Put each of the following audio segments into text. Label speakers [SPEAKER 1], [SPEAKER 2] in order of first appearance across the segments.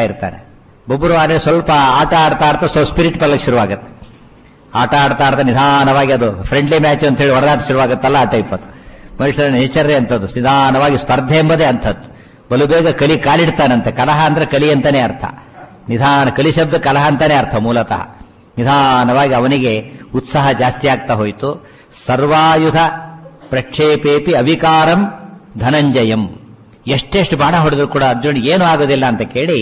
[SPEAKER 1] ಇರ್ತಾನೆ ಒಬ್ಬರು ಆದರೆ ಸ್ವಲ್ಪ ಆಟ ಆಡ್ತಾ ಆಡ್ತಾ ಸ್ವಲ್ಪ ಸ್ಪಿರಿಟ್ ಬರಲಿಕ್ಕೆ ಶುರುವಾಗುತ್ತೆ ಆಟ ಆಡ್ತಾ ಆಡ್ತಾ ನಿಧಾನವಾಗಿ ಅದು ಫ್ರೆಂಡ್ಲಿ ಮ್ಯಾಚ್ ಅಂತ ಹೇಳಿ ಹೊರದಾಟ ಶುರುವಾಗುತ್ತಲ್ಲ ಆ ಟೈಪ್ ಅದು ಮನುಷ್ಯರ ನೇಚರೇ ಅಂಥದ್ದು ನಿಧಾನವಾಗಿ ಸ್ಪರ್ಧೆ ಎಂಬುದೇ ಅಂಥದ್ದು ಬಲು ಬೇಗ ಕಲಿ ಕಾಲಿಡ್ತಾನಂತೆ ಕಲಹ ಅಂದ್ರೆ ಕಲಿ ಅಂತಾನೆ ಅರ್ಥ ನಿಧಾನ ಕಲಿ ಶಬ್ದ ಕಲಹ ಅಂತಾನೆ ಅರ್ಥ ಮೂಲತಃ ನಿಧಾನವಾಗಿ ಅವನಿಗೆ ಉತ್ಸಾಹ ಜಾಸ್ತಿ ಆಗ್ತಾ ಹೋಯಿತು ಸರ್ವಾಯುಧ ಪ್ರಕ್ಷೇಪೇಪಿ ಅವಿಕಾರಂ ಧನಂಜಯಂ ಎಷ್ಟೆಷ್ಟು ಬಾಣ ಹೊಡೆದ್ರು ಕೂಡ ಅರ್ಜುನಿಗೆ ಏನೂ ಆಗೋದಿಲ್ಲ ಅಂತ ಕೇಳಿ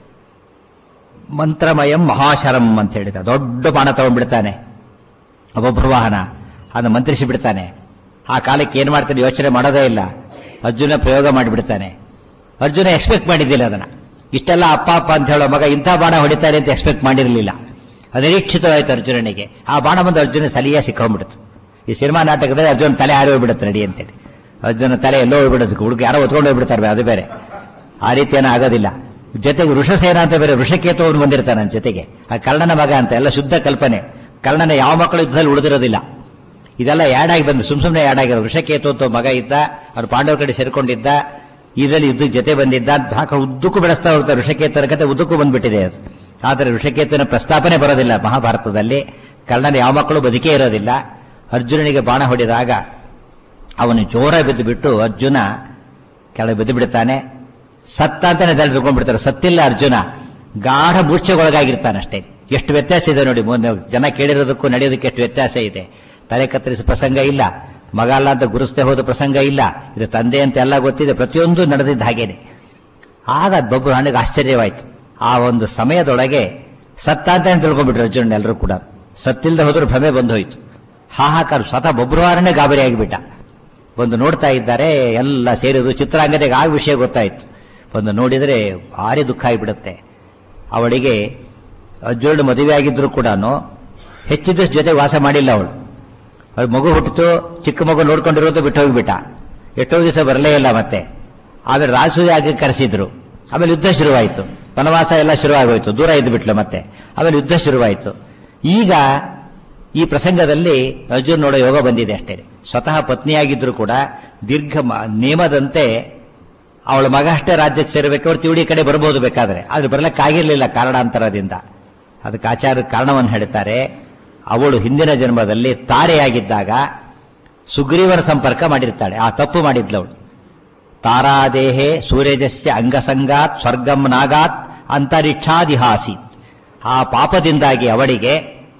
[SPEAKER 1] ಮಂತ್ರಮಯಂ ಮಹಾಶರಂ ಅಂತ ಹೇಳಿದ ದೊಡ್ಡ ಬಾಣ ತಗೊಂಡ್ಬಿಡ್ತಾನೆ ಒಬ್ಬೊಬ್ಬರು ವಾಹನ ಅದನ್ನು ಮಂತ್ರಿಸಿ ಬಿಡ್ತಾನೆ ಆ ಕಾಲಕ್ಕೆ ಏನು ಮಾಡ್ತಾನೆ ಯೋಚನೆ ಮಾಡೋದೇ ಇಲ್ಲ ಅರ್ಜುನ ಪ್ರಯೋಗ ಮಾಡಿಬಿಡ್ತಾನೆ ಅರ್ಜುನ ಎಕ್ಸ್ಪೆಕ್ಟ್ ಮಾಡಿದ್ದಿಲ್ಲ ಅದನ್ನ ಇಷ್ಟೆಲ್ಲ ಅಪ್ಪ ಅಪ್ಪ ಅಂತ ಹೇಳೋ ಮಗ ಇಂಥ ಬಾಣ ಹೊಡಿತಾರೆ ಅಂತ ಎಕ್ಸ್ಪೆಕ್ಟ್ ಮಾಡಿರಲಿಲ್ಲ ಅನಿರೀಕ್ಷಿತವಾಯ್ತು ಅರ್ಜುನನಿಗೆ ಆ ಬಾಣ ಬಂದು ಅರ್ಜುನ ಸಲಿಯ ಸಿಕ್ಕೊಂಡ್ಬಿಡ್ತು ಈ ಸಿನಿಮಾ ನಾಟಕದಲ್ಲಿ ಅರ್ಜುನ ತಲೆ ಹಾರಿ ಹೋಗ್ಬಿಡುತ್ತೆ ನಡಿ ಅಂತೇಳಿ ಅರ್ಜುನ ತಲೆ ಎಲ್ಲೋ ಹೋಗ್ಬಿಡುತ್ತೆ ಹುಡುಗ ಯಾರೋ ಹೊತ್ಕೊಂಡು ಹೋಗ್ಬಿಡ್ತಾರೆ ಅದು ಬೇರೆ ಆ ರೀತಿ ಏನೂ ಆಗೋದಿಲ್ಲ ಜೊತೆಗೆ ವೃಷಸೇನ ಅಂತ ಬೇರೆ ವೃಷಕೇತು ಅವನು ಬಂದಿರ್ತಾನೆ ನನ್ನ ಜೊತೆಗೆ ಆ ಕರ್ಣನ ಮಗ ಅಂತ ಎಲ್ಲ ಶುದ್ಧ ಕಲ್ಪನೆ ಕರ್ಣನ ಯಾವ ಮಕ್ಕಳು ಯುದ್ಧದಲ್ಲಿ ಉಳಿದಿರೋದಿಲ್ಲ ಇದೆಲ್ಲ ಯಾಡ್ ಆಗಿ ಬಂದು ಸುಮ್ ಸುಮ್ಮನೆ ಯಾಡ್ ಆಗಿರೋ ವೃಷಕೇತು ಅಂತ ಒಬ್ಬ ಮಗ ಇದ್ದ ಅವ್ರು ಪಾಂಡವ ಕಡೆ ಸೇರ್ಕೊಂಡಿದ್ದ ಇದರಲ್ಲಿ ಯುದ್ಧದ ಜೊತೆ ಬಂದಿದ್ದ ಭಾಗ ಉದ್ದಕ್ಕೂ ಬೆಳೆಸ್ತಾ ಹೋಗ್ತಾರೆ ಋಷಕೇತನ ಕತೆ ಉದ್ದಕ್ಕೂ ಬಂದ್ಬಿಟ್ಟಿದೆ ಅದು ಆದರೆ ಋಷಕೇತನ ಪ್ರಸ್ತಾಪನೆ ಬರೋದಿಲ್ಲ ಮಹಾಭಾರತದಲ್ಲಿ ಕರ್ಣನ ಯಾವ ಮಕ್ಕಳು ಬದುಕೇ ಇರೋದಿಲ್ಲ ಅರ್ಜುನನಿಗೆ ಬಾಣ ಹೊಡೆದಾಗ ಅವನು ಜೋರ ಬಿದ್ದು ಬಿಟ್ಟು ಅರ್ಜುನ ಕೆಳಗೆ ಬಿದ್ದು ಬಿಡ್ತಾನೆ ಸತ್ತ ಅಂತಾನೆ ತಿಳಿದುಕೊಂಡ್ಬಿಡ್ತಾರೆ ಸತ್ತಿಲ್ಲ ಅರ್ಜುನ ಗಾಢ ಮೂರ್ಛೆಗೊಳಗಾಗಿರ್ತಾನೆ ಅಷ್ಟೇ ಎಷ್ಟು ವ್ಯತ್ಯಾಸ ಇದೆ ನೋಡಿ ಮುಂದೆ ಜನ ಕೇಳಿರೋದಕ್ಕೂ ನಡೆಯೋದಕ್ಕೆ ಎಷ್ಟು ವ್ಯತ್ಯಾಸ ಇದೆ ತಲೆ ಕತ್ತರಿಸೋ ಪ್ರಸಂಗ ಇಲ್ಲ ಮಗ ಅಲ್ಲ ಅಂತ ಗುರುಸ್ತೆ ಹೋದ ಪ್ರಸಂಗ ಇಲ್ಲ ಇದು ತಂದೆ ಅಂತ ಎಲ್ಲ ಗೊತ್ತಿದೆ ಪ್ರತಿಯೊಂದು ನಡೆದಿದ್ದ ಹಾಗೇನೆ ಆಗ ಬೊಬ್ಬರು ಹಣ್ಣಿಗೆ ಆಶ್ಚರ್ಯವಾಯಿತು ಆ ಒಂದು ಸಮಯದೊಳಗೆ ಸತ್ತ ಅಂತಾನೆ ತಿಳ್ಕೊಂಡ್ಬಿಟ್ರು ಅರ್ಜುನ ಎಲ್ಲರೂ ಕೂಡ ಸತ್ತಿಲ್ದ ಹೋದ್ರು ಭ್ರಮೆ ಬಂದು ಹೋಯ್ತು ಹಾಹಾಕಾರ ಸ್ವತಃ ಬೊಬ್ಬರುವಾರನೇ ಗಾಬರಿ ಆಗಿಬಿಟ್ಟ ಒಂದು ನೋಡ್ತಾ ಇದ್ದಾರೆ ಎಲ್ಲ ಸೇರಿದು ಚಿತ್ರಾಂಗದೆಗೆ ಆ ವಿಷಯ ಗೊತ್ತಾಯ್ತು ಒಂದು ನೋಡಿದರೆ ಭಾರಿ ದುಃಖ ಆಗಿಬಿಡುತ್ತೆ ಅವಳಿಗೆ ಅರ್ಜುನ ಮದುವೆ ಆಗಿದ್ರು ಕೂಡ ಹೆಚ್ಚಿದಷ್ಟು ಜೊತೆ ವಾಸ ಮಾಡಿಲ್ಲ ಅವಳು ಅವಳು ಮಗು ಹುಟ್ಟಿತು ಚಿಕ್ಕ ಮಗು ನೋಡ್ಕೊಂಡಿರೋದು ಬಿಟ್ಟು ಹೋಗಿಬಿಟ್ಟ ಎಷ್ಟೋ ದಿವಸ ಬರಲೇ ಇಲ್ಲ ಮತ್ತೆ ಆಮೇಲೆ ರಾಜಸೂಯಾಗಿ ಕರೆಸಿದ್ರು ಆಮೇಲೆ ಯುದ್ಧ ಶುರುವಾಯಿತು ವನವಾಸ ಎಲ್ಲ ಶುರುವಾಗೋಯ್ತು ದೂರ ಇದ್ದು ಬಿಟ್ಲು ಮತ್ತೆ ಆಮೇಲೆ ಯುದ್ಧ ಶುರುವಾಯಿತು ಈಗ ಈ ಪ್ರಸಂಗದಲ್ಲಿ ಅರ್ಜುನ್ ನೋಡೋ ಯೋಗ ಬಂದಿದೆ ಅಷ್ಟೇ ಸ್ವತಃ ಪತ್ನಿಯಾಗಿದ್ರು ಕೂಡ ದೀರ್ಘ ಮ- ನೇಮದಂತೆ ಅವಳ ಮಗ ಅಷ್ಟೇ ರಾಜ್ಯಕ್ಕೆ ಸೇರಬೇಕು ಅವ್ರು ತಿರುಡಿ ಕಡೆ ಬರ್ಬೋದು ಬೇಕಾದ್ರೆ ಆದ್ರೆ ಬರಲಿಕ್ಕಾಗಿರ್ಲಿಲ್ಲ ಕಾರಣಾಂತರದಿಂದ ಅದಕ್ಕೆ ಆಚಾರ್ಯ ಕಾರಣವನ್ನು ಹೇಳ್ತಾರೆ ಅವಳು ಹಿಂದಿನ ಜನ್ಮದಲ್ಲಿ ತಾರೆಯಾಗಿದ್ದಾಗ ಸುಗ್ರೀವನ ಸಂಪರ್ಕ ಮಾಡಿರ್ತಾಳೆ ಆ ತಪ್ಪು ಮಾಡಿದ್ಲವಳು ತಾರಾದೇಹೆ ಸೂರ್ಯಜಸ್ಯ ಅಂಗಸಂಗಾತ್ ಸ್ವರ್ಗಂ ನಾಗಾತ್ ಅಂತರಿಕ್ಷಾದಿಹಾಸಿ ಆ ಪಾಪದಿಂದಾಗಿ ಅವಳಿಗೆ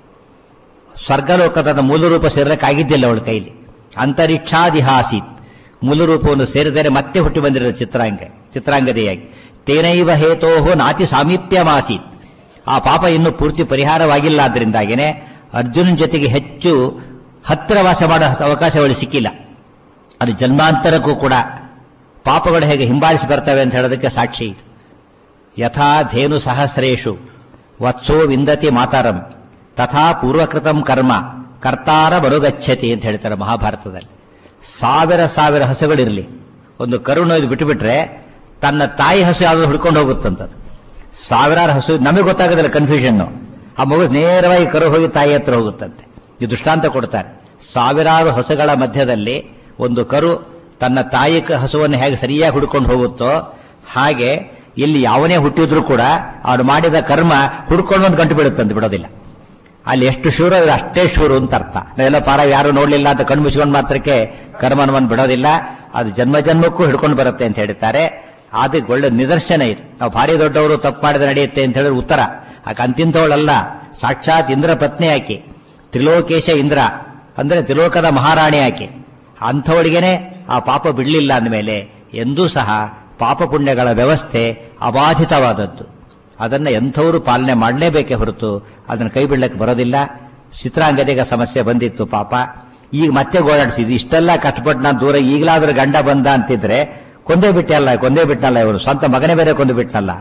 [SPEAKER 1] ಸ್ವರ್ಗಲೋಕದ ಮೂಲ ರೂಪ ಸೇರಲಿಕ್ಕಾಗಿದ್ದಿಲ್ಲ ಅವಳ ಕೈಲಿ ಅಂತರಿಕ್ಷಾದಿಹಾಸೀತ್ ಮೂಲ ರೂಪವನ್ನು ಸೇರಿದರೆ ಮತ್ತೆ ಹುಟ್ಟಿ ಬಂದಿರೋ ಚಿತ್ರಾಂಗ ಚಿತ್ರಾಂಗದೆಯಾಗಿ ತೇನೈವ ಹೇತೋಹೋ ನಾತಿ ಸಾಮೀಪ್ಯಮಾಸೀತ್ ಆ ಪಾಪ ಇನ್ನೂ ಪೂರ್ತಿ ಪರಿಹಾರವಾಗಿಲ್ಲ ಆದ್ರಿಂದಾಗೇನೆ ಅರ್ಜುನನ ಜೊತೆಗೆ ಹೆಚ್ಚು ಹತ್ತಿರ ವಾಸ ಮಾಡೋ ಅವಕಾಶ ಅವಳು ಸಿಕ್ಕಿಲ್ಲ ಅದು ಜನ್ಮಾಂತರಕ್ಕೂ ಕೂಡ ಪಾಪಗಳು ಹೇಗೆ ಹಿಂಬಾಲಿಸಿ ಬರ್ತವೆ ಅಂತ ಹೇಳೋದಕ್ಕೆ ಸಾಕ್ಷಿ ಇದು ಯಥಾ ಧೇನು ಸಹಸ್ರೇಷು ವತ್ಸೋ ವಿಂದತಿ ಮಾತರಂ ತಥಾ ಪೂರ್ವಕೃತಂ ಕರ್ಮ ಕರ್ತಾರ ಬರುಗಚ್ಚತಿ ಅಂತ ಹೇಳ್ತಾರೆ ಮಹಾಭಾರತದಲ್ಲಿ ಸಾವಿರ ಸಾವಿರ ಹಸುಗಳಿರಲಿ ಒಂದು ಕರುಣ ಇದು ಬಿಟ್ಟುಬಿಟ್ರೆ ತನ್ನ ತಾಯಿ ಹಸು ಯಾವ್ದು ಹುಡ್ಕೊಂಡು ಹೋಗುತ್ತಂತದ್ದು ಸಾವಿರಾರು ಹಸು ನಮಗೆ ಗೊತ್ತಾಗೋದಿಲ್ಲ ಕನ್ಫ್ಯೂಷನ್ ಆ ಮಗು ನೇರವಾಗಿ ಕರು ಹೋಗಿ ತಾಯಿ ಹತ್ರ ಹೋಗುತ್ತಂತೆ ಈ ದೃಷ್ಟಾಂತ ಕೊಡ್ತಾರೆ ಸಾವಿರಾರು ಹಸುಗಳ ಮಧ್ಯದಲ್ಲಿ ಒಂದು ಕರು ತನ್ನ ತಾಯಿ ಕ- ಹಸುವನ್ನು ಹೇಗೆ ಸರಿಯಾಗಿ ಹುಡ್ಕೊಂಡು ಹೋಗುತ್ತೋ ಹಾಗೆ ಇಲ್ಲಿ ಯಾವನೇ ಹುಟ್ಟಿದ್ರು ಕೂಡ ಅವನು ಮಾಡಿದ ಕರ್ಮ ಹುಡ್ಕೊಂಡು ಒಂದು ಗಂಟು ಬಿಡುತ್ತಂತೆ ಬಿಡೋದಿಲ್ಲ ಅಲ್ಲಿ ಎಷ್ಟು ಶೂರ ಇವ್ರು ಅಷ್ಟೇ ಶೂರು ಅಂತ ಅರ್ಥ ನಾವೆಲ್ಲ ಪಾರ ಯಾರು ನೋಡ್ಲಿಲ್ಲ ಅಂತ ಕಣ್ಣು ಮುಚ್ಕೊಂಡು ಮಾತ್ರಕ್ಕೆ ಕರ್ಮನವನ್ನು ಬಿಡೋದಿಲ್ಲ ಅದು ಜನ್ಮ ಜನ್ಮಕ್ಕೂ ಹಿಡ್ಕೊಂಡು ಬರುತ್ತೆ ಅಂತ ಹೇಳ್ತಾರೆ ಅದಕ್ಕೆ ಒಳ್ಳೆ ನಿದರ್ಶನ ಇದು ನಾವು ಭಾರಿ ದೊಡ್ಡವರು ತಪ್ಪು ಮಾಡಿದ್ರೆ ನಡೆಯುತ್ತೆ ಅಂತ ಹೇಳಿದ್ರೆ ಉತ್ತರ ಆಕೆ ಅಂತಿಂತವಳಲ್ಲ ಸಾಕ್ಷಾತ್ ಇಂದ್ರ ಪತ್ನಿ ಆಕೆ ತ್ರಿಲೋಕೇಶ ಇಂದ್ರ ಅಂದ್ರೆ ತ್ರಿಲೋಕದ ಮಹಾರಾಣಿ ಆಕೆ ಅಂಥವಳಿಗೇನೆ ಆ ಪಾಪ ಬಿಡಲಿಲ್ಲ ಅಂದಮೇಲೆ ಎಂದೂ ಸಹ ಪಾಪ ಪುಣ್ಯಗಳ ವ್ಯವಸ್ಥೆ ಅಬಾಧಿತವಾದದ್ದು ಅದನ್ನ ಎಂಥವರು ಪಾಲನೆ ಮಾಡಲೇಬೇಕೇ ಹೊರತು ಅದನ್ನು ಕೈ ಬಿಡ್ಲಕ್ಕೆ ಬರೋದಿಲ್ಲ ಚಿತ್ರಾಂಗದೆಗೆ ಸಮಸ್ಯೆ ಬಂದಿತ್ತು ಪಾಪ ಈಗ ಮತ್ತೆ ಗೋಳಾಡಿಸಿದ್ದು ಇಷ್ಟೆಲ್ಲ ಕಷ್ಟಪಟ್ಟು ನಾನು ದೂರ ಈಗಲಾದ್ರೂ ಗಂಡ ಬಂದ ಅಂತಿದ್ರೆ ಕೊಂದೇ ಬಿಟ್ಟಲ್ಲ ಕೊಂದೇ ಬಿಟ್ಟಲ್ಲ ಇವರು ಸ್ವಂತ ಮಗನೇ ಬೇರೆ ಕೊಂದು ಬಿಟ್ಟಲ್ಲ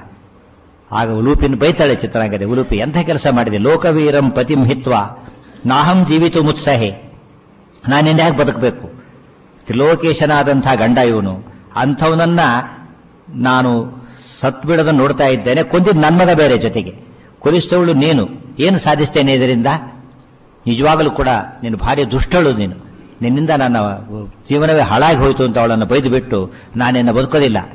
[SPEAKER 1] ಆಗ ಉಲೂಪಿನ ಬೈತಾಳೆ ಚಿತ್ರಾಂಗದೆ ಉಲೂಪಿ ಎಂಥ ಕೆಲಸ ಮಾಡಿದೆ ಲೋಕವೀರಂ ಪತಿಂ ಹಿತ್ವ ನಾಹಂ ಜೀವಿತು ಮುತ್ಸಹೆ ನಾನಿಂದ ಯಾಕೆ ಬದುಕಬೇಕು ತ್ರಿಲೋಕೇಶನಾದಂಥ ಗಂಡ ಇವನು ಅಂಥವನನ್ನ ನಾನು ಸತ್ಬಿಡದ ನೋಡ್ತಾ ಇದ್ದೇನೆ ಕೊಂದಿದ್ದು ನನ್ಮಗ ಬೇರೆ ಜೊತೆಗೆ ಕೊಲಿಸ್ತವಳು ನೀನು ಏನು ಸಾಧಿಸ್ತೇನೆ ಇದರಿಂದ ನಿಜವಾಗಲೂ ಕೂಡ ನೀನು ಭಾರಿ ದುಷ್ಟಳು ನೀನು ನಿನ್ನಿಂದ ನನ್ನ ಜೀವನವೇ ಹಾಳಾಗಿ ಹೋಯಿತು ಅಂತ ಅವಳನ್ನು ಬೈದು ಬಿಟ್ಟು ನಾನಿನ್ನ ಬದುಕೋದಿಲ್ಲ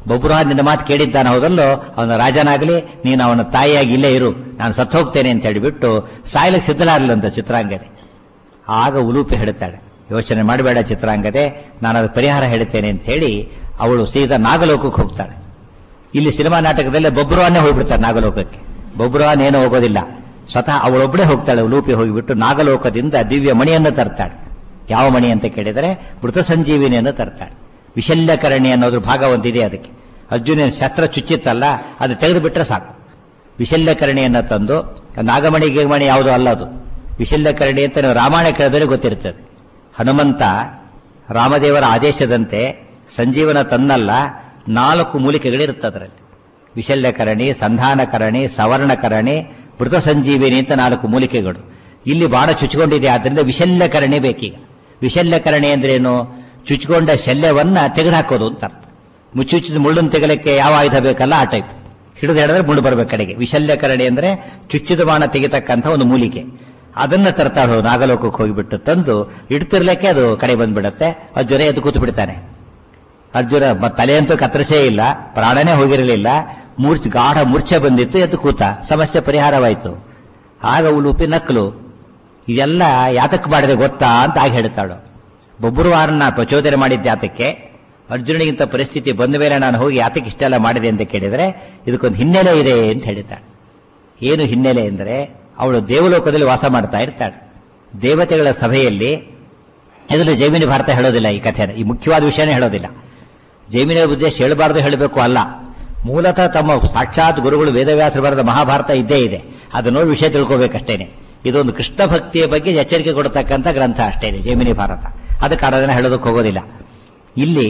[SPEAKER 1] ಬೊಬ್ರುಹ ನಿನ್ನ ಮಾತು ಕೇಳಿದ್ದಾನ ಹೌದಲ್ಲೋ ಅವನ ರಾಜನಾಗಲಿ ನೀನು ಅವನ ತಾಯಿಯಾಗಿ ಇಲ್ಲೇ ಇರು ನಾನು ಸತ್ತು ಹೋಗ್ತೇನೆ ಅಂತ ಹೇಳಿಬಿಟ್ಟು ಸಾಯ್ಲಿಕ್ಕೆ ಸಿದ್ಧಲಾಗಲಿಲ್ಲಂತ ಚಿತ್ರಾಂಗದೆ ಆಗ ಉಲೂಪಿ ಹೇಳ್ತಾಳೆ ಯೋಚನೆ ಮಾಡಬೇಡ ಚಿತ್ರಾಂಗದೆ ನಾನು ಅದಕ್ಕೆ ಪರಿಹಾರ ಹೇಳ್ತೇನೆ ಅಂತ ಹೇಳಿ ಅವಳು ಸೀದಾ ನಾಗಲೋಕಕ್ಕೆ ಹೋಗ್ತಾಳೆ ಇಲ್ಲಿ ಸಿನಿಮಾ ನಾಟಕದಲ್ಲೇ ಬೊಬ್ರುವಾನೇ ಹೋಗ್ಬಿಡ್ತಾರೆ ನಾಗಲೋಕಕ್ಕೆ ಬೊಬ್ರುವಾನ್ ಏನೂ ಹೋಗೋದಿಲ್ಲ ಸ್ವತಃ ಅವಳೊಬ್ಬಳೇ ಹೋಗ್ತಾಳೆ ಉಲೂಪಿ ಹೋಗಿಬಿಟ್ಟು ನಾಗಲೋಕದಿಂದ ದಿವ್ಯ ಮಣಿಯನ್ನು ತರ್ತಾಳೆ ಯಾವ ಮಣಿ ಅಂತ ಕೇಳಿದರೆ ಮೃತ ಸಂಜೀವಿನಿಯನ್ನು ತರ್ತಾಳೆ ವಿಶಲ್ಯಕರಣಿ ಅನ್ನೋದ್ರ ಭಾಗ ಒಂದಿದೆ ಅದಕ್ಕೆ ಅರ್ಜುನ ಶಸ್ತ್ರ ಚುಚ್ಚಿತ್ತಲ್ಲ ಅದು ತೆಗೆದು ಬಿಟ್ರೆ ಸಾಕು ವಿಶಲ್ಯಕರಣಿಯನ್ನು ತಂದು ನಾಗಮಣಿ ಗಿಗಮಣಿ ಯಾವುದು ಅಲ್ಲ ಅದು ವಿಶಲ್ಯಕರಣಿ ಅಂತ ನೀವು ರಾಮಾಯಣ ಕೇಳಿದರೆ ಗೊತ್ತಿರ್ತದೆ ಹನುಮಂತ ರಾಮದೇವರ ಆದೇಶದಂತೆ ಸಂಜೀವನ ತನ್ನಲ್ಲ ನಾಲ್ಕು ಮೂಲಿಕೆಗಳಿರುತ್ತೆ ಅದರಲ್ಲಿ ವಿಶಲ್ಯಕರಣಿ ಸಂಧಾನಕರಣಿ ಸವರ್ಣಕರಣಿ ಮೃತ ಸಂಜೀವಿನಿ ಅಂತ ನಾಲ್ಕು ಮೂಲಿಕೆಗಳು ಇಲ್ಲಿ ಬಾಣ ಚುಚ್ಚಿಕೊಂಡಿದೆ ಆದ್ದರಿಂದ ವಿಶಲ್ಯಕರಣಿ ಬೇಕೀಗ ವಿಶಲ್ಯಕರಣಿ ಅಂದ್ರೇನು ಚುಚ್ಚಿಕೊಂಡ ಶಲ್ಯವನ್ನ ತೆಗೆದುಹಾಕೋದು ಅಂತ ಅರ್ಥ ಮುಚ್ಚುಚ್ಚಿದ ಮುಳ್ಳನ್ನು ತೆಗಲಿಕ್ಕೆ ಯಾವ ಆಯುಧ ಬೇಕಲ್ಲ ಆ ಟೈಪ್ ಹಿಡಿದು ಹಿಡಿದ್ರೆ ಮುಳ್ಳು ಬರಬೇಕು ಕಡೆಗೆ ವಿಶಲ್ಯಕರಣಿ ಅಂದ್ರೆ ಚುಚ್ಚಿದ ಬಾಣ ತೆಗಿತಕ್ಕಂಥ ಒಂದು ಮೂಲಿಕೆ ಅದನ್ನ ತರ್ತಾಳು ನಾಗಲೋಕಕ್ಕೆ ಹೋಗಿಬಿಟ್ಟು ತಂದು ಇಡ್ತಿರ್ಲಿಕ್ಕೆ ಅದು ಕಡೆ ಬಂದ್ಬಿಡತ್ತೆ ಅರ್ಜುನ ಎದ್ದು ಕೂತು ಬಿಡ್ತಾನೆ ಅರ್ಜುನ ಮ- ತಲೆಯಂತೂ ಕತ್ತರಿಸೇ ಇಲ್ಲ ಪ್ರಾಣನೇ ಹೋಗಿರಲಿಲ್ಲ ಮೂರ್ಛೆ ಗಾಢ ಮೂರ್ಛೆ ಬಂದಿತ್ತು ಎದ್ದು ಕೂತ ಸಮಸ್ಯೆ ಪರಿಹಾರವಾಯಿತು ಆಗ ಉಲುಪಿ ನಕ್ಕಲು ಇದೆಲ್ಲ ಯಾತಕ್ಕೆ ಮಾಡಿದೆ ಗೊತ್ತಾ ಅಂತ ಆಗ ಹೇಳ್ತಾಳು ಬೊಬ್ಬರುವಾರನ್ನ ಪ್ರಚೋದನೆ ಮಾಡಿದ್ದೆ ಯಾತಕ್ಕೆ ಅರ್ಜುನನಿಗಿಂತ ಪರಿಸ್ಥಿತಿ ಬಂದ ಮೇಲೆ ನಾನು ಹೋಗಿ ಯಾತಕ್ಕೆ ಇಷ್ಟೆಲ್ಲ ಮಾಡಿದೆ ಅಂತ ಕೇಳಿದರೆ ಇದಕ್ಕೊಂದು ಹಿನ್ನೆಲೆ ಇದೆ ಅಂತ ಹೇಳಿದ್ದಾಳೆ ಏನು ಹಿನ್ನೆಲೆ ಎಂದರೆ ಅವಳು ದೇವಲೋಕದಲ್ಲಿ ವಾಸ ಮಾಡ್ತಾ ಇರ್ತಾಳೆ ದೇವತೆಗಳ ಸಭೆಯಲ್ಲಿ ಇದರಲ್ಲಿ ಜೈಮಿನಿ ಭಾರತ ಹೇಳೋದಿಲ್ಲ ಈ ಕಥೆನ ಈ ಮುಖ್ಯವಾದ ವಿಷಯನೇ ಹೇಳೋದಿಲ್ಲ ಜೈಮಿನಿ ಉದ್ದೇಶ ಹೇಳಬಾರ್ದು ಹೇಳಬೇಕು ಅಲ್ಲ ಮೂಲತಃ ತಮ್ಮ ಸಾಕ್ಷಾತ್ ಗುರುಗಳು ವೇದವ್ಯಾಸರು ಬರೆದ ಮಹಾಭಾರತ ಇದ್ದೇ ಇದೆ ಅದು ನೋಡಿ ವಿಷಯ ತಿಳ್ಕೋಬೇಕಷ್ಟೇನೆ ಇದೊಂದು ಕೃಷ್ಣ ಭಕ್ತಿಯ ಬಗ್ಗೆ ಎಚ್ಚರಿಕೆ ಕೊಡತಕ್ಕಂಥ ಗ್ರಂಥ ಅಷ್ಟೇನೆ ಜೈಮಿನಿ ಭಾರತ ಅದಕ್ಕೆ ಅದನ್ನ ಹೇಳೋದಕ್ಕೆ ಹೋಗೋದಿಲ್ಲ ಇಲ್ಲಿ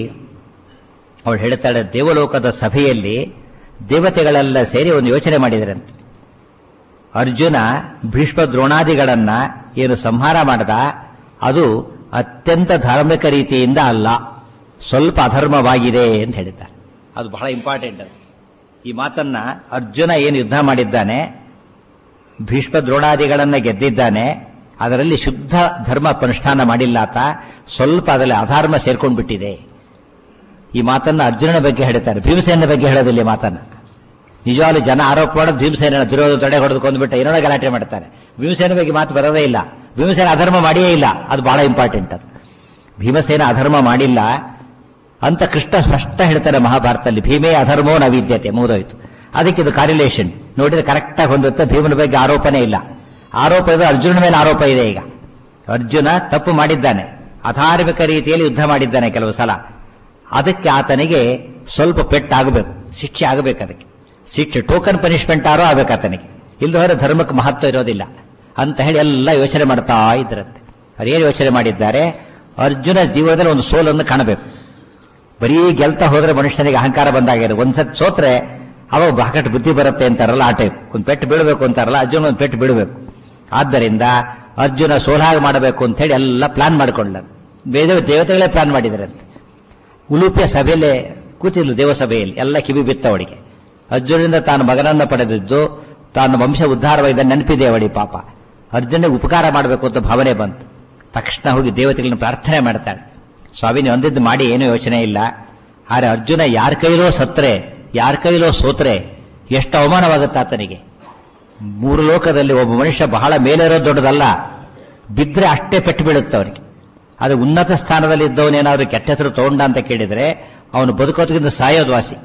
[SPEAKER 1] ಅವಳು ಹೇಳ್ತಾಳೆ ದೇವಲೋಕದ ಸಭೆಯಲ್ಲಿ ದೇವತೆಗಳೆಲ್ಲ ಸೇರಿ ಒಂದು ಯೋಚನೆ ಮಾಡಿದರಂತೆ ಅರ್ಜುನ ಭೀಷ್ಮ ದ್ರೋಣಾದಿಗಳನ್ನ ಏನು ಸಂಹಾರ ಮಾಡದ ಅದು ಅತ್ಯಂತ ಧಾರ್ಮಿಕ ರೀತಿಯಿಂದ ಅಲ್ಲ ಸ್ವಲ್ಪ ಅಧರ್ಮವಾಗಿದೆ ಅಂತ ಹೇಳಿದ್ದಾರೆ ಅದು ಬಹಳ ಇಂಪಾರ್ಟೆಂಟ್ ಅದು ಈ ಮಾತನ್ನ ಅರ್ಜುನ ಏನು ಯುದ್ಧ ಮಾಡಿದ್ದಾನೆ ಭೀಷ್ಮ ದ್ರೋಣಾದಿಗಳನ್ನ ಗೆದ್ದಿದ್ದಾನೆ ಅದರಲ್ಲಿ ಶುದ್ಧ ಧರ್ಮ ಅನುಷ್ಠಾನ ಮಾಡಿಲ್ಲ ಆತ ಸ್ವಲ್ಪ ಅದರಲ್ಲಿ ಅಧರ್ಮ ಸೇರ್ಕೊಂಡು ಬಿಟ್ಟಿದೆ ಈ ಮಾತನ್ನ ಅರ್ಜುನನ ಬಗ್ಗೆ ಹೇಳ್ತಾರೆ ಭೀಮಸೇನ ಬಗ್ಗೆ ಹೇಳೋದಿಲ್ಲ ಈ ಮಾತನ್ನ ನಿಜವಾಗ್ಲೂ ಜನ ಆರೋಪ ಮಾಡೋದು ಭೀಮಸೇನ ದುರ್ಯೋಧನ ತಡೆ ಹೊಡೆದು ಕೊಂದ್ಬಿಟ್ಟು ಏನೋ ಗಲಾಟೆ ಮಾಡ್ತಾರೆ ಭೀಮಸೇನ ಬಗ್ಗೆ ಮಾತು ಬರೋದೇ ಇಲ್ಲ ಭೀಮಸೇನ ಅಧರ್ಮ ಮಾಡಿಯೇ ಇಲ್ಲ ಅದು ಬಹಳ ಇಂಪಾರ್ಟೆಂಟ್ ಅದು ಭೀಮಸೇನ ಅಧರ್ಮ ಮಾಡಿಲ್ಲ ಅಂತ ಕೃಷ್ಣ ಸ್ಪಷ್ಟ ಹೇಳ್ತಾರೆ ಮಹಾಭಾರತದಲ್ಲಿ ಭೀಮೇ ಅಧರ್ಮೋ ನ ವಿದ್ಯತೆ ಮುಗಿದೋಯ್ತು ಅದಕ್ಕೆ ಇದು ಕಾರ್ಯುಲೇಷನ್ ನೋಡಿದ್ರೆ ಕರೆಕ್ಟ್ ಆಗಿ ಹೊಂದುತ್ತೆ ಭೀಮನ ಬಗ್ಗೆ ಆರೋಪನೇ ಇಲ್ಲ ಆರೋಪ ಇದೆ ಅರ್ಜುನನ ಮೇಲೆ ಆರೋಪ ಇದೆ ಈಗ ಅರ್ಜುನ ತಪ್ಪು ಮಾಡಿದ್ದಾನೆ ಅಧಾರ್ಮಿಕ ರೀತಿಯಲ್ಲಿ ಯುದ್ಧ ಮಾಡಿದ್ದಾನೆ ಕೆಲವು ಸಲ ಅದಕ್ಕೆ ಆತನಿಗೆ ಸ್ವಲ್ಪ ಪೆಟ್ಟಾಗಬೇಕು ಶಿಕ್ಷೆ ಆಗಬೇಕು ಅದಕ್ಕೆ ಶಿಕ್ಷೆ ಟೋಕನ್ ಪನಿಷ್ಮೆಂಟ್ ಆರೋ ಆಗ್ಬೇಕು ಆತನಿಗೆ ಇಲ್ಲದವರೆ ಧರ್ಮಕ್ಕೆ ಮಹತ್ವ ಇರೋದಿಲ್ಲ ಅಂತ ಹೇಳಿ ಎಲ್ಲ ಯೋಚನೆ ಮಾಡ್ತಾ ಇದ್ರಂತೆ ಅವ್ರೇನು ಯೋಚನೆ ಮಾಡಿದ್ದಾರೆ ಅರ್ಜುನ ಜೀವನದಲ್ಲಿ ಒಂದು ಸೋಲನ್ನು ಕಾಣಬೇಕು ಬರೀ ಗೆಲ್ತಾ ಹೋದ್ರೆ ಮನುಷ್ಯನಿಗೆ ಅಹಂಕಾರ ಬಂದಾಗಿದೆ ಒಂದ್ಸತ್ ಸೋತ್ರೆ ಅವಾಗ ಬಾಕಟ್ ಬುದ್ಧಿ ಬರುತ್ತೆ ಅಂತಾರಲ್ಲ ಆ ಟೈಪ್ ಒಂದು ಪೆಟ್ಟು ಬೀಳಬೇಕು ಅಂತಾರಲ್ಲ ಅರ್ಜುನ ಒಂದು ಪೆಟ್ಟು ಬೀಳಬೇಕು ಆದ್ದರಿಂದ ಅರ್ಜುನ ಸೋಲಾಗ ಮಾಡಬೇಕು ಅಂತ ಹೇಳಿ ಎಲ್ಲ ಪ್ಲಾನ್ ಮಾಡಿಕೊಂಡ್ಲ ಬೇರೆ ದೇವತೆಗಳೇ ಪ್ಲಾನ್ ಮಾಡಿದರಂತೆ ಉಲೂಪಿಯ ಸಭೆಯಲ್ಲೇ ಕೂತಿದ್ಲು ದೇವಸಭೆಯಲ್ಲಿ ಎಲ್ಲ ಕಿವಿ ಬಿತ್ತ ಅವಳಿಗೆ ಅರ್ಜುನನಿಂದ ತಾನು ಮಗನನ್ನ ಪಡೆದಿದ್ದು ತಾನು ವಂಶ ಉದ್ಧಾರವಾಗಿದ್ದ ನೆನಪಿದೆ ಅವಳಿ ಪಾಪ ಅರ್ಜುನಿಗೆ ಉಪಕಾರ ಮಾಡಬೇಕು ಅಂತ ಭಾವನೆ ಬಂತು ತಕ್ಷಣ ಹೋಗಿ ದೇವತೆಗಳನ್ನ ಪ್ರಾರ್ಥನೆ ಮಾಡ್ತಾಳೆ ಸ್ವಾಮಿ ನೀವು ಅಂದಿದ್ದು ಮಾಡಿ ಏನೂ ಯೋಚನೆ ಇಲ್ಲ ಆದ್ರೆ ಅರ್ಜುನ ಯಾರ ಕೈಲೋ ಸತ್ರೆ ಯಾರ ಕೈಲೋ ಸೋತ್ರೆ ಎಷ್ಟು ಅವಮಾನವಾಗುತ್ತೆ ಆತನಿಗೆ ಮೂರು ಲೋಕದಲ್ಲಿ ಒಬ್ಬ ಮನುಷ್ಯ ಬಹಳ ಮೇಲಿರೋ ದೊಡ್ಡದಲ್ಲ ಬಿದ್ರೆ ಅಷ್ಟೇ ಪೆಟ್ಟು ಬೀಳುತ್ತೆ ಅವನಿಗೆ ಅದು ಉನ್ನತ ಸ್ಥಾನದಲ್ಲಿ ಇದ್ದವನೇನಾದ್ರೂ ಕೆಟ್ಟ ಹೆಸರು ತಗೊಂಡ ಅಂತ ಕೇಳಿದ್ರೆ ಅವನು ಬದುಕೋದಕ್ಕಿಂತ ಸಾಯೋದು ವಾಸಿ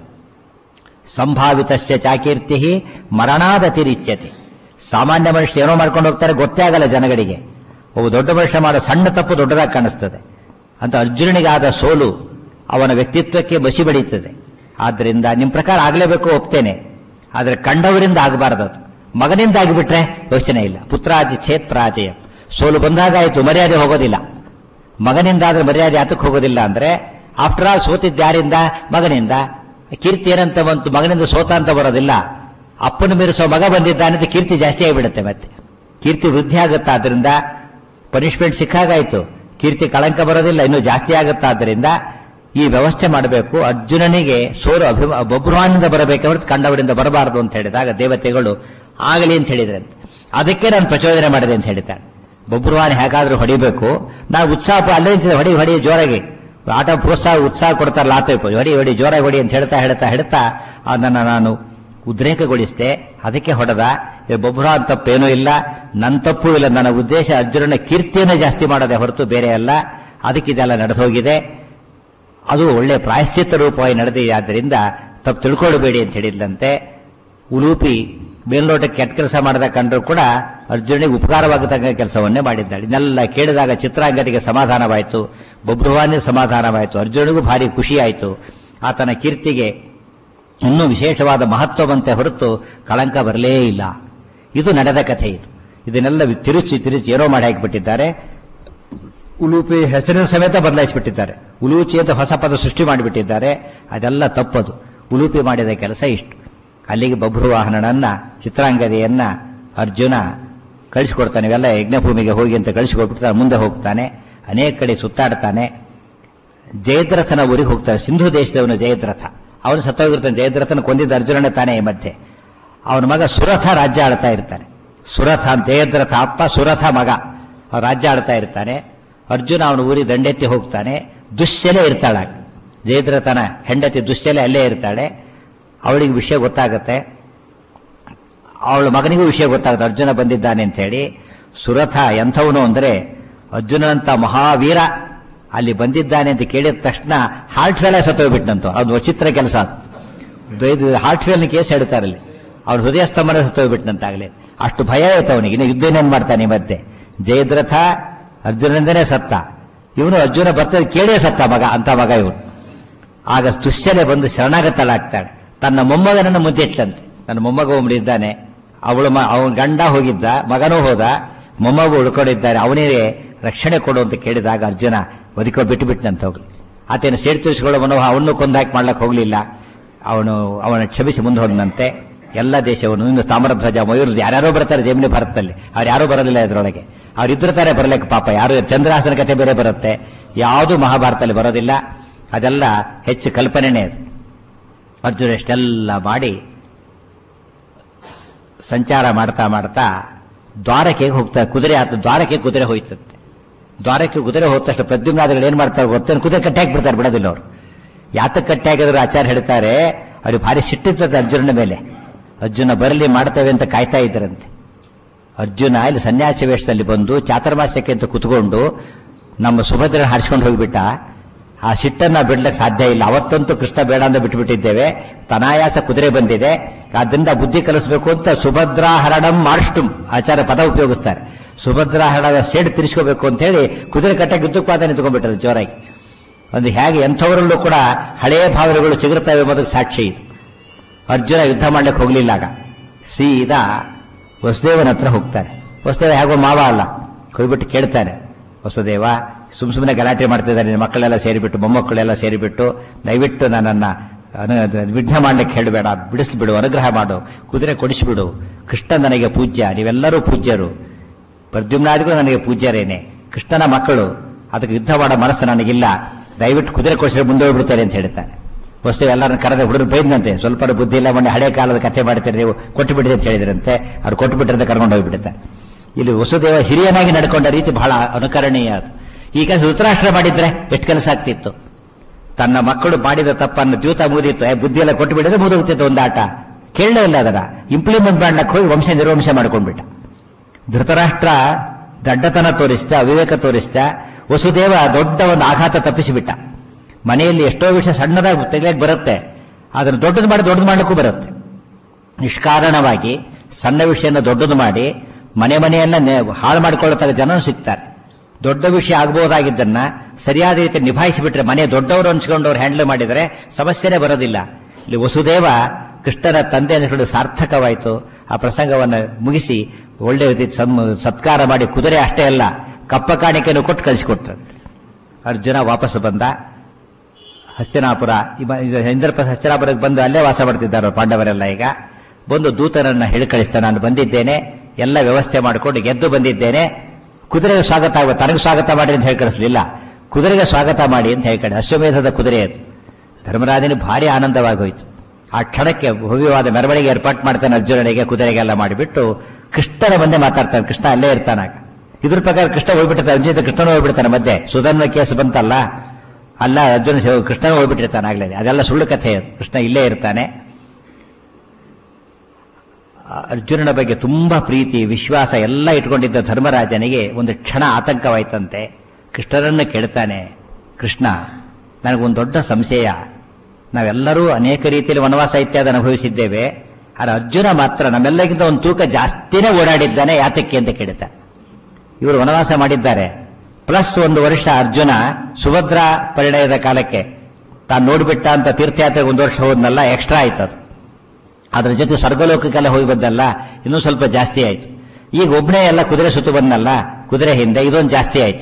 [SPEAKER 1] ಸಂಭಾವಿತಸ್ಯ ಚಾಕೀರ್ತಿ ಮರಣಾದತಿರಿಚ್ಯತೆ ಸಾಮಾನ್ಯ ಮನುಷ್ಯ ಏನೋ ಮಾಡ್ಕೊಂಡು ಹೋಗ್ತಾರೆ ಗೊತ್ತೇ ಆಗಲ್ಲ ಜನಗಳಿಗೆ ಒಬ್ಬ ದೊಡ್ಡ ಮನುಷ್ಯ ಮಾಡೋ ಸಣ್ಣ ತಪ್ಪು ದೊಡ್ಡದಾಗಿ ಕಾಣಿಸ್ತದೆ ಅಂತ ಅರ್ಜುನನಿಗಾದ ಸೋಲು ಅವನ ವ್ಯಕ್ತಿತ್ವಕ್ಕೆ ಬಸಿ ಬಡೀತದೆ ಆದ್ರಿಂದ ನಿಮ್ಮ ಪ್ರಕಾರ ಆಗಲೇಬೇಕು ಒಪ್ತೇನೆ ಆದರೆ ಕಂಡವರಿಂದ ಆಗಬಾರದು ಅದು ಮಗನಿಂದ ಆಗಿಬಿಟ್ರೆ ಯೋಚನೆ ಇಲ್ಲ ಪುತ್ರಾಜಿ ಛೇತ್ ಪ್ರಾಜಯ ಸೋಲು ಬಂದಾಗ ಆಯ್ತು ಮರ್ಯಾದೆ ಹೋಗೋದಿಲ್ಲ ಮಗನಿಂದ ಆದ್ರೆ ಮರ್ಯಾದೆ ಆತಕ್ಕೆ ಹೋಗೋದಿಲ್ಲ ಅಂದ್ರೆ ಆಫ್ಟರ್ ಆಲ್ ಸೋತಿದ್ಯಾರಿಂದ ಮಗನಿಂದ ಕೀರ್ತಿ ಏನಂತ ಬಂತು ಮಗನಿಂದ ಸೋತ ಅಂತ ಬರೋದಿಲ್ಲ ಅಪ್ಪನ ಮೀರಿಸೋ ಮಗ ಬಂದಿದ್ದಾನೆ ಅಂತ ಕೀರ್ತಿ ಜಾಸ್ತಿ ಆಗಿಬಿಡುತ್ತೆ ಮತ್ತೆ ಕೀರ್ತಿ ವೃದ್ಧಿ ಆಗುತ್ತಾ ಆದ್ರಿಂದ ಪನಿಷ್ಮೆಂಟ್ ಸಿಕ್ಕಾಗಾಯ್ತು ಕೀರ್ತಿ ಕಳಂಕ ಬರೋದಿಲ್ಲ ಇನ್ನು ಜಾಸ್ತಿ ಆಗುತ್ತಾದ್ರಿಂದ ಈ ವ್ಯವಸ್ಥೆ ಮಾಡಬೇಕು ಅರ್ಜುನನಿಗೆ ಸೋಲು ಅಭಿಮ ಬೊಬ್ರುವಾನಿಂದ ಬರಬೇಕು ಹೊರತು ಕಂಡವರಿಂದ ಬರಬಾರದು ಅಂತ ಹೇಳಿದಾಗ ದೇವತೆಗಳು ಆಗಲಿ ಅಂತ ಹೇಳಿದ್ರಂತೆ ಅದಕ್ಕೆ ನಾನು ಪ್ರಚೋದನೆ ಮಾಡಿದೆ ಅಂತ ಹೇಳ್ತಾಳೆ ಬೊಬ್ರುವಾನ್ ಹೇಗಾದ್ರೂ ಹೊಡಿಬೇಕು ನಾವು ಉತ್ಸಾಹ ಅಲ್ಲೇ ನಿಂತಿದ್ದೆ ಹೊಡಿ ಹೊಡಿ ಜೋರಾಗಿ ಆಟ ಪ್ರೋತ್ಸಾಹ ಉತ್ಸಾಹ ಕೊಡ್ತಾರಲ್ಲ ಆತ ಹೊಡಿ ಹೊಡಿ ಜೋರಾಗಿ ಹೊಡಿ ಅಂತ ಹೇಳ್ತಾ ಹೇಳ್ತಾ ಹೇಳ್ತಾ ಅದನ್ನ ನಾನು ಉದ್ರೇಕಗೊಳಿಸಿದೆ ಅದಕ್ಕೆ ಹೊಡೆದ ಬೊಬ್ಬರ ತಪ್ಪೇನೂ ಇಲ್ಲ ನನ್ನ ತಪ್ಪು ಇಲ್ಲ ನನ್ನ ಉದ್ದೇಶ ಅರ್ಜುನನ ಕೀರ್ತಿಯನ್ನು ಜಾಸ್ತಿ ಮಾಡೋದೇ ಹೊರತು ಬೇರೆ ಅಲ್ಲ ಅದಕ್ಕೆ ಇದೆಲ್ಲ ನಡೆದೋಗಿದೆ ಅದು ಒಳ್ಳೆ ಪ್ರಾಯಶ್ಚಿತ್ತ ರೂಪವಾಗಿ ನಡೆದಿದೆ ಆದ್ದರಿಂದ ತಪ್ಪು ತಿಳ್ಕೊಳ್ಬೇಡಿ ಅಂತ ಹೇಳಿದ್ಲಂತೆ ಉಲೂಪಿ ಮೇಲ್ನೋಟಕ್ಕೆ ಕೆಟ್ಟ ಕೆಲಸ ಮಾಡದ ಕಂಡ್ರು ಕೂಡ ಅರ್ಜುನಿಗೆ ಉಪಕಾರವಾಗತಕ್ಕ ಕೆಲಸವನ್ನೇ ಮಾಡಿದ್ದಾಳೆ ಇದನ್ನೆಲ್ಲ ಕೇಳಿದಾಗ ಚಿತ್ರಾಂಗದಿಗೆ ಸಮಾಧಾನವಾಯಿತು ಬಬ್ರುವಾನಿ ಸಮಾಧಾನವಾಯಿತು ಅರ್ಜುನಿಗೂ ಭಾರಿ ಖುಷಿಯಾಯಿತು ಆತನ ಕೀರ್ತಿಗೆ ಇನ್ನೂ ವಿಶೇಷವಾದ ಮಹತ್ವ ಬಂತೆ ಹೊರತು ಕಳಂಕ ಬರಲೇ ಇಲ್ಲ ಇದು ನಡೆದ ಕಥೆ ಇದು ಇದನ್ನೆಲ್ಲ ತಿರುಚಿ ತಿರುಚಿ ಏನೋ ಮಾಡಿ ಹಾಕಿಬಿಟ್ಟಿದ್ದಾರೆ ಉಲೂಪಿ ಹೆಸರಿನ ಸಮೇತ ಬದಲಾಯಿಸಿಬಿಟ್ಟಿದ್ದಾರೆ ಉಲೂಚಿ ಅಂತ ಹೊಸ ಪದ ಸೃಷ್ಟಿ ಮಾಡಿಬಿಟ್ಟಿದ್ದಾರೆ ಅದೆಲ್ಲ ತಪ್ಪದು ಉಲೂಪಿ ಮಾಡಿದ ಕೆಲಸ ಇಷ್ಟು ಅಲ್ಲಿಗೆ ಬಭ್ರುವಾಹನನನ್ನ ಚಿತ್ರಾಂಗದೆಯನ್ನ ಅರ್ಜುನ ಕಳಿಸಿಕೊಡ್ತಾನೆ ಇವೆಲ್ಲ ಯಜ್ಞಭೂಮಿಗೆ ಹೋಗಿ ಅಂತ ಕಳಿಸಿಕೊಟ್ಬಿಡ್ತಾನೆ ಮುಂದೆ ಹೋಗ್ತಾನೆ ಅನೇಕ ಕಡೆ ಸುತ್ತಾಡ್ತಾನೆ ಜಯದ್ರಥನ ಊರಿಗೆ ಹೋಗ್ತಾನೆ ಸಿಂಧು ದೇಶದವನು ಜಯದ್ರಥ ಅವನು ಸತ್ತೋಗಿರ್ತಾನೆ ಜಯದ್ರಥನ ಕೊಂದಿದ್ದ ಅರ್ಜುನನೇ ತಾನೇ ಈ ಮಧ್ಯೆ ಅವನ ಮಗ ಸುರಥ ರಾಜ್ಯ ಆಳ್ತಾ ಇರ್ತಾನೆ ಸುರಥ ಅಂತ ಜಯದ್ರಥ ಅಪ್ಪ ಸುರಥ ಮಗ ಅವ್ನು ರಾಜ್ಯ ಆಳ್ತಾ ಇರ್ತಾನೆ ಅರ್ಜುನ ಅವನ ಊರಿಗೆ ದಂಡೆತ್ತಿ ಹೋಗ್ತಾನೆ ದುಶ್ಯಲೆ ಇರ್ತಾಳ ಜಯದ್ರಥನ ಹೆಂಡತಿ ದುಶ್ಯಲೆ ಅಲ್ಲೇ ಇರ್ತಾಳೆ ಅವಳಿಗೆ ವಿಷಯ ಗೊತ್ತಾಗತ್ತೆ ಅವಳ ಮಗನಿಗೂ ವಿಷಯ ಗೊತ್ತಾಗುತ್ತೆ ಅರ್ಜುನ ಬಂದಿದ್ದಾನೆ ಅಂತ ಹೇಳಿ ಸುರಥ ಎಂಥವನು ಅಂದ್ರೆ ಅರ್ಜುನಂತ ಮಹಾವೀರ ಅಲ್ಲಿ ಬಂದಿದ್ದಾನೆ ಅಂತ ಕೇಳಿದ ತಕ್ಷಣ ಹಾರ್ಟ್ ಫೇಲ್ ಸತ್ತೋಗ್ಬಿಟ್ನಂತ ಅದು ವಿಚಿತ್ರ ಕೆಲಸ ಅದು ಹಾರ್ಟ್ ಫೇಲ್ ಕೇಸ್ ಹೇಳ್ತಾರಲ್ಲಿ ಅವ್ರ ಹೃದಯ ಸ್ತಂಭನ ಸತ್ತೋಗ್ಬಿಟ್ನಂತಾಗಲೇ ಅಷ್ಟು ಭಯ ಆಯ್ತು ಅವನಿಗೆ ಇನ್ನು ಯುದ್ಧ ಏನೇನ್ ಮಾಡ್ತಾನೆ ಈ ಮಧ್ಯೆ ಜಯದ್ರಥ ಅರ್ಜುನಂದನೇ ಸತ್ತ ಇವನು ಅರ್ಜುನ ಬರ್ತದೆ ಕೇಳೇ ಸತ್ತ ಮಗ ಅಂತ ಮಗ ಇವನು ಆಗ ದುಶ್ಯಲೆ ಬಂದು ಶರಣಾಗತಳಾಗ್ತಾಳೆ ತನ್ನ ಮೊಮ್ಮಗನನ್ನು ಮುದ್ದೆ ಇಟ್ಲಂತೆ ನನ್ನ ಮೊಮ್ಮಗ ಒಬ್ಬನಿದ್ದಾನೆ ಅವಳು ಅವನ ಗಂಡ ಹೋಗಿದ್ದ ಮಗನೂ ಹೋದ ಮೊಮ್ಮಗ ಉಳ್ಕೊಂಡಿದ್ದಾರೆ ಅವನಿಗೆ ರಕ್ಷಣೆ ಕೊಡು ಅಂತ ಕೇಳಿದಾಗ ಅರ್ಜುನ ಬದುಕೋ ಬಿಟ್ಟು ಬಿಟ್ಟನಂತ ಹೋಗ್ಲಿ ಆತನ ಸೇಡ್ ತಿಳಿಸ್ಕೊಳ್ಳೋ ಮನೋಹ ಅವನು ಕೊಂದಾಕಿ ಮಾಡ್ಲಕ್ಕೆ ಹೋಗ್ಲಿಲ್ಲ ಅವನು ಅವನ ಕ್ಷಮಿಸಿ ಮುಂದೆ ಹೋದನಂತೆ ಎಲ್ಲ ದೇಶವನ್ನು ಇನ್ನು ತಾಮ್ರಧ್ವಜ ಮಯೂರ್ ಯಾರ್ಯಾರೋ ಬರ್ತಾರೆ ಜಮಿನಿ ಭಾರತದಲ್ಲಿ ಅವ್ರು ಯಾರೂ ಬರೋದಿಲ್ಲ ಇದರೊಳಗೆ ಅವ್ರು ಇದ್ರತಾರೆ ಬರಲಿಕ್ಕೆ ಪಾಪ ಯಾರು ಚಂದ್ರಹಾಸನ ಕಥೆ ಬೇರೆ ಬರುತ್ತೆ ಯಾವುದು ಮಹಾಭಾರತದಲ್ಲಿ ಬರೋದಿಲ್ಲ ಅದೆಲ್ಲ ಹೆಚ್ಚು ಕಲ್ಪನೆನೇ ಅದು ಅರ್ಜುನ ಇಷ್ಟೆಲ್ಲ ಮಾಡಿ ಸಂಚಾರ ಮಾಡ್ತಾ ಮಾಡ್ತಾ ದ್ವಾರಕ್ಕೆ ಹೋಗ್ತಾರೆ ಕುದುರೆ ಆತ ದ್ವಾರಕ್ಕೆ ಕುದುರೆ ಹೋಯ್ತಂತೆ ದ್ವಾರಕ್ಕೆ ಕುದುರೆ ಹೋದ ತಕ್ಷಣ ಪ್ರದ್ಯುಮ್ನಾದಿಗಳು ಏನ್ ಮಾಡ್ತಾರೆ ಗೊತ್ತೇನು ಕುದುರೆ ಕಟ್ಟಿ ಹಾಕ್ಬಿಡ್ತಾರೆ ಬಿಡೋದಿಲ್ಲ ಅವರು ಯಾತಕ್ಕೆ ಕಟ್ಟಿ ಹಾಕಿದ್ರು ಆಚಾರ್ಯ ಹೇಳ್ತಾರೆ ಅವ್ರಿಗೆ ಭಾರಿ ಸಿಟ್ಟಿರ್ತದೆ ಅರ್ಜುನನ ಮೇಲೆ ಅರ್ಜುನ ಬರಲಿ ಮಾಡ್ತೇವೆ ಅಂತ ಕಾಯ್ತಾ ಇದ್ರಂತೆ ಅರ್ಜುನ ಇಲ್ಲಿ ಸನ್ಯಾಸಿ ವೇಷದಲ್ಲಿ ಬಂದು ಚಾತುರ್ಮಾಸ್ಯಕ್ಕೆ ಅಂತ ಕುತ್ಕೊಂಡು ನಮ್ಮ ಸುಭದ್ರ ಹಾರಿಸ್ಕೊಂಡು ಹೋಗ್ಬಿಟ್ಟ ಆ ಸಿಟ್ಟನ್ನ ಬಿಡ್ಲಿಕ್ಕೆ ಸಾಧ್ಯ ಇಲ್ಲ ಅವತ್ತಂತೂ ಕೃಷ್ಣ ಬೇಡ ಅಂತ ಬಿಟ್ಬಿಟ್ಟಿದ್ದೇವೆ ತನಾಯಾಸ ಕುದುರೆ ಬಂದಿದೆ ಆದ್ರಿಂದ ಬುದ್ಧಿ ಕಲಿಸಬೇಕು ಅಂತ ಸುಭದ್ರಾಹರಣಂ ಮಾರ್ಷ್ಟುಂ ಆಚಾರ ಪದ ಉಪಯೋಗಿಸ್ತಾರೆ ಸುಭದ್ರಾಹರಣದ ಸೇಡ್ ತಿರ್ಸ್ಕೋಬೇಕು ಅಂತ ಹೇಳಿ ಕುದುರೆ ಕಟ್ಟಕ್ಕೆ ಯುದ್ಧಕ್ಕೆ ಪಾದ ನಿಂತ್ಕೊಂಡ್ಬಿಟ್ಟರು ಜೋರಾಗಿ ಒಂದು ಹೇಗೆ ಎಂಥವರಲ್ಲೂ ಕೂಡ ಹಳೆಯ ಭಾವನೆಗಳು ಚಿಗುರ್ತವೆ ಎಂಬುದಕ್ಕೆ ಸಾಕ್ಷಿ ಇದು ಅರ್ಜುನ ಯುದ್ಧ ಮಾಡ್ಲಿಕ್ಕೆ ಹೋಗ್ಲಿಲ್ಲ ಆಗ ಸೀದಾ ವಸುದೇವನ ಹತ್ರ ಹೋಗ್ತಾರೆ ವಸುದೇವ ಹೇಗೋ ಮಾವ ಅಲ್ಲ ಹೋಗ್ಬಿಟ್ಟು ಕೇಳ್ತಾನೆ ವಸುದೇವ ಸುಮ್ ಸುಮ್ಮನೆ ಗಲಾಟೆ ಮಾಡ್ತಿದ್ದಾರೆ ನಿನ್ನ ಮಕ್ಕಳೆಲ್ಲ ಸೇರಿಬಿಟ್ಟು ಮೊಮ್ಮಕ್ಕಳೆಲ್ಲ ಸೇರಿಬಿಟ್ಟು ದಯವಿಟ್ಟು ನನ್ನನ್ನ ವಿಘ್ನ ಮಾಡ್ಲಿಕ್ಕೆ ಹೇಳಬೇಡ ಬಿಡಿಸ್ಬಿಡು ಅನುಗ್ರಹ ಮಾಡು ಕುದುರೆ ಕೊಡಿಸಿಬಿಡು ಕೃಷ್ಣ ನನಗೆ ಪೂಜ್ಯ ನೀವೆಲ್ಲರೂ ಪೂಜ್ಯರು ಪ್ರದ್ಯುಮ್ನಾದಿಗಳು ನನಗೆ ಪೂಜ್ಯರೇನೆ ಕೃಷ್ಣನ ಮಕ್ಕಳು ಅದಕ್ಕೆ ಯುದ್ಧ ಮಾಡೋ ಮನಸ್ಸು ನನಗಿಲ್ಲ ದಯವಿಟ್ಟು ಕುದುರೆ ಕೊಡಿಸಿದ್ರೆ ಮುಂದೆ ಹೋಗ್ಬಿಡ್ತಾರೆ ಅಂತ ಹೇಳ್ತಾರೆ ವಸ್ತು ಎಲ್ಲರನ್ನ ಕರೆದ ಹುಡುಗರು ಬೈದಂತೆ ಸ್ವಲ್ಪ ಬುದ್ಧಿ ಇಲ್ಲ ಮೊನ್ನೆ ಹಳೆ ಕಾಲದ ಕಥೆ ಮಾಡ್ತೀರಿ ನೀವು ಕೊಟ್ಟು ಬಿಡಿರಿ ಅಂತ ಹೇಳಿದ್ರಂತೆ ಅವ್ರು ಕೊಟ್ಟು ಬಿಟ್ಟಿರಂತೆ ಕರ್ಕೊಂಡು ಹೋಗ್ಬಿಡುತ್ತೆ ಇಲ್ಲಿ ವಸುದೇವ ಹಿರಿಯನಾಗಿ ನಡ್ಕೊಂಡ ರೀತಿ ಬಹಳ ಅನುಕರಣೀಯ ಅದು ಈಗ ಧೃತರಾಷ್ಟ್ರ ಮಾಡಿದ್ರೆ ಎಷ್ಟು ಕೆಲಸ ಆಗ್ತಿತ್ತು ತನ್ನ ಮಕ್ಕಳು ಮಾಡಿದ ತಪ್ಪನ್ನು ದ್ಯೂತ ಮುಗಿದಿತ್ತು ಏ, ಬುದ್ಧಿ ಎಲ್ಲ ಕೊಟ್ಟು ಬಿಡಿದ್ರೆ ಮುದುಗುತ್ತಿತ್ತು ಒಂದು ಆಟ ಕೇಳಲೇ ಇಲ್ಲ ಅದನ್ನ ಇಂಪ್ಲಿಮೆಂಟ್ ಮಾಡ್ಲಕ್ಕೆ ಹೋಗಿ ವಂಶ ನಿರ್ವಂಶ ಮಾಡ್ಕೊಂಡ್ಬಿಟ್ಟ ಧೃತರಾಷ್ಟ್ರ ದಡ್ಡತನ ತೋರಿಸ್ತ ಅವಿವೇಕ ತೋರಿಸ್ತ ವಸುದೇವ ದೊಡ್ಡ ಒಂದು ಆಘಾತ ತಪ್ಪಿಸಿಬಿಟ್ಟ ಮನೆಯಲ್ಲಿ ಎಷ್ಟೋ ವಿಷಯ ಸಣ್ಣದಾಗಿ ತೆಗಿಯಕ್ಕೆ ಬರುತ್ತೆ ಅದನ್ನು ದೊಡ್ಡದು ಮಾಡಿ ದೊಡ್ಡದು ಮಾಡ್ಲಿಕ್ಕೂ ಬರುತ್ತೆ ನಿಷ್ಕಾರಣವಾಗಿ ಸಣ್ಣ ವಿಷಯನ ದೊಡ್ಡದು ಮಾಡಿ ಮನೆ ಮನೆಯನ್ನ ನೆ- ಹಾಳು ಮಾಡಿಕೊಳ್ಳುತ್ತಾರೆ ಜನ ಸಿಗ್ತಾರೆ ದೊಡ್ಡ ವಿಷಯ ಆಗಬಹುದಾಗಿದ್ದನ್ನ ಸರಿಯಾದ ರೀತಿ ನಿಭಾಯಿಸಿಬಿಟ್ರೆ ಮನೆ ದೊಡ್ಡವರು ಅನ್ಸ್ಕೊಂಡವ್ರು ಹ್ಯಾಂಡಲ್ ಮಾಡಿದರೆ ಸಮಸ್ಯೆನೇ ಬರೋದಿಲ್ಲ ಇಲ್ಲಿ ವಸುದೇವ ಕೃಷ್ಣನ ತಂದೆ ಅನ್ನಿಸ್ಕೊಂಡು ಸಾರ್ಥಕವಾಯಿತು ಆ ಪ್ರಸಂಗವನ್ನು ಮುಗಿಸಿ ಒಳ್ಳೆ ರೀತಿ ಸಮ್- ಸತ್ಕಾರ ಮಾಡಿ ಕುದುರೆ ಅಷ್ಟೇ ಅಲ್ಲ ಕಪ್ಪ ಕಾಣಿಕೆಯನ್ನು ಕೊಟ್ಟು ಕಳಿಸಿಕೊಟ್ರು ಅರ್ಜುನ ವಾಪಸ್ ಬಂದ ಹಸ್ತಿನಾಪುರ ಇವ- ಇದು ಇಂದ್ರಪ್ರಸ್ಥ ಹಸ್ತಿನಾಪುರಕ್ಕೆ ಬಂದು ಅಲ್ಲೇ ವಾಸ ಮಾಡ್ತಿದ್ದಾರೆ ಪಾಂಡವರೆಲ್ಲ ಈಗ ಬಂದು ದೂತರನ್ನ ಹೇಳಿ ಕಳಿಸ್ತಾ ನಾನು ಬಂದಿದ್ದೇನೆ ಎಲ್ಲ ವ್ಯವಸ್ಥೆ ಮಾಡಿಕೊಂಡು ಗೆದ್ದು ಬಂದಿದ್ದೇನೆ ಕುದುರೆಗೆ ಸ್ವಾಗತ ಆಗ ತನಗೆ ಸ್ವಾಗತ ಮಾಡಿ ಅಂತ ಹೇಳಿ ಕಳಿಸ್ಲಿಲ್ಲ ಕುದುರೆಗೆ ಸ್ವಾಗತ ಮಾಡಿ ಅಂತ ಹೇಳಿ ಕಳಿ ಅಶ್ವಮೇಧದ ಕುದುರೆ ಅದು ಧರ್ಮರಾಜನಿಗೆ ಭಾರಿ ಆನಂದವಾಗೋಯ್ತು ಆ ಕ್ಷಣಕ್ಕೆ ಭವ್ಯವಾದ ಮೆರವಣಿಗೆ ಏರ್ಪಾಟ್ ಮಾಡ್ತಾನೆ ಅರ್ಜುನನಿಗೆ ಕುದುರೆಗೆಲ್ಲ ಮಾಡಿಬಿಟ್ಟು ಕೃಷ್ಣನ ಮುಂದೆ ಮಾತಾಡ್ತಾನೆ ಕೃಷ್ಣ ಅಲ್ಲೇ ಇರ್ತಾನಾಗ ಇದ್ರ ಪ್ರಕಾರ ಕೃಷ್ಣ ಹೋಗ್ಬಿಡ್ತಾನೆ ಅರ್ಜುನ ಕೃಷ್ಣನ ಹೋಗ್ಬಿಡ್ತಾನೆ ಮಧ್ಯೆ ಸುಧರ್ಮ ಕೇಸ್ ಬಂತಲ್ಲ ಅಲ್ಲ ಅರ್ಜುನ ಶಿವ ಕೃಷ್ಣನ ಹೋಗ್ಬಿಟ್ಟಿರ್ತಾನೆ ಆಗ್ಲೇ ಅದೆಲ್ಲ ಸುಳ್ಳು ಕಥೆ ಅದು. ಕೃಷ್ಣ ಇಲ್ಲೇ ಇರ್ತಾನೆ ಅರ್ಜುನನ ಬಗ್ಗೆ ತುಂಬಾ ಪ್ರೀತಿ ವಿಶ್ವಾಸ ಎಲ್ಲ ಇಟ್ಕೊಂಡಿದ್ದ ಧರ್ಮರಾಜನಿಗೆ ಒಂದು ಕ್ಷಣ ಆತಂಕವಾಯ್ತಂತೆ ಕೃಷ್ಣನನ್ನು ಕೇಳ್ತಾನೆ ಕೃಷ್ಣ ನನಗೊಂದು ದೊಡ್ಡ ಸಂಶಯ ನಾವೆಲ್ಲರೂ ಅನೇಕ ರೀತಿಯಲ್ಲಿ ವನವಾಸ ಇತ್ಯಾದಿ ಅನುಭವಿಸಿದ್ದೇವೆ ಆದರೆ ಅರ್ಜುನ ಮಾತ್ರ ನಮ್ಮೆಲ್ಲಕ್ಕಿಂತ ಒಂದು ತೂಕ ಜಾಸ್ತಿನೇ ಓಡಾಡಿದ್ದಾನೆ ಯಾತಕ್ಕೆ ಅಂತ ಕೇಳ್ತಾನೆ ಇವರು ವನವಾಸ ಮಾಡಿದ್ದಾರೆ ಪ್ಲಸ್ ಒಂದು ವರ್ಷ ಅರ್ಜುನ ಸುಭದ್ರಾ ಪರಿಣಯದ ಕಾಲಕ್ಕೆ ತಾನು ನೋಡ್ಬಿಟ್ಟ ಅಂತ ತೀರ್ಥಯಾತ್ರೆಗೆ ಒಂದು ವರ್ಷ ಹೋದ್ನಲ್ಲ ಎಕ್ಸ್ಟ್ರಾ ಆಯ್ತು ಅದು ಅದ್ರ ಜೊತೆ ಸ್ವರ್ಗಲೋಕಕ್ಕೆಲ್ಲ ಹೋಗಿ ಬಂದಲ್ಲ ಇನ್ನೂ ಸ್ವಲ್ಪ ಜಾಸ್ತಿ ಆಯ್ತು ಈಗ ಒಬ್ಬನೇ ಎಲ್ಲ ಕುದುರೆ ಸುತ್ತು ಬಂದಲ್ಲ ಕುದುರೆ ಹಿಂದೆ ಇದೊಂದು ಜಾಸ್ತಿ ಆಯ್ತು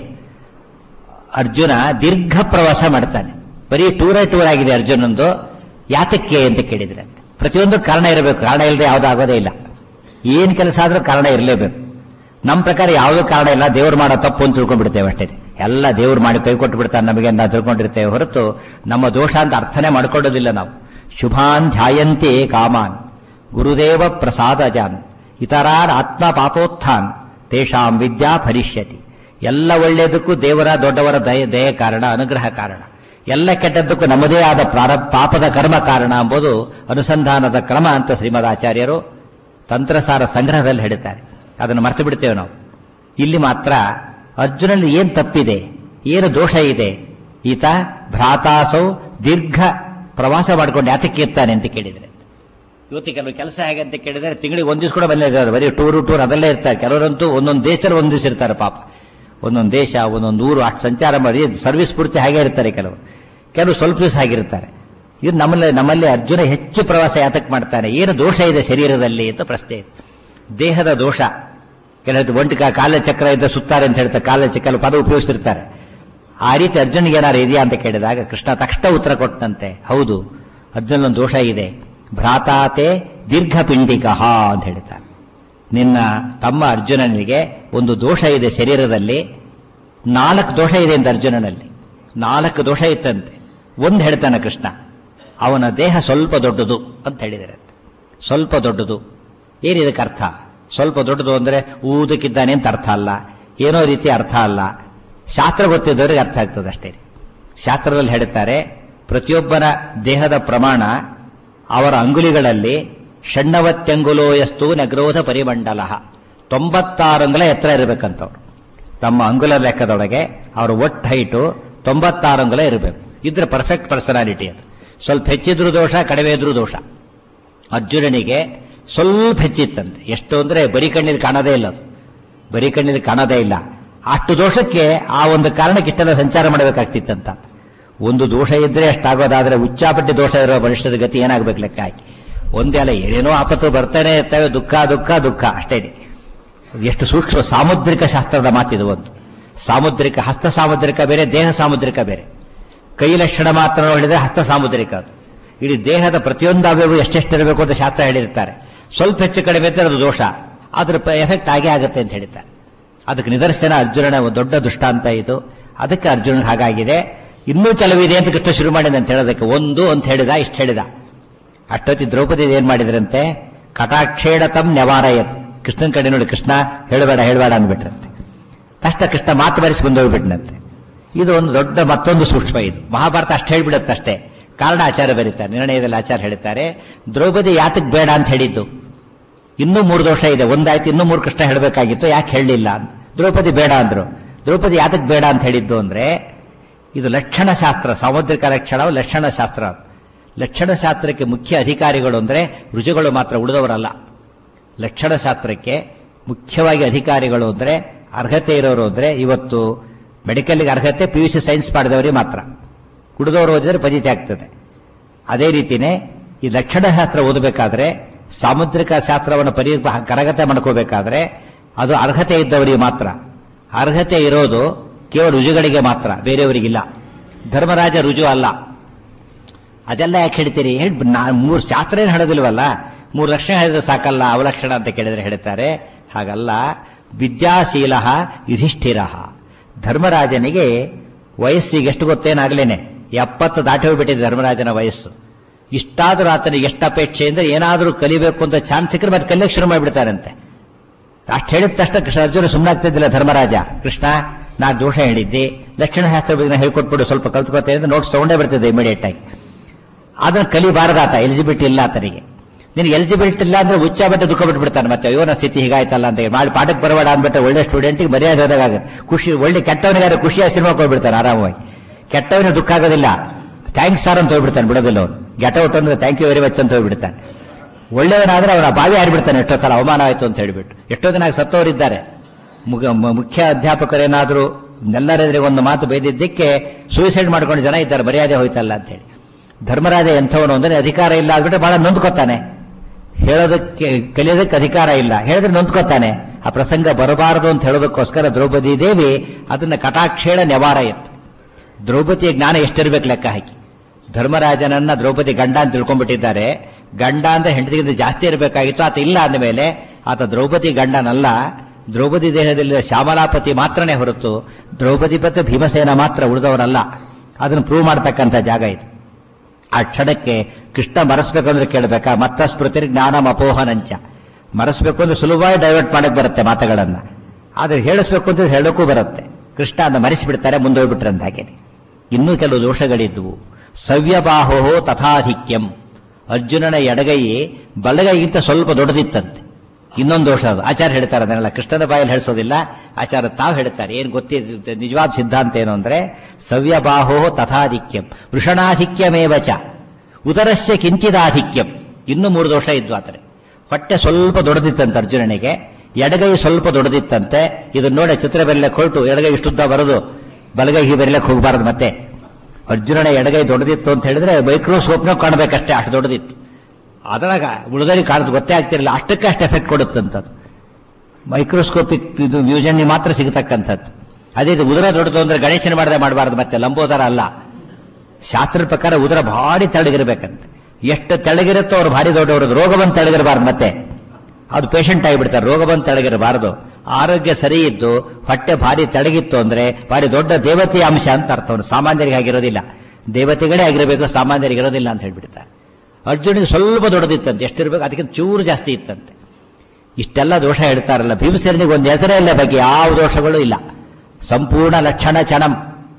[SPEAKER 1] ಅರ್ಜುನ ದೀರ್ಘ ಪ್ರವಾಸ ಮಾಡ್ತಾನೆ ಬರೀ ಟೂರೇ ಟೂರ್ ಆಗಿದೆ ಅರ್ಜುನಂದು ಯಾತಕ್ಕೆ ಅಂತ ಕೇಳಿದ್ರೆ ಪ್ರತಿಯೊಂದು ಕಾರಣ ಇರಬೇಕು ಕಾರಣ ಇಲ್ಲದೆ ಯಾವ್ದು ಆಗೋದೇ ಇಲ್ಲ ಏನ್ ಕೆಲಸ ಆದ್ರೂ ಕಾರಣ ಇರಲೇಬೇಕು ನಮ್ಮ ಪ್ರಕಾರ ಯಾವುದೂ ಕಾರಣ ಇಲ್ಲ ದೇವ್ರು ಮಾಡೋ ತಪ್ಪು ಅಂತ ತಿಳ್ಕೊಂಡ್ಬಿಡ್ತೇವೆ ಅಷ್ಟೇ ಎಲ್ಲ ದೇವ್ರು ಮಾಡಿ ಕೈ ಕೊಟ್ಟು ಬಿಡ್ತಾನೆ ನಮಗೆ ನಾವು ತಿಳ್ಕೊಂಡಿರ್ತೇವೆ ಹೊರತು ನಮ್ಮ ದೋಷ ಅಂತ ಅರ್ಥನೇ ಮಾಡ್ಕೊಳ್ಳೋದಿಲ್ಲ ನಾವು ಶುಭಾನ್ ಧ್ಯಾಯಂತೆ ಕಾಮಾನ್ ಗುರುದೇವ ಪ್ರಸಾದಜಾನ್ ಇತರಾರ್ ಆತ್ಮ ಪಾಪೋತ್ಥಾನ್ ತೇಷಾಂ ವಿದ್ಯಾ ಭರಿಷ್ಯತಿ ಎಲ್ಲ ಒಳ್ಳೆಯದಕ್ಕೂ ದೇವರ ದೊಡ್ಡವರ ದಯ ದಯ ಕಾರಣ ಅನುಗ್ರಹ ಕಾರಣ ಎಲ್ಲ ಕೆಟ್ಟದ್ದಕ್ಕೂ ನಮ್ಮದೇ ಆದ ಪ್ರಾರ ಪಾಪದ ಕರ್ಮ ಕಾರಣ ಎಂಬುದು ಅನುಸಂಧಾನದ ಕ್ರಮ ಅಂತ ಶ್ರೀಮದ್ ಆಚಾರ್ಯರು ತಂತ್ರಸಾರ ಸಂಗ್ರಹದಲ್ಲಿ ಹೇಳ್ತಾರೆ ಅದನ್ನು ಮರ್ತು ಬಿಡ್ತೇವೆ ನಾವು ಇಲ್ಲಿ ಮಾತ್ರ ಅರ್ಜುನಲ್ಲಿ ಏನ್ ತಪ್ಪಿದೆ ಏನು ದೋಷ ಇದೆ ಈತ ಭ್ರಾತಾಸೌ ದೀರ್ಘ ಪ್ರವಾಸ ಮಾಡ್ಕೊಂಡು ಯಾತಕ್ಕೆ ಇರ್ತಾನೆ ಅಂತ ಕೇಳಿದ್ರೆ ಇವತ್ತು ಕೆಲವು ಕೆಲಸ ಹೇಗೆ ಅಂತ ಕೇಳಿದರೆ ತಿಂಗಳಿಗೆ ಒಂದ್ ದಿವಸ ಕೂಡ ಬಂದೇ ಇರ್ತಾರೆ ಬರೀ ಟೂರು ಟೂರ್ ಅದಲ್ಲೇ ಇರ್ತಾರೆ ಕೆಲವರಂತೂ ಒಂದೊಂದು ದೇಶದಲ್ಲಿ ಒಂದ್ ದಿವಸ ಇರ್ತಾರೆ ಪಾಪ ಒಂದೊಂದು ದೇಶ ಒಂದೊಂದು ಊರು ಅಷ್ಟು ಸಂಚಾರ ಮಾಡಿ ಸರ್ವಿಸ್ ಪೂರ್ತಿ ಹಾಗೆ ಇರ್ತಾರೆ ಕೆಲವರು ಕೆಲವು ಸ್ವಲ್ಪ ದಿವಸ ಆಗಿರ್ತಾರೆ ಇದು ನಮ್ಮಲ್ಲಿ ನಮ್ಮಲ್ಲಿ ಅರ್ಜುನ ಹೆಚ್ಚು ಪ್ರವಾಸ ಯಾತಕ್ಕೆ ಮಾಡ್ತಾನೆ ಏನು ದೋಷ ಇದೆ ಶರೀರದಲ್ಲಿ ಅಂತ ಪ್ರಶ್ನೆ ಇದೆ ದೇಹದ ದೋಷ ಕೆಲವು ಒಂಟಿ ಕಾಲ ಚಕ್ರ ಇದ್ದ ಸುತ್ತಾರೆ ಅಂತ ಹೇಳ್ತಾರೆ ಕಾಲ ಚಕ್ರ ಕೆಲವು ಪದ ಉಪಯೋಗಿಸ್ತಿರ್ತಾರೆ ಆ ರೀತಿ ಅರ್ಜುನಿಗೆ ಏನಾರು ಇದೆಯಾ ಅಂತ ಕೇಳಿದಾಗ ಕೃಷ್ಣ ತಕ್ಷಣ ಉತ್ತರ ಕೊಟ್ಟಂತೆ ಹೌದು ಅರ್ಜುನೊಂದು ದೋಷ ಇದೆ ಭ್ರಾತಾತೆ ದೀರ್ಘ ಪಿಂಡಿಕಃ ಅಂತ ಹೇಳ್ತಾನೆ ನಿನ್ನ ತಮ್ಮ ಅರ್ಜುನನಿಗೆ ಒಂದು ದೋಷ ಇದೆ ಶರೀರದಲ್ಲಿ ನಾಲ್ಕು ದೋಷ ಇದೆ ಅಂತ ಅರ್ಜುನನಲ್ಲಿ ನಾಲ್ಕು ದೋಷ ಇತ್ತಂತೆ ಒಂದು ಹೇಳ್ತಾನೆ ಕೃಷ್ಣ ಅವನ ದೇಹ ಸ್ವಲ್ಪ ದೊಡ್ಡದು ಅಂತ ಹೇಳಿದರೆ ಸ್ವಲ್ಪ ದೊಡ್ಡದು ಏನಿದಕ್ಕೆ ಅರ್ಥ ಸ್ವಲ್ಪ ದೊಡ್ಡದು ಅಂದ್ರೆ ಊದಕ್ಕಿದ್ದಾನೆ ಅಂತ ಅರ್ಥ ಅಲ್ಲ ಏನೋ ರೀತಿ ಅರ್ಥ ಅಲ್ಲ ಶಾಸ್ತ್ರ ಗೊತ್ತಿದ್ದವರಿಗೆ ಅರ್ಥ ಆಗ್ತದೆ ಅಷ್ಟೇ ಶಾಸ್ತ್ರದಲ್ಲಿ ಹೇಳುತ್ತಾರೆ ಪ್ರತಿಯೊಬ್ಬನ ದೇಹದ ಪ್ರಮಾಣ ಅವರ ಅಂಗುಲಿಗಳಲ್ಲಿ ಷಣ್ಣವತ್ಯಂಗುಲೋ ಎಷ್ಟು ನಗ್ರೋಧ ಪರಿಮಂಡಲ ತೊಂಬತ್ತಾರು ಅಂಗುಲ ಎತ್ತರ ಇರಬೇಕಂತವ್ರು ತಮ್ಮ ಅಂಗುಲ ಲೆಕ್ಕದೊಳಗೆ ಅವರ ಒಟ್ಟು ಹೈಟು ತೊಂಬತ್ತಾರು ಅಂಗುಲ ಇರಬೇಕು ಇದ್ರೆ ಪರ್ಫೆಕ್ಟ್ ಪರ್ಸನಾಲಿಟಿ ಅದು ಸ್ವಲ್ಪ ಹೆಚ್ಚಿದ್ರು ದೋಷ ಕಡಿಮೆ ಇದ್ರೂ ದೋಷ ಅರ್ಜುನನಿಗೆ ಸ್ವಲ್ಪ ಹೆಚ್ಚಿತ್ತಂತೆ ಎಷ್ಟು ಅಂದ್ರೆ ಬರೀ ಕಣ್ಣಿಗೆ ಕಾಣದೇ ಇಲ್ಲ ಅದು ಬರೀ ಕಣ್ಣಿಗೆ ಕಾಣದೇ ಇಲ್ಲ ಅಷ್ಟು ದೋಷಕ್ಕೆ ಆ ಒಂದು ಕಾರಣಕ್ಕೆ ಇಷ್ಟೆಲ್ಲ ಸಂಚಾರ ಮಾಡಬೇಕಾಗ್ತಿತ್ತಂತ ಒಂದು ದೋಷ ಇದ್ರೆ ಅಷ್ಟಾಗೋದಾದ್ರೆ ಉಚ್ಚಾಪಟ್ಟಿ ದೋಷ ಇರೋ ಮನುಷ್ಯರ ಗತಿ ಏನಾಗ್ಬೇಕು ಲೆಕ್ಕ ಹಾಕಿ ಒಂದೇ ಅಲ್ಲ ಏನೇನೋ ಆಪತ್ತು ಬರ್ತಾನೆ ಇರ್ತವೆ ದುಃಖ ದುಃಖ ದುಃಖ ಅಷ್ಟೇ ಎಷ್ಟು ಸೂಕ್ಷ್ಮ ಸಾಮುದ್ರಿಕ ಶಾಸ್ತ್ರದ ಮಾತಿದು ಒಂದು ಸಾಮುದ್ರಿಕ ಹಸ್ತ ಸಾಮುದ್ರಿಕ ಬೇರೆ ದೇಹ ಸಾಮುದ್ರಿಕ ಬೇರೆ ಕೈ ಲಕ್ಷಣ ಮಾತ್ರ ಹೇಳಿದ್ರೆ ಹಸ್ತ ಸಾಮುದ್ರಿಕ ಅದು ಇಡೀ ದೇಹದ ಪ್ರತಿಯೊಂದು ಅವಯವು ಎಷ್ಟೆಷ್ಟಿರಬೇಕು ಅಂತ ಶಾಸ್ತ್ರ ಹೇಳಿರ್ತಾರೆ ಸ್ವಲ್ಪ ಹೆಚ್ಚು ಕಡಿಮೆ ಇದ್ದರೆ ಅದು ದೋಷ ಅದ್ರ ಎಫೆಕ್ಟ್ ಆಗೇ ಆಗುತ್ತೆ ಅಂತ ಹೇಳ್ತಾರೆ ಅದಕ್ಕೆ ನಿದರ್ಶನ ಅರ್ಜುನನ ಒಂದು ದೊಡ್ಡ ದುಷ್ಟಾಂತ ಇದು ಅದಕ್ಕೆ ಅರ್ಜುನ ಹಾಗಾಗಿದೆ ಇನ್ನೂ ಕೆಲವಿದೆ ಅಂತ ಕೃಷ್ಣ ಶುರು ಮಾಡಿದ ಅಂತ ಹೇಳೋದಕ್ಕೆ ಒಂದು ಅಂತ ಹೇಳಿದ ಇಷ್ಟು ಹೇಳಿದ ಅಷ್ಟೊತ್ತಿ ದ್ರೌಪದಿ ಏನ್ ಮಾಡಿದ್ರಂತೆ ಕಟಾಕ್ಷೇಣ ತಮ್ ನೆವಾರಯತ್ ಕೃಷ್ಣನ್ ಕಡೆ ನೋಡಿ ಕೃಷ್ಣ ಹೇಳಬೇಡ ಹೇಳಬೇಡ ಅಂದ್ಬಿಟ್ರಂತೆ ತಕ್ಷಣ ಕೃಷ್ಣ ಮಾತು ಬರೆಸಿ ಬಂದು ಹೋಗ್ಬಿಟ್ನಂತೆ ಇದು ಒಂದು ದೊಡ್ಡ ಮತ್ತೊಂದು ಸೂಕ್ಷ್ಮ ಇದು ಮಹಾಭಾರತ ಅಷ್ಟು ಹೇಳ್ಬಿಡತ್ತೆ ಅಷ್ಟೇ ಕಾರಣ ಆಚಾರ ಬರೀತಾರೆ ನಿರ್ಣಯದಲ್ಲಿ ಆಚಾರ ಹೇಳ್ತಾರೆ ದ್ರೌಪದಿ ಯಾತಕ್ ಬೇಡ ಅಂತ ಹೇಳಿದ್ದು ಇನ್ನೂ ಮೂರು ದೋಷ ಇದೆ ಒಂದಾಯ್ತು ಇನ್ನೂ ಮೂರು ಕೃಷ್ಣ ಹೇಳಬೇಕಾಗಿತ್ತು ಯಾಕೆ ಹೇಳಲಿಲ್ಲ ದ್ರೌಪದಿ ಬೇಡ ಅಂದ್ರು ದ್ರೌಪದಿ ಯಾತಕ್ ಬೇಡ ಅಂತ ಹೇಳಿದ್ದು ಅಂದ್ರೆ ಇದು ಲಕ್ಷಣ ಶಾಸ್ತ್ರ ಸಾಮುದ್ರಿಕ ಲಕ್ಷಣ ಲಕ್ಷಣ ಶಾಸ್ತ್ರ ಅದು ಲಕ್ಷಣ ಶಾಸ್ತ್ರಕ್ಕೆ ಮುಖ್ಯ ಅಧಿಕಾರಿಗಳು ಅಂದ್ರೆ ರುಜುಗಳು ಮಾತ್ರ ಉಳಿದವರಲ್ಲ ಲಕ್ಷಣ ಶಾಸ್ತ್ರಕ್ಕೆ ಮುಖ್ಯವಾಗಿ ಅಧಿಕಾರಿಗಳು ಅಂದ್ರೆ ಅರ್ಹತೆ ಇರೋರು ಅಂದ್ರೆ ಇವತ್ತು ಮೆಡಿಕಲ್ಗೆ ಅರ್ಹತೆ ಪಿ ಯು ಸಿ ಸೈನ್ಸ್ ಮಾಡಿದವರಿಗೆ ಮಾತ್ರ ಉಳಿದವರು ಓದಿದ್ರೆ ಪಜಿತಿ ಆಗ್ತದೆ ಅದೇ ರೀತಿನೇ ಈ ಲಕ್ಷಣ ಶಾಸ್ತ್ರ ಓದಬೇಕಾದ್ರೆ ಸಾಮುದ್ರಿಕ ಶಾಸ್ತ್ರವನ್ನು ಪರಿ ಕರಗತ ಮಾಡ್ಕೋಬೇಕಾದ್ರೆ ಅದು ಅರ್ಹತೆ ಇದ್ದವರಿಗೆ ಮಾತ್ರ ಅರ್ಹತೆ ಇರೋದು ಕೇವಲ ರುಜುಗಳಿಗೆ ಮಾತ್ರ ಬೇರೆಯವರಿಗಿಲ್ಲ ಧರ್ಮರಾಜ ರುಜು ಅಲ್ಲ ಅದೆಲ್ಲ ಯಾಕೆ ಹೇಳ್ತೀರಿ ಹೇಳಿ ಮೂರು ಶಾಸ್ತ್ರ ಏನು ಹೇಳೋದಿಲ್ವಲ್ಲ ಮೂರು ಲಕ್ಷಣ ಹೇಳಿದ್ರೆ ಸಾಕಲ್ಲ ಅವಲಕ್ಷಣ ಅಂತ ಕೇಳಿದ್ರೆ ಹೇಳ್ತಾರೆ ಹಾಗಲ್ಲ ವಿದ್ಯಾಶೀಲ ಯುಧಿಷ್ಠಿರ ಧರ್ಮರಾಜನಿಗೆ ವಯಸ್ಸಿಗೆ ಎಷ್ಟು ಗೊತ್ತೇನಾಗ್ಲೇನೆ ಎಪ್ಪತ್ತು ದಾಟಿ ಹೋಗ್ಬಿಟ್ಟಿದೆ ಧರ್ಮರಾಜನ ವಯಸ್ಸು ಇಷ್ಟಾದ್ರೂ ಆತನಿಗೆ ಎಷ್ಟು ಅಪೇಕ್ಷೆ ಅಂದ್ರೆ ಏನಾದರೂ ಕಲಿಬೇಕು ಅಂತ ಚಾನ್ಸ್ ಸಿಕ್ಕರೆ ಮತ್ತೆ ಕಲಿಯಕ್ಕೆ ಶುರು ಮಾಡಿಬಿಡ್ತಾರಂತೆ ಅಷ್ಟು ಹೇಳಿದ ತಕ್ಷಣ ಕೃಷ್ಣ ಅರ್ಜುನ ಸುಮ್ಮನಾಗ್ತಿದ್ದಿಲ್ಲ ಧರ್ಮರಾಜ ಕೃಷ್ಣ ನಾ ದೋಷ ಹೇಳಿದ್ದೆ ಲಕ್ಷಣಶಾಸ್ತ್ರ ಬಗ್ಗೆ ಹೇಳ್ಕೊಟ್ಬಿಡು ಸ್ವಲ್ಪ ಕಲ್ತ್ಕೊತೇನೆ ಅಂತ ನೋಟ್ಸ್ ತಗೊಂಡೇ ಬರ್ತದೆ ಇಮಿಡಿಯೇಟ್ ಆಗಿ ಅದನ್ನು ಕಲಿಬಾರದಾತ ಎಲಿಜಿಬಿಲಿಟಿ ಇಲ್ಲ ಆತನಿಗೆ ನಿನಗೆ ಎಲಿಜಿಬಿಲಿಟಿ ಇಲ್ಲ ಅಂದ್ರೆ ಹುಚ್ಚ ಬಟ್ಟೆ ದುಃಖ ಬಿಟ್ಬಿಡ್ತಾನೆ ಮತ್ತೆ ಅಯ್ಯೋ ನನ್ನ ಸ್ಥಿತಿ ಹೀಗಾಯ್ತಲ್ಲ ಅಂತ ಹೇಳಿ ಮಾಡಿ ಪಾಠಕ್ಕೆ ಬರಬೇಡ ಅಂದ್ಬಿಟ್ಟು ಒಳ್ಳೆ ಸ್ಟೂಡೆಂಟಿಗೆ ಮರ್ಯಾದೆ ಹೋದಾಗುತ್ತೆ ಖುಷಿ ಒಳ್ಳೆ ಕೆಟ್ಟವನಿಗಾದ್ರೆ ಖುಷಿಯಾಗಿ ಸಿನಿಮಾ ಹೋಗ್ಬಿಡ್ತಾನೆ ಆರಾಮವಾಗಿ ಕೆಟ್ಟವನಿಗೆ ದುಃಖ ಆಗೋದಿಲ್ಲ ಥ್ಯಾಂಕ್ಸ್ ಸರ್ ಅಂತ ಹೋಗ್ಬಿಡ್ತಾನೆ ಬಿಡೋದಿಲ್ಲ ಅವನು ಗೆಟ್ ಔಟ್ ಅಂದ್ರೆ ಥ್ಯಾಂಕ್ ಯು ವೆರಿ ಮಚ್ ಅಂತ ಹೋಗ್ಬಿಡ್ತಾನೆ ಒಳ್ಳೆಯವನಾದ್ರೆ ಅವನ ಬಾವಿ ಹಾರಿಬಿಡ್ತಾನೆ ಎಷ್ಟೋ ಸಲ ಅವಮಾನ ಆಯಿತು ಅಂತ ಹೇಳ್ಬಿಟ್ಟು ಎಷ್ಟೋ ಜನ ಸತ್ತವರಿದ್ದಾರೆ ಮುಗ- ಮ- ಮುಖ್ಯ ಅಧ್ಯಾಪಕರೇನಾದರೂ ಎಲ್ಲರೆದುರಿಗೆ ಒಂದು ಮಾತು ಬೈದಿದ್ದಕ್ಕೆ ಸೂಸೈಡ್ ಮಾಡ್ಕೊಂಡು ಜನ ಇದ್ದಾರೆ ಮರ್ಯಾದೆ ಹೋಯ್ತಲ್ಲ ಅಂತ ಹೇಳಿ ಧರ್ಮರಾಜ ಎಂಥವನು ಅಂದ್ರೆ ಅಧಿಕಾರ ಇಲ್ಲ ಅಂದ್ಬಿಟ್ಟು ಬಹಳ ನೊಂದ್ಕೋತಾನೆ ಹೇಳೋದಕ್ಕೆ ಕಲಿಯೋದಕ್ಕೆ ಅಧಿಕಾರ ಇಲ್ಲ ಹೇಳಿದ್ರೆ ನೊಂದ್ಕೋತಾನೆ ಆ ಪ್ರಸಂಗ ಬರಬಾರದು ಅಂತ ಹೇಳೋದಕ್ಕೋಸ್ಕರ ದ್ರೌಪದಿ ದೇವಿ ಅದನ್ನ ಕಟಾಕ್ಷೇಳ ನೆವಾರ ಎತ್ತು ದ್ರೌಪದಿಯ ಜ್ಞಾನ ಎಷ್ಟಿರ್ಬೇಕು ಲೆಕ್ಕ ಹಾಕಿ ಧರ್ಮರಾಜನನ್ನ ದ್ರೌಪದಿ ಗಂಡ ಅಂತ ತಿಳ್ಕೊಂಡ್ಬಿಟ್ಟಿದ್ದಾರೆ ಗಂಡ ಅಂದ್ರೆ ಹೆಂಡತಿಗಿಂತ ಜಾಸ್ತಿ ಇರಬೇಕಾಗಿತ್ತು ಆತ ಇಲ್ಲ ಅಂದಮೇಲೆ ಆತ ದ್ರೌಪದಿ ಗಂಡನಲ್ಲ ದ್ರೌಪದಿ ದೇಹದಲ್ಲಿ ಶ್ಯಾಮಲಾಪತಿ ಮಾತ್ರನೇ ಹೊರತು ದ್ರೌಪದಿ ಪತಿ ಭೀಮಸೇನ ಮಾತ್ರ ಉಳಿದವರಲ್ಲ ಅದನ್ನು ಪ್ರೂವ್ ಮಾಡ್ತಕ್ಕಂಥ ಜಾಗ ಇದು ಆ ಕ್ಷಣಕ್ಕೆ ಕೃಷ್ಣ ಮರೆಸ್ಬೇಕು ಅಂದ್ರೆ ಕೇಳಬೇಕಾ ಮತ್ತ ಸ್ಮೃತಿ ಜ್ಞಾನಂ ಅಪೋಹನಂಚ ಮರೆಸ್ಬೇಕು ಅಂದ್ರೆ ಸುಲಭವಾಗಿ ಡೈವರ್ಟ್ ಮಾಡಕ್ ಬರುತ್ತೆ ಮಾತುಗಳನ್ನ ಆದ್ರೆ ಹೇಳಿಸ್ಬೇಕು ಅಂತ ಹೇಳೋಕ್ಕೂ ಬರುತ್ತೆ ಕೃಷ್ಣ ಅದನ್ನ ಮರೆಸಿಬಿಡ್ತಾರೆ ಮುಂದೆ ಹೋಗ್ಬಿಟ್ರೆ ಅಂತ ಹಾಗೆ ಇನ್ನೂ ಕೆಲವು ದೋಷಗಳಿದ್ವು ಸವ್ಯಬಾಹೋ ತಥಾಧಿಕ್ಯಂ ಅರ್ಜುನನ ಎಡಗೈ ಬಲಗೈಗಿಂತ ಸ್ವಲ್ಪ ದೊಡ್ಡದಿತ್ತಂತೆ ಇನ್ನೊಂದು ದೋಷ ಅದು ಆಚಾರ್ಯ ಹೇಳ್ತಾರೆ ಅದನ್ನೆಲ್ಲ ಕೃಷ್ಣನ ಬಾಯಲ್ಲಿ ಹೇಳಿಸೋದಿಲ್ಲ ಆಚಾರ್ಯ ತಾವು ಹೇಳ್ತಾರೆ ಏನ್ ಗೊತ್ತಿದೆ ನಿಜವಾದ ಸಿದ್ಧಾಂತ ಏನು ಅಂದ್ರೆ ಸವ್ಯಬಾಹೋ ತಥಾಧಿಕ್ಯಂ ವೃಷಣಾಧಿಕ್ಯಮೇವಚ ಉದರಸ್ಯ ಕಿಂಚಿದಾಧಿಕ್ಯಂ ಇನ್ನೂ ಮೂರು ದೋಷ ಇದ್ವು ಆತರೆ ಹೊಟ್ಟೆ ಸ್ವಲ್ಪ ದೊಡ್ಡದಿತ್ತಂತೆ ಅರ್ಜುನನಿಗೆ ಎಡಗೈ ಸ್ವಲ್ಪ ದೊಡ್ಡದಿತ್ತಂತೆ ಇದನ್ನ ನೋಡಿ ಚಿತ್ರ ಬೆರಲಕ್ಕೆ ಹೊರಟು ಎಡಗೈ ಇಷ್ಟುದ್ದ ಬರೋದು ಬಲಗೈ ಹೀಗೆ ಬೆರಲಕ್ಕೆ ಹೋಗಬಾರದು ಮತ್ತೆ ಅರ್ಜುನನ ಎಡಗೈ ದೊಡ್ಡದಿತ್ತು ಅಂತ ಹೇಳಿದ್ರೆ ಮೈಕ್ರೋಸ್ಕೋಪ್ನಾಗ ಕಾಣಬೇಕಷ್ಟೇ ಅಷ್ಟು ದೊಡ್ಡದಿತ್ತು ಅದರಾಗ ಉಳಿದಲ್ಲಿ ಕಾಣೋದು ಗೊತ್ತೇ ಆಗ್ತಿರಲಿಲ್ಲ ಅಷ್ಟಕ್ಕೆ ಅಷ್ಟು ಎಫೆಕ್ಟ್ ಕೊಡುತ್ತಂಥದ್ದು ಮೈಕ್ರೋಸ್ಕೋಪಿಕ್ ಇದು ಮ್ಯೂಸಿಯಂ ಮಾತ್ರ ಸಿಗತಕ್ಕಂಥದ್ದು ಅದೇ ಇದು ಉದರ ದೊಡ್ಡದು ಅಂದ್ರೆ ಗಣೇಶನ ಮಾಡದೆ ಮಾಡಬಾರ್ದು ಮತ್ತೆ ಲಂಬೋದರ ಅಲ್ಲ ಶಾಸ್ತ್ರದ ಪ್ರಕಾರ ಉದರ ಭಾರಿ ತೆಳಗಿರ್ಬೇಕಂತೆ ಎಷ್ಟು ತೆಳಗಿರುತ್ತೋ ಅವ್ರು ಭಾರಿ ದೊಡ್ಡವರು ರೋಗ ಬಂದು ತೆಳಗಿರಬಾರ್ದು ಮತ್ತೆ ಅದು ಪೇಷಂಟ್ ಆಗಿಬಿಡ್ತಾರೆ ರೋಗ ಬಂದು ತೆಳಗಿರಬಾರದು ಆರೋಗ್ಯ ಸರಿ ಇದ್ದು ಹೊಟ್ಟೆ ಭಾರಿ ತೆಳಗಿತ್ತು ಅಂದ್ರೆ ಭಾರಿ ದೊಡ್ಡ ದೇವತೆಯ ಅಂಶ ಅಂತ ಅರ್ಥ ಅವನು ಸಾಮಾನ್ಯರಿಗೆ ಆಗಿರೋದಿಲ್ಲ ದೇವತೆಗಳೇ ಆಗಿರಬೇಕು ಸಾಮಾನ್ಯರಿಗೆ ಇರೋದಿಲ್ಲ ಅಂತ ಹೇಳ್ಬಿಡ್ತಾರೆ ಅರ್ಜುನಿಗೆ ಸ್ವಲ್ಪ ದೊಡ್ಡದಿತ್ತಂತೆ ಎಷ್ಟಿರ್ಬೇಕು ಅದಕ್ಕಿಂತ ಚೂರು ಜಾಸ್ತಿ ಇತ್ತಂತೆ ಇಷ್ಟೆಲ್ಲ ದೋಷ ಹೇಳ್ತಾರಲ್ಲ ಭೀಮಸೇನಿಗೆ ಒಂದು ಹೆಸರೇ ಇಲ್ಲ ಬಗ್ಗೆ ಯಾವ ದೋಷಗಳು ಇಲ್ಲ ಸಂಪೂರ್ಣ ಲಕ್ಷಣ ಚಣಂ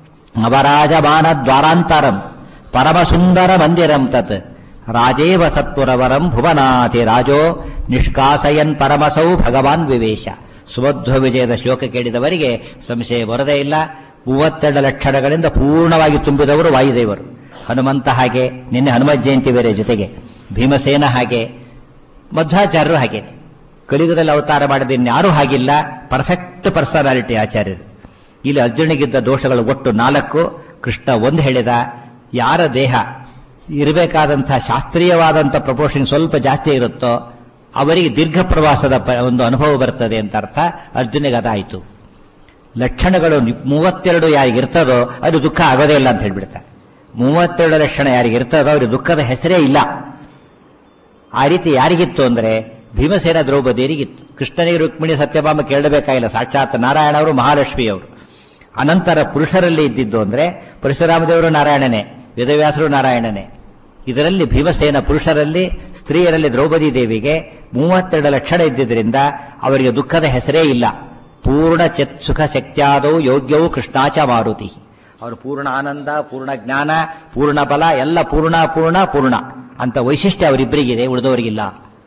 [SPEAKER 1] ನವರಾಜಮಾನ ದ್ವಾರಾಂತರಂ ಪರಮ ಸುಂದರ ಮಂದಿರಂ ತತ್ ರಾಜೇವ ಸತ್ವರವರಂ ಭುವನಾಥಿ ರಾಜೋ ನಿಷ್ಕಾಸಯನ್ ಪರಮಸೌ ಭಗವಾನ್ ವಿವೇಶ ಸುಮಧ್ವ ವಿಜಯದ ಶ್ಲೋಕ ಕೇಳಿದವರಿಗೆ ಸಂಶಯ ಬರದೇ ಇಲ್ಲ ಮೂವತ್ತೆರಡು ಲಕ್ಷಣಗಳಿಂದ ಪೂರ್ಣವಾಗಿ ತುಂಬಿದವರು ವಾಯುದೇವರು ಹನುಮಂತ ಹಾಗೆ ನಿನ್ನೆ ಹನುಮತ್ ಜಯಂತಿ ಬೇರೆ ಜೊತೆಗೆ ಭೀಮಸೇನ ಹಾಗೆ ಮಧ್ವಾಚಾರ್ಯರು ಹಾಗೆ ಕಲಿಯುಗದಲ್ಲಿ ಅವತಾರ ಮಾಡಿದ ಇನ್ಯಾರೂ ಹಾಗಿಲ್ಲ ಪರ್ಫೆಕ್ಟ್ ಪರ್ಸನಾಲಿಟಿ ಆಚಾರ್ಯರು ಇಲ್ಲಿ ಅರ್ಜುನಿಗಿದ್ದ ದೋಷಗಳು ಒಟ್ಟು ನಾಲ್ಕು ಕೃಷ್ಣ ಒಂದು ಹೇಳಿದ ಯಾರ ದೇಹ ಇರಬೇಕಾದಂತಹ ಶಾಸ್ತ್ರೀಯವಾದಂಥ ಪ್ರಪೋರ್ಷನ್ ಸ್ವಲ್ಪ ಜಾಸ್ತಿ ಇರುತ್ತೋ ಅವರಿಗೆ ದೀರ್ಘ ಪ್ರವಾಸದ ಪ- ಒಂದು ಅನುಭವ ಬರ್ತದೆ ಅಂತ ಅರ್ಥ ಅರ್ಜುನಿಗೆ ಅದಾಯಿತು ಲಕ್ಷಣಗಳು ನಿ- ಮೂವತ್ತೆರಡು ಯಾರಿಗಿರ್ತದೋ ಅದು ದುಃಖ ಆಗೋದೇ ಇಲ್ಲ ಅಂತ ಹೇಳ್ಬಿಡ್ತಾರೆ ಮೂವತ್ತೆರಡು ಲಕ್ಷಣ ಯಾರಿಗಿರ್ತದೋ ಅವ್ರಿಗೆ ದುಃಖದ ಹೆಸರೇ ಇಲ್ಲ ಆ ರೀತಿ ಯಾರಿಗಿತ್ತು ಅಂದ್ರೆ ಭೀಮಸೇನ ದ್ರೌಪದಿಯರಿಗಿತ್ತು ಕೃಷ್ಣನಿಗೆ ರುಕ್ಮಿಣಿ ಸತ್ಯಭಾಮ ಕೇಳಬೇಕಾಗಿಲ್ಲ ಸಾಕ್ಷಾತ್ ನಾರಾಯಣ ಅವರು ಮಹಾಲಕ್ಷ್ಮಿ ಅವರು ಅನಂತರ ಪುರುಷರಲ್ಲಿ ಇದ್ದಿದ್ದು ಅಂದ್ರೆ ಪರಶುರಾಮದೇವರು ನಾರಾಯಣನೇ ವೇದವ್ಯಾಸರು ನಾರಾಯಣನೇ ಇದರಲ್ಲಿ ಭೀಮಸೇನ ಪುರುಷರಲ್ಲಿ ಸ್ತ್ರೀಯರಲ್ಲಿ ದ್ರೌಪದಿ ದೇವಿಗೆ ಮೂವತ್ತೆರಡು ಲಕ್ಷಣ ಇದ್ದಿದ್ರಿಂದ ಅವರಿಗೆ ದುಃಖದ ಹೆಸರೇ ಇಲ್ಲ ಪೂರ್ಣ ಚೆತ್ ಸುಖ ಶಕ್ತಿಯಾದವು ಯೋಗ್ಯವು ಕೃಷ್ಣಾಚ ಮಾರುತಿ ಅವರು ಪೂರ್ಣ ಆನಂದ ಪೂರ್ಣ ಜ್ಞಾನ ಪೂರ್ಣ ಬಲ ಎಲ್ಲ ಪೂರ್ಣ ಪೂರ್ಣ ಪೂರ್ಣ ಅಂತ ವೈಶಿಷ್ಟ್ಯ ಅವರಿಬ್ಬರಿಗಿದೆ ಉಳಿದವರಿಗಿಲ್ಲ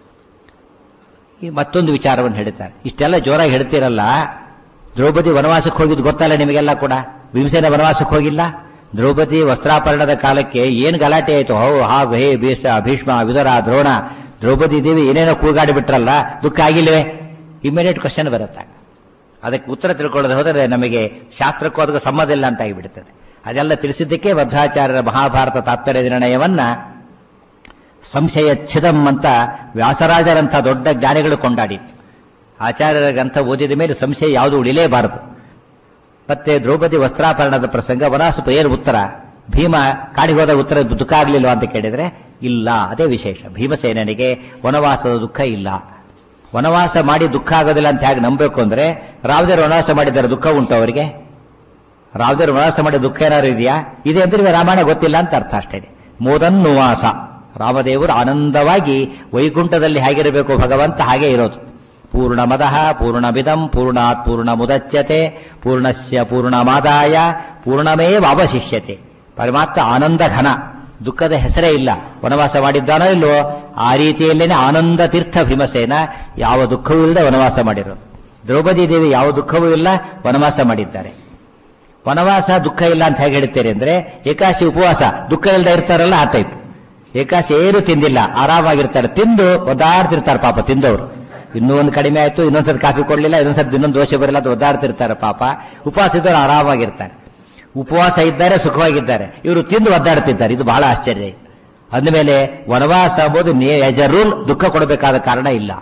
[SPEAKER 1] ಈ ಮತ್ತೊಂದು ವಿಚಾರವನ್ನು ಹೇಳ್ತಾರೆ ಇಷ್ಟೆಲ್ಲ ಜೋರಾಗಿ ಹೇಳ್ತೀರಲ್ಲ ದ್ರೌಪದಿ ವನವಾಸಕ್ಕೆ ಹೋಗಿದ್ದು ಗೊತ್ತಲ್ಲ ನಿಮಗೆಲ್ಲ ಕೂಡ ಭೀಮಸೇನ ವನವಾಸಕ್ಕೆ ಹೋಗಿಲ್ಲ ದ್ರೌಪದಿ ವಸ್ತ್ರಾಪರಣದ ಕಾಲಕ್ಕೆ ಏನು ಗಲಾಟೆ ಆಯಿತು ಹೋ ಹಾಗು ಹೇ ಭೀಷ ಭೀಷ್ಮ ವಿದರ ದ್ರೋಣ ದ್ರೌಪದಿ ದೇವಿ ಏನೇನೋ ಕೂಗಾಡಿ ಬಿಟ್ರಲ್ಲ ದುಃಖ ಆಗಿಲ್ವೇ ಇಮಿಡಿಯೇಟ್ ಕ್ವಶನ್ ಬರುತ್ತೆ ಅದಕ್ಕೆ ಉತ್ತರ ತಿಳ್ಕೊಳ್ಳೋದು ಹೋದರೆ ನಮಗೆ ಶಾಸ್ತ್ರಕ್ಕೂ ಅದಕ್ಕೆ ಸಂಬಂಧ ಇಲ್ಲ ಅಂತ ಆಗಿಬಿಡುತ್ತದೆ ಅದೆಲ್ಲ ತಿಳಿಸಿದ್ದಕ್ಕೆ ವಧ್ರಾಚಾರ್ಯರ ಮಹಾಭಾರತ ತಾತ್ಪರ್ಯ ನಿರ್ಣಯವನ್ನ ಸಂಶಯ ಛಿದಂ ಅಂತ ವ್ಯಾಸರಾಜರಂಥ ದೊಡ್ಡ ಜ್ಞಾನಿಗಳು ಕೊಂಡಾಡಿತ್ತು ಆಚಾರ್ಯರ ಗ್ರಂಥ ಓದಿದ ಮೇಲೆ ಸಂಶಯ ಯಾವುದು ಉಳಿಲೇಬಾರದು ಮತ್ತೆ ದ್ರೌಪದಿ ವಸ್ತ್ರಾಪರಣದ ಪ್ರಸಂಗ ವನಾಸುಪ ಏನು ಉತ್ತರ ಭೀಮ ಕಾಡಿಗೆ ಹೋದ ಉತ್ತರ ದುಃಖ ಆಗ್ಲಿಲ್ವಾ ಅಂತ ಕೇಳಿದ್ರೆ ಇಲ್ಲ ಅದೇ ವಿಶೇಷ ಭೀಮಸೇನನಿಗೆ ವನವಾಸದ ದುಃಖ ಇಲ್ಲ ವನವಾಸ ಮಾಡಿ ದುಃಖ ಆಗೋದಿಲ್ಲ ಅಂತ ಹೇಗೆ ನಂಬಬೇಕು ಅಂದ್ರೆ ರಾವದೇವರು ವನವಾಸ ಮಾಡಿದ್ದಾರೆ ದುಃಖ ಉಂಟು ಅವರಿಗೆ ರಾವದೇವರು ವನವಾಸ ಮಾಡಿ ದುಃಖ ಏನಾದ್ರು ಇದೆಯಾ ಇದೆ ಅಂದ್ರೆ ರಾಮಾಯಣ ಗೊತ್ತಿಲ್ಲ ಅಂತ ಅರ್ಥ ಅಷ್ಟೇ ಮೋದನ್ನುವಾಸ ರಾಮದೇವರು ಆನಂದವಾಗಿ ವೈಕುಂಠದಲ್ಲಿ ಹೇಗಿರಬೇಕು ಭಗವಂತ ಹಾಗೆ ಇರೋದು ಪೂರ್ಣಮದಃ ಪೂರ್ಣಮಿದಂ ಪೂರ್ಣಾತ್ ಪೂರ್ಣಮುದಚ್ಯತೆ ಪೂರ್ಣಸ್ಯ ಪೂರ್ಣಮಾದಾಯ ಪೂರ್ಣಮೇವ ಅವಶಿಷ್ಯತೆ ಪರಮಾತ್ಮ ಆನಂದ ಘನ ದುಃಖದ ಹೆಸರೇ ಇಲ್ಲ ವನವಾಸ ಮಾಡಿದ್ದಾನೋ ಇಲ್ವೋ ಆ ರೀತಿಯಲ್ಲೇನೆ ಆನಂದ ತೀರ್ಥ ಭೀಮಸೇನ ಯಾವ ದುಃಖವೂ ಇಲ್ಲದೆ ವನವಾಸ ಮಾಡಿರೋದು ದ್ರೌಪದಿ ದೇವಿ ಯಾವ ದುಃಖವೂ ಇಲ್ಲ ವನವಾಸ ಮಾಡಿದ್ದಾರೆ ವನವಾಸ ದುಃಖ ಇಲ್ಲ ಅಂತ ಹೇಗೆ ಹೇಳ್ತೀರಿ ಅಂದ್ರೆ ಏಕಾಶಿ ಉಪವಾಸ ದುಃಖ ಇಲ್ಲದೆ ಇರ್ತಾರಲ್ಲ ಆ ಟೈಪ್ ಏಕಾಶಿ ಏನು ತಿಂದಿಲ್ಲ ಆರಾಮಾಗಿರ್ತಾರೆ ತಿಂದು ಒದ್ದಾಡ್ತಿರ್ತಾರೆ ಪಾಪ ತಿಂದವರು ಇನ್ನೂ ಒಂದು ಕಡಿಮೆ ಆಯ್ತು ಇನ್ನೊಂದ್ಸತಿ ಕಾಫಿ ಕೊಡ್ಲಿಲ್ಲ ಇನ್ನೊಂದ್ಸತಿ ಇನ್ನೊಂದು ದೋಷೆ ಬರಲ್ಲ ಅಂತ ಒದ್ದಾಡ್ತಿರ್ತಾರೆ ಪಾಪ ಉಪವಾಸ ಇದ್ದವರು ಆರಾಮಾಗಿರ್ತಾರೆ ಉಪವಾಸ ಇದ್ದಾರೆ ಸುಖವಾಗಿದ್ದಾರೆ ಇವರು ತಿಂದು ಒದ್ದಾಡ್ತಿದ್ದಾರೆ ಇದು ಬಹಳ ಆಶ್ಚರ್ಯ ಅಂದಮೇಲೆ ವನವಾಸ ಎಂಬುದು ಎಸ್ ಎ ರೂಲ್ ದುಃಖ ಕೊಡಬೇಕಾದ ಕಾರಣ ಇಲ್ಲ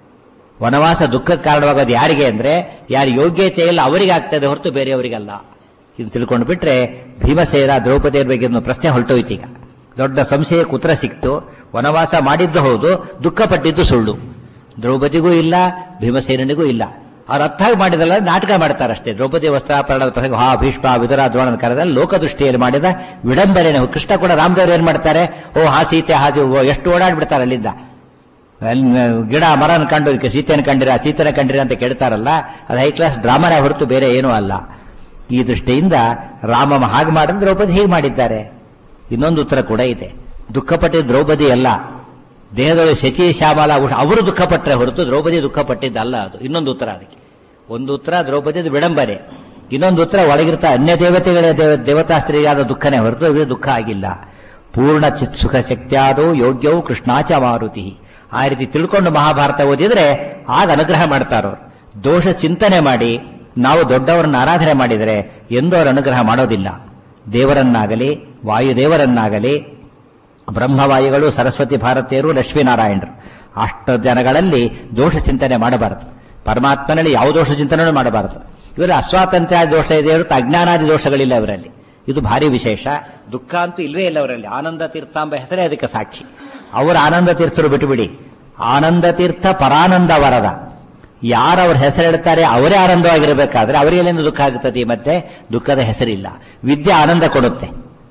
[SPEAKER 1] ವನವಾಸ ದುಃಖಕ್ಕೆ ಕಾರಣವಾಗೋದು ಯಾರಿಗೆ ಅಂದ್ರೆ ಯಾರು ಯೋಗ್ಯತೆ ಇಲ್ಲ ಅವರಿಗೆ ಆಗ್ತದೆ ಹೊರತು ಬೇರೆಯವರಿಗಲ್ಲ ಇದು ತಿಳ್ಕೊಂಡು ಬಿಟ್ರೆ ಭೀಮಸೇನ ದ್ರೌಪದಿಯರ ಬಗ್ಗೆ ಒಂದು ಪ್ರಶ್ನೆ ಹೊರಟೋಯ್ತು ಈಗ ದೊಡ್ಡ ಸಂಶಯ ಕುತ್ರ ಸಿಕ್ತು ವನವಾಸ ಮಾಡಿದ್ದು ಹೌದು ದುಃಖ ಪಟ್ಟಿದ್ದು ಸುಳ್ಳು ದ್ರೌಪದಿಗೂ ಇಲ್ಲ ಭೀಮಸೇನಿಗೂ ಇಲ್ಲ ಅವ್ರು ಅರ್ಥಾಗಿ ಮಾಡಿದಲ್ಲ ನಾಟಕ ಮಾಡ್ತಾರೆ ಅಷ್ಟೇ ದ್ರೌಪದಿ ವಸ್ತ್ರಾಪರಣದ ಪ್ರಸಂಗ ಹಾ ಭೀಷ್ಮ ವಿದುರ ದ್ರೋಣನ ಕರೆದಲ್ಲಿ ಲೋಕದೃಷ್ಟಿಯಲ್ಲಿ ಮಾಡಿದ ವಿಡಂಬನೆ ಕೃಷ್ಣ ಕೂಡ ರಾಮದೇವರು ಏನ್ ಮಾಡ್ತಾರೆ ಓ ಹಾ ಸೀತೆ ಹಾಜು ಓ, ಎಷ್ಟು ಓಡಾಡ್ಬಿಡ್ತಾರೆ ಅಲ್ಲಿಂದ ಅಲ್ಲಿ ಗಿಡ ಮರನ ಕಂಡು ಇದಕ್ಕೆ ಸೀತೆನ ಕಂಡಿರ ಸೀತೆನ ಕಂಡಿರ ಅಂತ ಕೇಳ್ತಾರಲ್ಲ ಅದು ಹೈ ಕ್ಲಾಸ್ ಡ್ರಾಮಾನೇ ಹೊರತು ಬೇರೆ ಏನೂ ಅಲ್ಲ ಈ ದೃಷ್ಟಿಯಿಂದ ರಾಮ ಹಾಗೆ ಮಾಡಿದ್ರೆ ದ್ರೌಪದಿ ಹೀಗೆ ಮಾಡಿದ್ದಾರೆ ಇನ್ನೊಂದು ಉತ್ತರ ಕೂಡ ಇದೆ ದುಃಖಪಟ್ಟಿದ್ದ ದ್ರೌಪದಿ ಅಲ್ಲ ದೇಹದೊಳಗೆ ಶಚಿ ಶ್ಯಾಮಲ ಉಷ- ಅವರು ದುಃಖಪಟ್ಟರೆ ಹೊರತು ದ್ರೌಪದಿ ದುಃಖಪಟ್ಟಿದ್ದಲ್ಲ ಅದು ಇನ್ನೊಂದು ಉತ್ತರ ಅದಕ್ಕೆ ಒಂದು ಉತ್ತರ ದ್ರೌಪದಿದು ವಿಡಂಬನೆ ಇನ್ನೊಂದು ಉತ್ತರ ಒಳಗಿರ್ತಾ ಅನ್ಯ ದೇವತೆಗಳ ದೇವ- ದೇವತಾ ಸ್ತ್ರೀಯಾದ ದುಃಖನೇ ಹೊರತು ಇವರಿಗೆ ದುಃಖ ಆಗಿಲ್ಲ ಪೂರ್ಣ ಚಿತ್ ಸುಖ ಶಕ್ತಿಯಾದೋ ಯೋಗ್ಯವು ಕೃಷ್ಣಾಚ ಮಾರುತಿ ಆ ರೀತಿ ತಿಳ್ಕೊಂಡು ಮಹಾಭಾರತ ಓದಿದ್ರೆ ಆಗ ಅನುಗ್ರಹ ಮಾಡ್ತಾರೋ ದೋಷ ಚಿಂತನೆ ಮಾಡಿ ನಾವು ದೊಡ್ಡವರನ್ನ ಆರಾಧನೆ ಮಾಡಿದರೆ ಎಂದೂ ಅವರು ಅನುಗ್ರಹ ಮಾಡೋದಿಲ್ಲ ದೇವರನ್ನಾಗಲಿ ವಾಯುದೇವರನ್ನಾಗಲಿ ಬ್ರಹ್ಮವಾಯುಗಳು ಸರಸ್ವತಿ ಭಾರತೀಯರು ಲಕ್ಷ್ಮೀನಾರಾಯಣರು ಅಷ್ಟು ಜನಗಳಲ್ಲಿ ದೋಷ ಚಿಂತನೆ ಮಾಡಬಾರದು ಪರಮಾತ್ಮನಲ್ಲಿ ಯಾವ ದೋಷ ಚಿಂತನೆ ಮಾಡಬಾರದು ಇವರು ಅಸ್ವಾತಂತ್ರ್ಯ ದೋಷ ಇದೆ ಹೊರತು ಅಜ್ಞಾನಾದಿ ದೋಷಗಳಿಲ್ಲ ಇವರಲ್ಲಿ ಇದು ಭಾರಿ ವಿಶೇಷ ದುಃಖ ಅಂತೂ ಇಲ್ವೇ ಇಲ್ಲ ಅವರಲ್ಲಿ ಆನಂದ ತೀರ್ಥ ಎಂಬ ಹೆಸರೇ ಅದಕ್ಕೆ ಸಾಕ್ಷಿ ಅವರು ಆನಂದ ತೀರ್ಥರು ಬಿಟ್ಟುಬಿಡಿ ಆನಂದ ತೀರ್ಥ ಪರಾನಂದ ವರದ ಯಾರು ಅವ್ರ ಹೆಸರು ಹೇಳ್ತಾರೆ ಅವರೇ ಆನಂದವಾಗಿರಬೇಕಾದ್ರೆ ಅವರಿಗೆ ಎಲ್ಲಿಂದ ದುಃಖ ಆಗುತ್ತದೆ ಮತ್ತೆ ದುಃಖದ ಹೆಸರಿಲ್ಲ ವಿದ್ಯೆ ಆನಂದ ಕೊಡುತ್ತೆ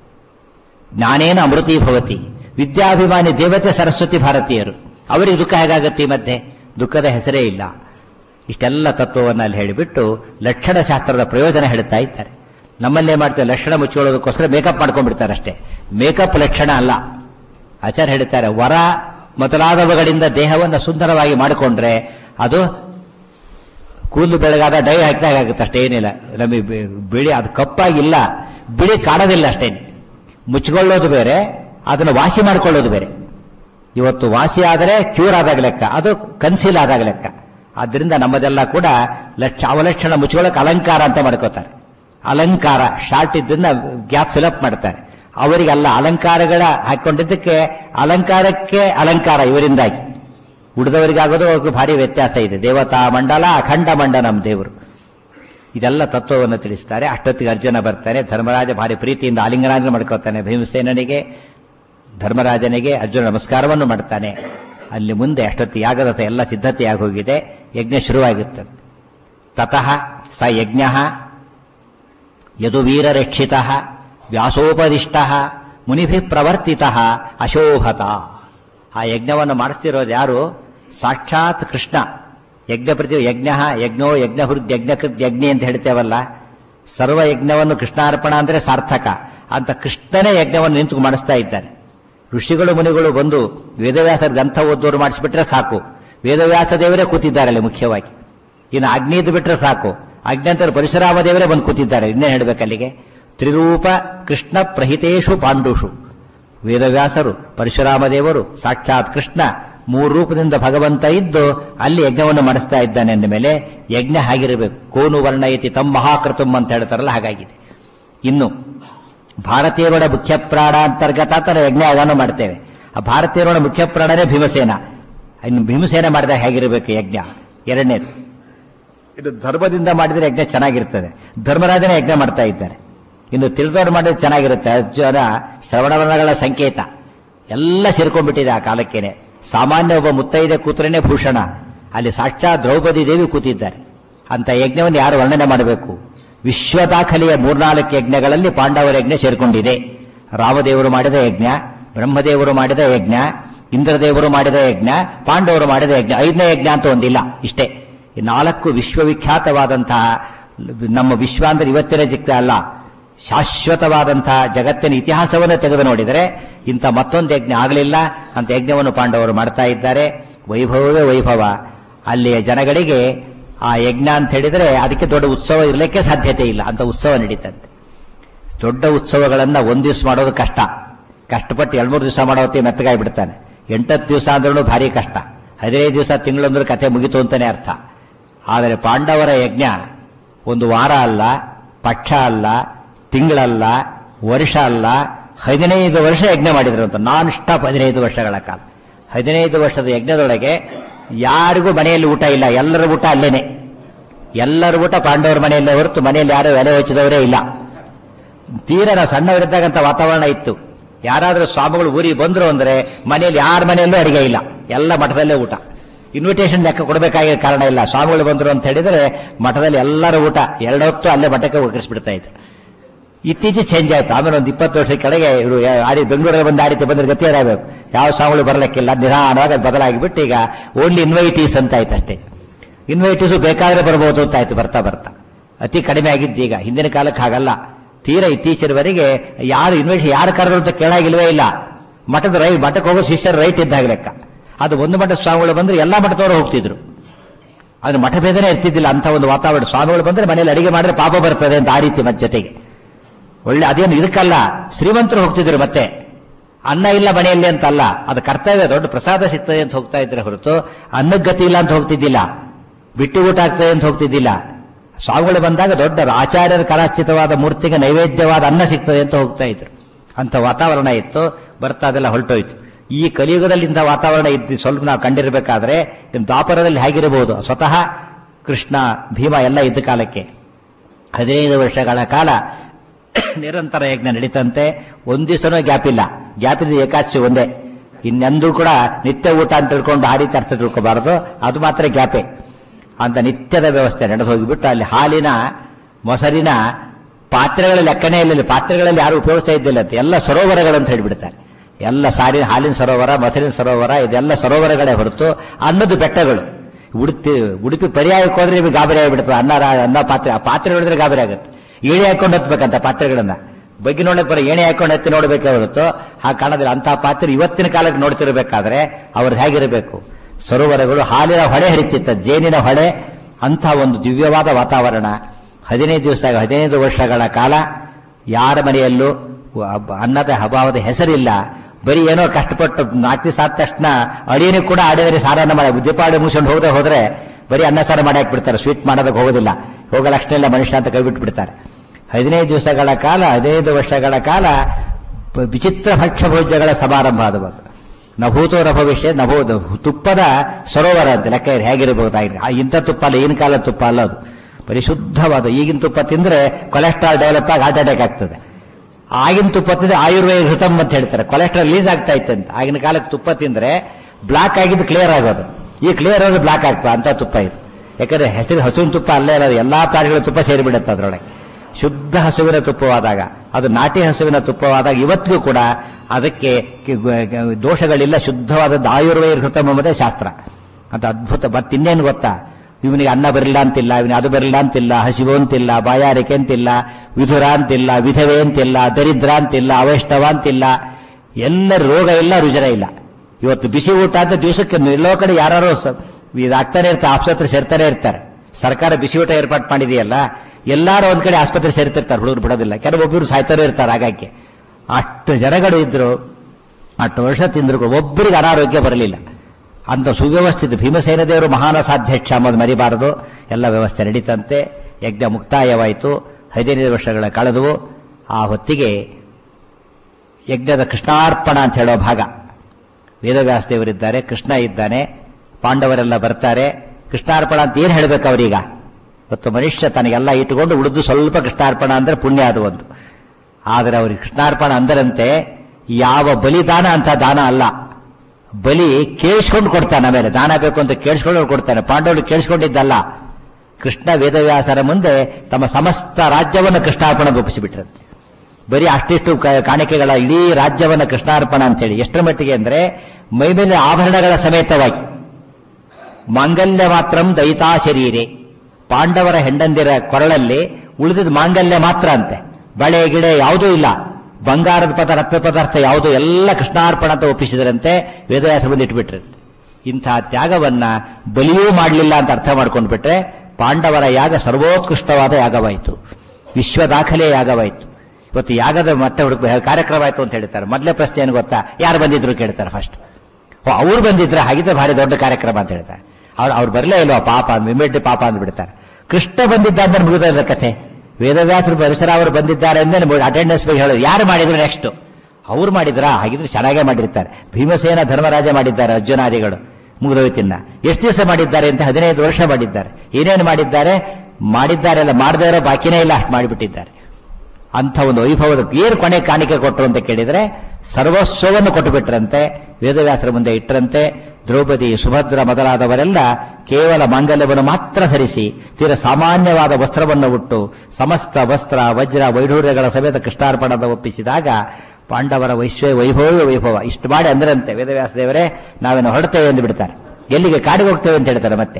[SPEAKER 1] ಜ್ಞಾನೇನ ಅಮೃತಿ ಭವತಿ ವಿದ್ಯಾಭಿಮಾನಿ ದೇವತೆ ಸರಸ್ವತಿ ಭಾರತೀಯರು ಅವರಿಗೆ ದುಃಖ ಹೇಗಾಗತ್ತೆ ಈ ಮಧ್ಯೆ ದುಃಖದ ಹೆಸರೇ ಇಲ್ಲ ಇಷ್ಟೆಲ್ಲ ತತ್ವವನ್ನು ಅಲ್ಲಿ ಹೇಳಿಬಿಟ್ಟು ಲಕ್ಷಣ ಶಾಸ್ತ್ರದ ಪ್ರಯೋಜನ ಹೇಳ್ತಾ ಇದ್ದಾರೆ ನಮ್ಮಲ್ಲೇ ಮಾಡ್ತೇವೆ ಲಕ್ಷಣ ಮುಚ್ಚಿಕೊಳ್ಳೋದಕ್ಕೋಸ್ಕರ ಮೇಕಪ್ ಮಾಡ್ಕೊಂಡ್ಬಿಡ್ತಾರೆ ಅಷ್ಟೇ ಮೇಕಪ್ ಲಕ್ಷಣ ಅಲ್ಲ ಆಚಾರ್ಯ ಹೇಳ್ತಾರೆ ವರ ಮೊದಲಾದವುಗಳಿಂದ ದೇಹವನ್ನು ಸುಂದರವಾಗಿ ಮಾಡಿಕೊಂಡ್ರೆ ಅದು ಕೂದಲು ಬೆಳಗಾದ ಡೈ ಹಾಕಿದಾಗ ಆಗುತ್ತೆ ಅಷ್ಟೇ ಏನಿಲ್ಲ ನಮಗೆ ಬಿ- ಬಿಳಿ ಅದು ಕಪ್ಪಾಗಿಲ್ಲ ಬಿಳಿ ಕಾಣೋದಿಲ್ಲ ಅಷ್ಟೇನೆ ಮುಚ್ಕೊಳ್ಳೋದು ಬೇರೆ ಅದನ್ನು ವಾಸಿ ಮಾಡ್ಕೊಳ್ಳೋದು ಬೇರೆ ಇವತ್ತು ವಾಸಿ ಆದರೆ ಕ್ಯೂರ್ ಆದಾಗ ಲೆಕ್ಕ ಅದು ಕನ್ಸೀಲ್ ಆದಾಗ ಲೆಕ್ಕ ಆದ್ರಿಂದ ನಮ್ಮದೆಲ್ಲ ಕೂಡ ಲಕ್ಷ ಅವಲಕ್ಷಣ ಮುಚ್ಕೊಳ್ಳೋಕೆ ಅಲಂಕಾರ ಅಂತ ಮಾಡ್ಕೋತಾರೆ ಅಲಂಕಾರ ಶಾರ್ಟ್ ಇದ್ದನ್ನ ಗ್ಯಾಪ್ ಫಿಲಪ್ ಮಾಡ್ತಾರೆ ಅವರಿಗೆಲ್ಲ ಅಲಂಕಾರಗಳ ಹಾಕೊಂಡಿದ್ದಕ್ಕೆ ಅಲಂಕಾರಕ್ಕೆ ಅಲಂಕಾರ ಇವರಿಂದಾಗಿ ಉಳಿದವರಿಗಾಗೋದು ಅವ್ರಿಗೆ ಭಾರಿ ವ್ಯತ್ಯಾಸ ಇದೆ ದೇವತಾ ಮಂಡಲ ಅಖಂಡ ಮಂಡ ನಮ್ಮ ದೇವರು ಇದೆಲ್ಲ ತತ್ವವನ್ನು ತಿಳಿಸ್ತಾರೆ ಅಷ್ಟೊತ್ತಿಗೆ ಅರ್ಜುನ ಬರ್ತಾನೆ ಧರ್ಮರಾಜ ಭಾರಿ ಪ್ರೀತಿಯಿಂದ ಆಲಿಂಗನಾಂಗ ಮಾಡ್ಕೋತಾನೆ ಭೀಮಸೇನನಿಗೆ ಧರ್ಮರಾಜನಿಗೆ ಅರ್ಜುನ ನಮಸ್ಕಾರವನ್ನು ಮಾಡ್ತಾನೆ ಅಲ್ಲಿ ಮುಂದೆ ಅಷ್ಟೊತ್ತಿಗೆ ಯಾಗದ ಎಲ್ಲ ಸಿದ್ಧತೆಯಾಗಿ ಹೋಗಿದೆ ಯಜ್ಞ ಶುರುವಾಗಿರ್ತದೆ ತತಃ ಸ ಯಜ್ಞ ಯದುವೀರರಕ್ಷಿತ ವ್ಯಾಸೋಪದಿಷ್ಟ ಮುನಿಭಿ ಪ್ರವರ್ತಿತ ಅಶೋಭತ ಆ ಯಜ್ಞವನ್ನು ಮಾಡಿಸ್ತಿರೋದು ಯಾರು ಸಾಕ್ಷಾತ್ ಕೃಷ್ಣ ಯಜ್ಞ ಪ್ರತಿ ಯಜ್ಞ ಯಜ್ಞೋ ಯಜ್ಞ ಹೃದ್ ಯಜ್ಞಕೃತ್ ಯಜ್ಞಿ ಅಂತ ಹೇಳ್ತೇವಲ್ಲ ಸರ್ವ ಯಜ್ಞವನ್ನು ಕೃಷ್ಣಾರ್ಪಣ ಅಂದ್ರೆ ಸಾರ್ಥಕ ಅಂತ ಕೃಷ್ಣನೇ ಯಜ್ಞವನ್ನು ನಿಂತು ಮಾಡಿಸ್ತಾ ಇದ್ದಾನೆ ಋಷಿಗಳು ಮುನಿಗಳು ಬಂದು ವೇದವ್ಯಾಸರ ಗ್ರಂಥ ಓದೋರು ಮಾಡಿಸ್ಬಿಟ್ರೆ ಸಾಕು ವೇದವ್ಯಾಸ ದೇವರೇ ಕೂತಿದ್ದಾರೆ ಅಲ್ಲಿ ಮುಖ್ಯವಾಗಿ ಇನ್ನು ಅಗ್ನಿದ್ದು ಬಿಟ್ರೆ ಸಾಕು ಅಗ್ನಂತರ ಪರಶುರಾಮ ದೇವರೇ ಬಂದು ಕೂತಿದ್ದಾರೆ ಇನ್ನೇ ಹೇಳ್ಬೇಕು ಅಲ್ಲಿಗೆ ತ್ರಿರೂಪ ಕೃಷ್ಣ ಪ್ರಹಿತೇಶು ಪಾಂಡುಷು ವೇದವ್ಯಾಸರು ಪರಶುರಾಮ ದೇವರು ಸಾಕ್ಷಾತ್ ಕೃಷ್ಣ ಮೂರು ರೂಪದಿಂದ ಭಗವಂತ ಇದ್ದು ಅಲ್ಲಿ ಯಜ್ಞವನ್ನು ಮಾಡಿಸ್ತಾ ಇದ್ದಾನೆ ಅಂದ ಮೇಲೆ ಯಜ್ಞ ಹಾಗಿರಬೇಕು ಕೋನು ವರ್ಣಯತಿ ತಮ್ಮ ಮಹಾಕೃತಂ ಅಂತ ಹೇಳ್ತಾರಲ್ಲ ಹಾಗಾಗಿದೆ ಇನ್ನು ಭಾರತೀಯರೊಡ ಮುಖ್ಯ ಪ್ರಾಣ ಅಂತರ್ಗತ ತರ ಯಜ್ಞ ಯಾಗವನ್ನು ಮಾಡ್ತೇವೆ ಆ ಭಾರತೀಯರೊಡ ಮುಖ್ಯ ಪ್ರಾಣನೇ ಭೀಮಸೇನ ಇನ್ನು ಭೀಮಸೇನ ಮಾಡಿದಾಗ ಹೇಗಿರಬೇಕು ಯಜ್ಞ ಎರಡನೇದು ಇದು ಧರ್ಮದಿಂದ ಮಾಡಿದ್ರೆ ಯಜ್ಞ ಚೆನ್ನಾಗಿರ್ತದೆ ಧರ್ಮರಾಜನೇ ಯಜ್ಞ ಮಾಡ್ತಾ ಇದ್ದಾರೆ ಇನ್ನು ತಿಳಿದವರು ಮಾಡಿದ್ರೆ ಚೆನ್ನಾಗಿರುತ್ತೆ ಅರ್ಜುನ ಶ್ರವಣವರ್ಣಗಳ ಸಂಕೇತ ಎಲ್ಲ ಸೇರ್ಕೊಂಡ್ಬಿಟ್ಟಿದೆ ಆ ಕಾಲಕ್ಕೇನೆ ಸಾಮಾನ್ಯ ಒಬ್ಬ ಮುತ್ತೈದೆ ಕೂತ್ರೇನೆ ಭೂಷಣ ಅಲ್ಲಿ ಸಾಕ್ಷಾತ್ ದ್ರೌಪದಿ ದೇವಿ ಕೂತಿದ್ದಾರೆ ಅಂತ ಯಜ್ಞವನ್ನು ಯಾರು ವರ್ಣನೆ ಮಾಡಬೇಕು ವಿಶ್ವ ದಾಖಲೆಯ ಮೂರ್ನಾಲ್ಕು ಯಜ್ಞಗಳಲ್ಲಿ ಪಾಂಡವರ ಯಜ್ಞ ಸೇರ್ಕೊಂಡಿದೆ ರಾಮದೇವರು ಮಾಡಿದ ಯಜ್ಞ ಬ್ರಹ್ಮದೇವರು ಮಾಡಿದ ಯಜ್ಞ ಇಂದ್ರದೇವರು ಮಾಡಿದ ಯಜ್ಞ ಪಾಂಡವರು ಮಾಡಿದ ಯಜ್ಞ ಐದನೇ ಯಜ್ಞ ಅಂತ ಒಂದಿಲ್ಲ ಇಷ್ಟೇ ಈ ನಾಲ್ಕು ವಿಶ್ವವಿಖ್ಯಾತವಾದಂತಹ ನಮ್ಮ ವಿಶ್ವ ಅಂದ್ರೆ ಇವತ್ತಿನ ಜಿಕ್ಕ ಅಲ್ಲ ಶಾಶ್ವತವಾದಂತಹ ಜಗತ್ತಿನ ಇತಿಹಾಸವನ್ನು ತೆಗೆದು ನೋಡಿದರೆ ಇಂಥ ಮತ್ತೊಂದು ಯಜ್ಞ ಆಗಲಿಲ್ಲ ಅಂತ ಯಜ್ಞವನ್ನು ಪಾಂಡವರು ಮಾಡ್ತಾ ಇದ್ದಾರೆ ವೈಭವವೇ ವೈಭವ ಅಲ್ಲಿಯ ಜನಗಳಿಗೆ ಆ ಯಜ್ಞ ಅಂತ ಹೇಳಿದರೆ ಅದಕ್ಕೆ ದೊಡ್ಡ ಉತ್ಸವ ಇರಲಿಕ್ಕೆ ಸಾಧ್ಯತೆ ಇಲ್ಲ ಅಂತ ಉತ್ಸವ ನಡೀತಂತೆ ದೊಡ್ಡ ಉತ್ಸವಗಳನ್ನ ಒಂದ್ ದಿವಸ ಮಾಡೋದು ಕಷ್ಟ ಕಷ್ಟಪಟ್ಟು ಎರಡು ಮೂರು ದಿವಸ ಮಾಡೋ ಹೊತ್ತಿಗೆ ಮೆತ್ತಗಾಯಿ ಬಿಡ್ತಾನೆ ಎಂಟತ್ತು ದಿವಸ ಅಂದ್ರೂ ಭಾರಿ ಕಷ್ಟ ಹದಿನೈದು ದಿವಸ ತಿಂಗಳಂದ್ರೆ ಕತೆ ಮುಗಿತು ಅಂತಾನೆ ಅರ್ಥ ಆದರೆ ಪಾಂಡವರ ಯಜ್ಞ ಒಂದು ವಾರ ಅಲ್ಲ ಪಕ್ಷ ಅಲ್ಲ ತಿಂಗಳಲ್ಲ ವರ್ಷ ಅಲ್ಲ ಹದಿನೈದು ವರ್ಷ ಯಜ್ಞ ಮಾಡಿದ್ರು ಅಂತ ನಾನ್ ಸ್ಟಾಪ್ ಹದಿನೈದು ವರ್ಷಗಳ ಕಾಲ ಹದಿನೈದು ವರ್ಷದ ಯಜ್ಞದೊಳಗೆ ಯಾರಿಗೂ ಮನೆಯಲ್ಲಿ ಊಟ ಇಲ್ಲ ಎಲ್ಲರ ಊಟ ಅಲ್ಲೇನೆ ಎಲ್ಲರ ಊಟ ಪಾಂಡವರ ಮನೆಯಲ್ಲೇ ಹೊರತು ಮನೆಯಲ್ಲಿ ಯಾರು ಎಲೆ ಹಚ್ಚಿದವರೇ ಇಲ್ಲ ತೀರ ಸಣ್ಣವರಿದ್ದಾಗಂತ ವಾತಾವರಣ ಇತ್ತು ಯಾರಾದ್ರೂ ಸ್ವಾಮಿಗಳು ಊರಿಗೆ ಬಂದ್ರು ಅಂದ್ರೆ ಮನೆಯಲ್ಲಿ ಯಾರ ಮನೆಯಲ್ಲೂ ಅಡಿಗೆ ಇಲ್ಲ ಎಲ್ಲ ಮಠದಲ್ಲೇ ಊಟ ಇನ್ವಿಟೇಷನ್ ಲೆಕ್ಕ ಕೊಡಬೇಕಾಗಿರೋ ಕಾರಣ ಇಲ್ಲ ಸ್ವಾಮಿಗಳು ಬಂದ್ರು ಅಂತ ಹೇಳಿದ್ರೆ ಮಠದಲ್ಲಿ ಎಲ್ಲರ ಊಟ ಎರಡೊತ್ತು ಅಲ್ಲೇ ಮಠಕ್ಕೆ ಒಗ್ಗರಿಸ್ಬಿಡ್ತಾ ಇದ್ರು ಇತ್ತೀಚೆಗೆ ಚೇಂಜ್ ಆಯ್ತು ಆಮೇಲೆ ಒಂದು ಇಪ್ಪತ್ತು ವರ್ಷದ ಕೆಳಗೆ ಇವರು ಆಡಿ ಬೆಂಗಳೂರಲ್ಲಿ ಬಂದು ಆ ರೀತಿ ಬಂದ್ರೆ ಗತಿ ಏನಾಗಬೇಕು ಯಾವ ಸ್ವಾಮಿಗಳು ಬರಲಿಕ್ಕಿಲ್ಲ ನಿಧಾನವಾಗಿ ಅದು ಬದಲಾಗಿಬಿಟ್ಟು ಈಗ ಓನ್ಲಿ ಇನ್ವೈಟೀಸ್ ಅಂತ ಆಯ್ತು ಅಷ್ಟೇ ಇನ್ವೈಟೀಸ್ ಬೇಕಾದ್ರೆ ಬರ್ಬೋದು ಅಂತ ಆಯ್ತು ಬರ್ತಾ ಬರ್ತಾ ಅತಿ ಕಡಿಮೆ ಆಗಿದ್ದು ಈಗ ಹಿಂದಿನ ಕಾಲಕ್ಕೆ ಹಾಗಲ್ಲ ತೀರಾ ಇತ್ತೀಚಿನವರೆಗೆ ಯಾರು ಇನ್ವೈಟೇಷನ್ ಯಾರು ಕರೆದ್ರು ಅಂತ ಕೇಳಾಗಿಲ್ವೇ ಇಲ್ಲ ಮಠದ ರೈ ಮಠಕ್ಕೆ ಹೋಗೋ ಶಿಷ್ಯರ ರೈಟ್ ಇದ್ದಾಗ ಲೆಕ್ಕ ಅದು ಒಂದು ಮಠದ ಸ್ವಾಮಿಗಳು ಬಂದ್ರೆ ಎಲ್ಲಾ ಮಠದವರು ಹೋಗ್ತಿದ್ರು ಅದು ಮಠ ಭೇದನೆ ಇರ್ತಿದ್ದಿಲ್ಲ ಅಂತ ಒಂದು ವಾತಾವರಣ ಸ್ವಾಮಿಗಳು ಬಂದ್ರೆ ಮನೇಲಿ ಅಡಿಗೆ ಮಾಡಿದ್ರೆ ಪಾಪ ಬರ್ತದೆ ಅಂತ ಆ ರೀತಿ ಮತ್ ಜೊತೆಗೆ ಒಳ್ಳೆ ಅದೇನು ಇದಕ್ಕಲ್ಲ ಶ್ರೀಮಂತರು ಹೋಗ್ತಿದ್ರು ಮತ್ತೆ ಅನ್ನ ಇಲ್ಲ ಮನೆಯಲ್ಲಿ ಅಂತ ಅಲ್ಲ ಅದು ಕರ್ತವ್ಯ ದೊಡ್ಡ ಪ್ರಸಾದ ಸಿಗ್ತದೆ ಅಂತ ಹೋಗ್ತಾ ಇದ್ರೆ ಹೊರತು ಅನ್ನಕ್ಕೆ ಗತಿ ಇಲ್ಲ ಅಂತ ಹೋಗ್ತಿದ್ದಿಲ್ಲ ಬಿಟ್ಟು ಊಟ ಆಗ್ತದೆ ಅಂತ ಹೋಗ್ತಿದ್ದಿಲ್ಲ ಸ್ವಾಮಿಗಳು ಬಂದಾಗ ದೊಡ್ಡ ಆಚಾರ್ಯರ ಕಲಾಚಿತವಾದ ಮೂರ್ತಿಗೆ ನೈವೇದ್ಯವಾದ ಅನ್ನ ಸಿಗ್ತದೆ ಅಂತ ಹೋಗ್ತಾ ಇದ್ರು ಅಂತ ವಾತಾವರಣ ಇತ್ತು ಬರ್ತಾ ಅದೆಲ್ಲ ಹೊರಟೋಯ್ತು ಈ ಕಲಿಯುಗದಲ್ಲಿ ಇಂಥ ವಾತಾವರಣ ಇದ್ದು ಸ್ವಲ್ಪ ನಾವು ಕಂಡಿರಬೇಕಾದ್ರೆ ದ್ವಾಪರದಲ್ಲಿ ಹೇಗಿರಬಹುದು ಸ್ವತಃ ಕೃಷ್ಣ ಭೀಮ ಎಲ್ಲ ಇದ್ದ ಕಾಲಕ್ಕೆ ಹದಿನೈದು ವರ್ಷಗಳ ಕಾಲ ನಿರಂತರ ಯಜ್ಞ ನಡೀತಂತೆ ಒಂದ್ ದಿವಸನೂ ಗ್ಯಾಪ್ ಇಲ್ಲ ಗ್ಯಾಪ್ ಇದ್ರೆ ಏಕಾದಶಿ ಒಂದೇ ಇನ್ನೆಂದೂ ಕೂಡ ನಿತ್ಯ ಊಟ ಅಂತ ತಿಳ್ಕೊಂಡು ಆ ರೀತಿ ಅರ್ಥ ತಿಳ್ಕೋಬಾರದು ಅದು ಮಾತ್ರ ಗ್ಯಾಪೇ ಅಂತ ನಿತ್ಯದ ವ್ಯವಸ್ಥೆ ನಡೆದು ಹೋಗಿಬಿಟ್ಟು ಅಲ್ಲಿ ಹಾಲಿನ ಮೊಸರಿನ ಪಾತ್ರೆಗಳ ಲೆಕ್ಕನೇ ಇಲ್ಲ ಪಾತ್ರೆಗಳಲ್ಲಿ ಯಾರು ಉಪಯೋಗಿಸ್ತಾ ಇದ್ದಿಲ್ಲ ಅಂತ ಎಲ್ಲ ಸರೋವರಗಳು ಅಂತ ಹೇಳಿಬಿಡ್ತಾರೆ ಎಲ್ಲ ಸಾರಿನ ಹಾಲಿನ ಸರೋವರ ಮೊಸರಿನ ಸರೋವರ ಇದೆಲ್ಲ ಸರೋವರಗಳೇ ಹೊರತು ಅನ್ನದ ಬೆಟ್ಟಗಳು ಉಡುಪಿ ಉಡುಪಿ ಪರ್ಯಾಯಕ್ಕೆ ಹೋದ್ರೆ ನಿಮಗೆ ಗಾಬರಿ ಆಗಿಬಿಡ್ತದೆ ಅನ್ನ ರಾ- ಅನ್ನ ಪಾತ್ರೆ ಆ ಪಾತ್ರೆ ನೋಡಿದ್ರೆ ಗಾಬರಿ ಆಗುತ್ತೆ ಏಣಿ ಹಾಕೊಂಡು ಹತ್ಬೇಕಂತ ಪಾತ್ರೆಗಳನ್ನ ಬಗ್ಗೆ ನೋಡಕ್ ಬರ ಏಣಿ ಹಾಕೊಂಡು ಹತ್ತಿ ನೋಡಬೇಕೇ ಹೊರತು ಆ ಕಾರಣದಲ್ಲಿ ಅಂತ ಪಾತ್ರೆ ಇವತ್ತಿನ ಕಾಲಕ್ಕೆ ನೋಡ್ತಿರ್ಬೇಕಾದ್ರೆ ಅವ್ರದ್ದು ಹೇಗಿರಬೇಕು ಸರೋವರಗಳು ಹಾಲಿನ ಹೊಳೆ ಹರಿತಿತ್ತ ಜೇನಿನ ಹೊಳೆ ಅಂತ ಒಂದು ದಿವ್ಯವಾದ ವಾತಾವರಣ ಹದಿನೈದು ದಿವಸ ಹದಿನೈದು ವರ್ಷಗಳ ಕಾಲ ಯಾರ ಮನೆಯಲ್ಲೂ ಅಬ್ಬ- ಅನ್ನದ ಅಭಾವದ ಹೆಸರಿಲ್ಲ ಬರೀ ಏನೋ ಕಷ್ಟಪಟ್ಟು ನಾಲ್ಕು ದಿವಸ ಆದ ತಕ್ಷಣ ಅಡಿಯನ್ನು ಕೂಡ ಆಡಿದರೆ ಸಾರನ್ನ ಮಾಡಿ ದೀಪಾವಳಿ ಮುಗಿಸ್ಕೊಂಡು ಹೋಗದೆ ಹೋದ್ರೆ ಬರೀ ಅನ್ನ ಸಾರ ಮಾಡಿ ಹಾಕ್ಬಿಡ್ತಾರೆ ಸ್ವೀಟ್ ಮಾಡೋದಕ್ಕೆ ಹೋಗೋದಿಲ್ಲ ಹೋಗೋ ಲಕ್ಷಣ ಮನುಷ್ಯ ಅಂತ ಕೈ ಬಿಟ್ಬಿಡ್ತಾರೆ ಹದಿನೈದು ದಿವಸಗಳ ಕಾಲ ಹದಿನೈದು ವರ್ಷಗಳ ಕಾಲ ಪ- ವಿಚಿತ್ರ ಭಕ್ಷ್ಯ ಭೋಜ್ಯಗಳ ಸಮಾರಂಭ ಅದು ಬಂದು ನಭೂತೋ ಭವಿಷ್ಯ ನಭೋ ತುಪ್ಪದ ಸರೋವರ ಅಂತ ಲೆಕ್ಕ ಇರಿ, ಹೇಗಿರಬಹುದಾಗಿದೆ ಆ ಇಂಥ ತುಪ್ಪ ಅಲ್ಲ ಈಗಿನ ಕಾಲದ ತುಪ್ಪ ಅಲ್ಲ ಅದು ಪರಿಶುದ್ಧವಾದ ಈಗಿನ ತುಪ್ಪ ತಿಂದ್ರೆ ಕೊಲೆಸ್ಟ್ರಾಲ್ ಡೆವಲಪ್ ಆಗಿ ಹಾರ್ಟ್ ಅಟ್ಯಾಕ್ ಆಗ್ತದೆ ಆಗಿನ ತುಪ್ಪ ತಿಂದ್ರೆ ಆಯುರ್ವೇದ ಹೃತಮ್ ಅಂತ ಹೇಳ್ತಾರೆ ಕೊಲೆಸ್ಟ್ರಾಲ್ ರಿಲೀಸ್ ಆಗ್ತಾ ಇತ್ತಂತೆ ಆಗಿನ ಕಾಲಕ್ಕೆ ತುಪ್ಪ ತಿಂದ್ರೆ ಬ್ಲಾಕ್ ಆಗಿದ್ದು ಕ್ಲಿಯರ್ ಆಗೋದು ಈ ಕ್ಲಿಯರ್ ಆಗೋದು ಬ್ಲಾಕ್ ಆಗ್ತದೆ ಅಂತ ತುಪ್ಪ ಇದು ಯಾಕಂದ್ರೆ ಹೆಸರು ಹಸುವಿನ ತುಪ್ಪ ಅಲ್ಲೇ ಅಲ್ಲ ಅದು ಎಲ್ಲಾ ಪ್ರಾಣಿಗಳ ತುಪ್ಪ ಸೇರಿಬಿಡುತ್ತೆ ಅದರೊಳಗೆ ಶುದ್ಧ ಹಸುವಿನ ತುಪ್ಪವಾದಾಗ ಅದು ನಾಟಿ ಹಸುವಿನ ತುಪ್ಪವಾದಾಗ ಇವತ್ತಿಗೂ ಕೂಡ ಅದಕ್ಕೆ ಕಿ- ಗ- ಗ- ದೋಷಗಳಿಲ್ಲ ಶುದ್ಧವಾದದ್ದು ಆಯುರ್ವೇದ ಹೃತಮ್ ಎಂಬುದೇ ಶಾಸ್ತ್ರ ಅಂತ ಅದ್ಭುತ ಮತ್ತೆ ಇನ್ನೇನು ಗೊತ್ತಾ ಇವನಿಗೆ ಅನ್ನ ಬರಲಿಲ್ಲ ಅಂತಿಲ್ಲ ಇವನಿಗೆ ಅದು ಬರಲಿಲ್ಲ ಅಂತಿಲ್ಲ ಹಸಿವು ಅಂತಿಲ್ಲ ಬಾಯಾರಿಕೆ ಅಂತಿಲ್ಲ ವಿಧುರ ಅಂತಿಲ್ಲ ವಿಧವೆ ಅಂತಿಲ್ಲ ದರಿದ್ರ ಅಂತಿಲ್ಲ ಅವೈಷ್ಣವ ಅಂತಿಲ್ಲ ಎಲ್ಲ ರೋಗ ಇಲ್ಲ ರುಜರ ಇಲ್ಲ ಇವತ್ತು ಬಿಸಿ ಊಟ ಅಂತ ದಿವಸಕ್ಕೆ ಎಲ್ಲೋ ಕಡೆ ಯಾರು ಇದಾಗ್ತಾನೆ ಇರ್ತಾರೆ ಆಸ್ಪತ್ರೆ ಸೇರ್ತಾನೆ ಇರ್ತಾರೆ ಸರ್ಕಾರ ಬಿಸಿ ಊಟ ಏರ್ಪಾಟ್ ಮಾಡಿದೆಯಲ್ಲ ಎಲ್ಲಾರು ಒಂದ್ ಕಡೆ ಆಸ್ಪತ್ರೆ ಸೇರ್ತಿರ್ತಾರೆ ಹುಡುಗರು ಬಿಡೋದಿಲ್ಲ ಕೆಲವೊಬ್ಬರು ಸಾಯ್ತಾನೆ ಇರ್ತಾರೆ ಹಾಗಾಗಿ ಅಷ್ಟು ಜನಗಳು ಇದ್ರು ಅಷ್ಟು ವರ್ಷ ತಿಂದ್ರು ಕೂಡ ಒಬ್ಬರಿಗೆ ಅನಾರೋಗ್ಯ ಬರಲಿಲ್ಲ ಅಂತ ಸುವ್ಯವಸ್ಥಿತ ಭೀಮಸೇನ ದೇವರು ಮಹಾನ ಸಾಧ್ಯಕ್ಷ ಅಂಬುದು ಮರಿಬಾರದು ಎಲ್ಲ ವ್ಯವಸ್ಥೆ ನಡೀತಂತೆ ಯಜ್ಞ ಮುಕ್ತಾಯವಾಯಿತು ಹದಿನೈದು ವರ್ಷಗಳ ಕಳೆದವು ಆ ಹೊತ್ತಿಗೆ ಯಜ್ಞದ ಕೃಷ್ಣಾರ್ಪಣ ಅಂತ ಹೇಳೋ ಭಾಗ ವೇದವ್ಯಾಸ ದೇವರಿದ್ದಾರೆ ಕೃಷ್ಣ ಇದ್ದಾನೆ ಪಾಂಡವರೆಲ್ಲ ಬರ್ತಾರೆ ಕೃಷ್ಣಾರ್ಪಣ ಅಂತ ಏನ್ ಹೇಳ್ಬೇಕು ಅವರೀಗ ಇವತ್ತು ಮನುಷ್ಯ ತನಗೆಲ್ಲ ಇಟ್ಟುಕೊಂಡು ಉಳಿದು ಸ್ವಲ್ಪ ಕೃಷ್ಣಾರ್ಪಣ ಅಂದ್ರೆ ಪುಣ್ಯ ಅದು ಒಂದು ಆದರೆ ಅವರಿಗೆ ಕೃಷ್ಣಾರ್ಪಣ ಅಂದರಂತೆ ಯಾವ ಬಲಿದಾನ ಅಂತ ದಾನ ಅಲ್ಲ ಬಲಿ ಕೇಳಿಸ್ಕೊಂಡು ಕೊಡ್ತಾನೆ ಆಮೇಲೆ ದಾನ ಬೇಕು ಅಂತ ಕೇಳಿಸ್ಕೊಂಡು ಕೊಡ್ತಾನೆ ಪಾಂಡವರು ಕೇಳಿಸ್ಕೊಂಡಿದ್ದಲ್ಲ ಕೃಷ್ಣ ವೇದವ್ಯಾಸರ ಮುಂದೆ ತಮ್ಮ ಸಮಸ್ತ ರಾಜ್ಯವನ್ನು ಕೃಷ್ಣಾರ್ಪಣ ಒಪ್ಪಿಸಿಬಿಟ್ರಂತೆ ಬರೀ ಅಷ್ಟಿಷ್ಟು ಕ- ಕಾಣಿಕೆಗಳ ಇಡೀ ರಾಜ್ಯವನ್ನ ಕೃಷ್ಣಾರ್ಪಣ ಅಂತೇಳಿ ಎಷ್ಟರ ಮಟ್ಟಿಗೆ ಅಂದ್ರೆ ಮೈಮೇಲೆ ಆಭರಣಗಳ ಸಮೇತವಾಗಿ ಮಾಂಗಲ್ಯ ಮಾತ್ರಂ ದಯಿತಾ ಶರೀರೆ ಪಾಂಡವರ ಹೆಂಡಂದಿರ ಕೊರಳಲ್ಲಿ ಉಳಿದಿದ ಮಾಂಗಲ್ಯ ಮಾತ್ರ ಅಂತೆ ಬಳೆ ಗಿಳೆ ಯಾವುದೂ ಇಲ್ಲ ಬಂಗಾರದ ಪದ ರತ್ನ ಪದಾರ್ಥ ಯಾವುದೂ ಎಲ್ಲ ಕೃಷ್ಣಾರ್ಪಣ ಅಂತ ಒಪ್ಪಿಸಿದ್ರಂತೆ ವೇದವ್ಯಾಸ ಬಂದು ಇಟ್ಬಿಟ್ರು ಇಂಥ ತ್ಯಾಗವನ್ನ ಬಲಿಯೂ ಮಾಡಲಿಲ್ಲ ಅಂತ ಅರ್ಥ ಮಾಡ್ಕೊಂಡು ಬಿಟ್ರೆ ಪಾಂಡವರ ಯಾಗ ಸರ್ವೋತ್ಕೃಷ್ಟವಾದ ಯಾಗವಾಯಿತು ವಿಶ್ವ ದಾಖಲೆಯ ಯಾಗವಾಯಿತು ಇವತ್ತು ಯಾಗದ ಮತ್ತೆ ಹುಡುಕ ಕಾರ್ಯಕ್ರಮ ಆಯ್ತು ಅಂತ ಹೇಳ್ತಾರೆ ಮೊದಲೇ ಪ್ರಶ್ನೆ ಏನು ಗೊತ್ತಾ ಯಾರು ಬಂದಿದ್ರು ಕೇಳ್ತಾರೆ ಫಸ್ಟ್ ಓ ಅವ್ರು ಬಂದಿದ್ರೆ ಹಾಗಿದ್ರೆ ಭಾರಿ ದೊಡ್ಡ ಕಾರ್ಯಕ್ರಮ ಅಂತ ಹೇಳ್ತಾರೆ ಅವ್ರು ಅವ್ರು ಬರಲೇ ಇಲ್ವಾ ಪಾಪ ಇಮಿಡಿಯೇಟ್ ಪಾಪ ಅಂದ್ಬಿಡ್ತಾರೆ ಕೃಷ್ಣ ಬಂದಿದ್ದ ಅಂದ್ರೆ ಮುಗಿದ ಕಥೆ ವೇದವ್ಯಾಸರು ಪರಿಸರ ಅವರು ಬಂದಿದ್ದಾರೆ ಅಂದ್ರೆ ಅಟೆಂಡೆನ್ಸ್ ಬಗ್ಗೆ ಹೇಳೋದು ಯಾರು ಮಾಡಿದ್ರು ನೆಕ್ಸ್ಟ್ ಅವ್ರು ಮಾಡಿದ್ರಾ ಹಾಗಿದ್ರೆ ಚೆನ್ನಾಗೇ ಮಾಡಿರ್ತಾರೆ ಭೀಮಸೇನ ಧರ್ಮರಾಜ ಮಾಡಿದ್ದಾರೆ ಅರ್ಜುನಾದಿಗಳು ಮುಗಿದೋಯ್ತಿನ್ನ ಎಷ್ಟು ದಿವಸ ಮಾಡಿದ್ದಾರೆ ಅಂತ ಹದಿನೈದು ವರ್ಷ ಮಾಡಿದ್ದಾರೆ ಏನೇನು ಮಾಡಿದ್ದಾರೆ ಮಾಡಿದ್ದಾರೆ ಅಲ್ಲ ಮಾಡದೇ ಇರೋ ಬಾಕಿನೇ ಇಲ್ಲ ಅಷ್ಟು ಮಾಡಿಬಿಟ್ಟಿದ್ದಾರೆ ಅಂಥ ಒಂದು ವೈಭವದ ಏನು ಕೊನೆ ಕಾಣಿಕೆ ಕೊಟ್ಟರು ಅಂತ ಕೇಳಿದ್ರೆ ಸರ್ವಸ್ವವನ್ನು ಕೊಟ್ಟು ಬಿಟ್ರಂತೆ ವೇದವ್ಯಾಸರ ಮುಂದೆ ಇಟ್ಟರಂತೆ ದ್ರೌಪದಿ ಸುಭದ್ರ ಮೊದಲಾದವರೆಲ್ಲ ಕೇವಲ ಮಾಂಗಲ್ಯವನ್ನು ಮಾತ್ರ ಧರಿಸಿ ತೀರ ಸಾಮಾನ್ಯವಾದ ವಸ್ತ್ರವನ್ನು ಉಟ್ಟು ಸಮಸ್ತ ವಸ್ತ್ರ ವಜ್ರ ವೈಢೂರ್ಯಗಳ ಸಮೇತ ಕೃಷ್ಣಾರ್ಪಣದ ಒಪ್ಪಿಸಿದಾಗ ಪಾಂಡವರ ವೈಶ್ವ ವೈಭವ ವೈಭವ ಇಷ್ಟು ಮಾಡಿ ಅಂದ್ರಂತೆ ವೇದವ್ಯಾಸ ದೇವರೇ ನಾವೇನು ಹೊರಡ್ತೇವೆ ಎಂದು ಬಿಡ್ತಾರೆ ಎಲ್ಲಿಗೆ ಕಾಡಿಗೆ ಹೋಗ್ತೇವೆ ಅಂತ ಹೇಳ್ತಾರೆ ಮತ್ತೆ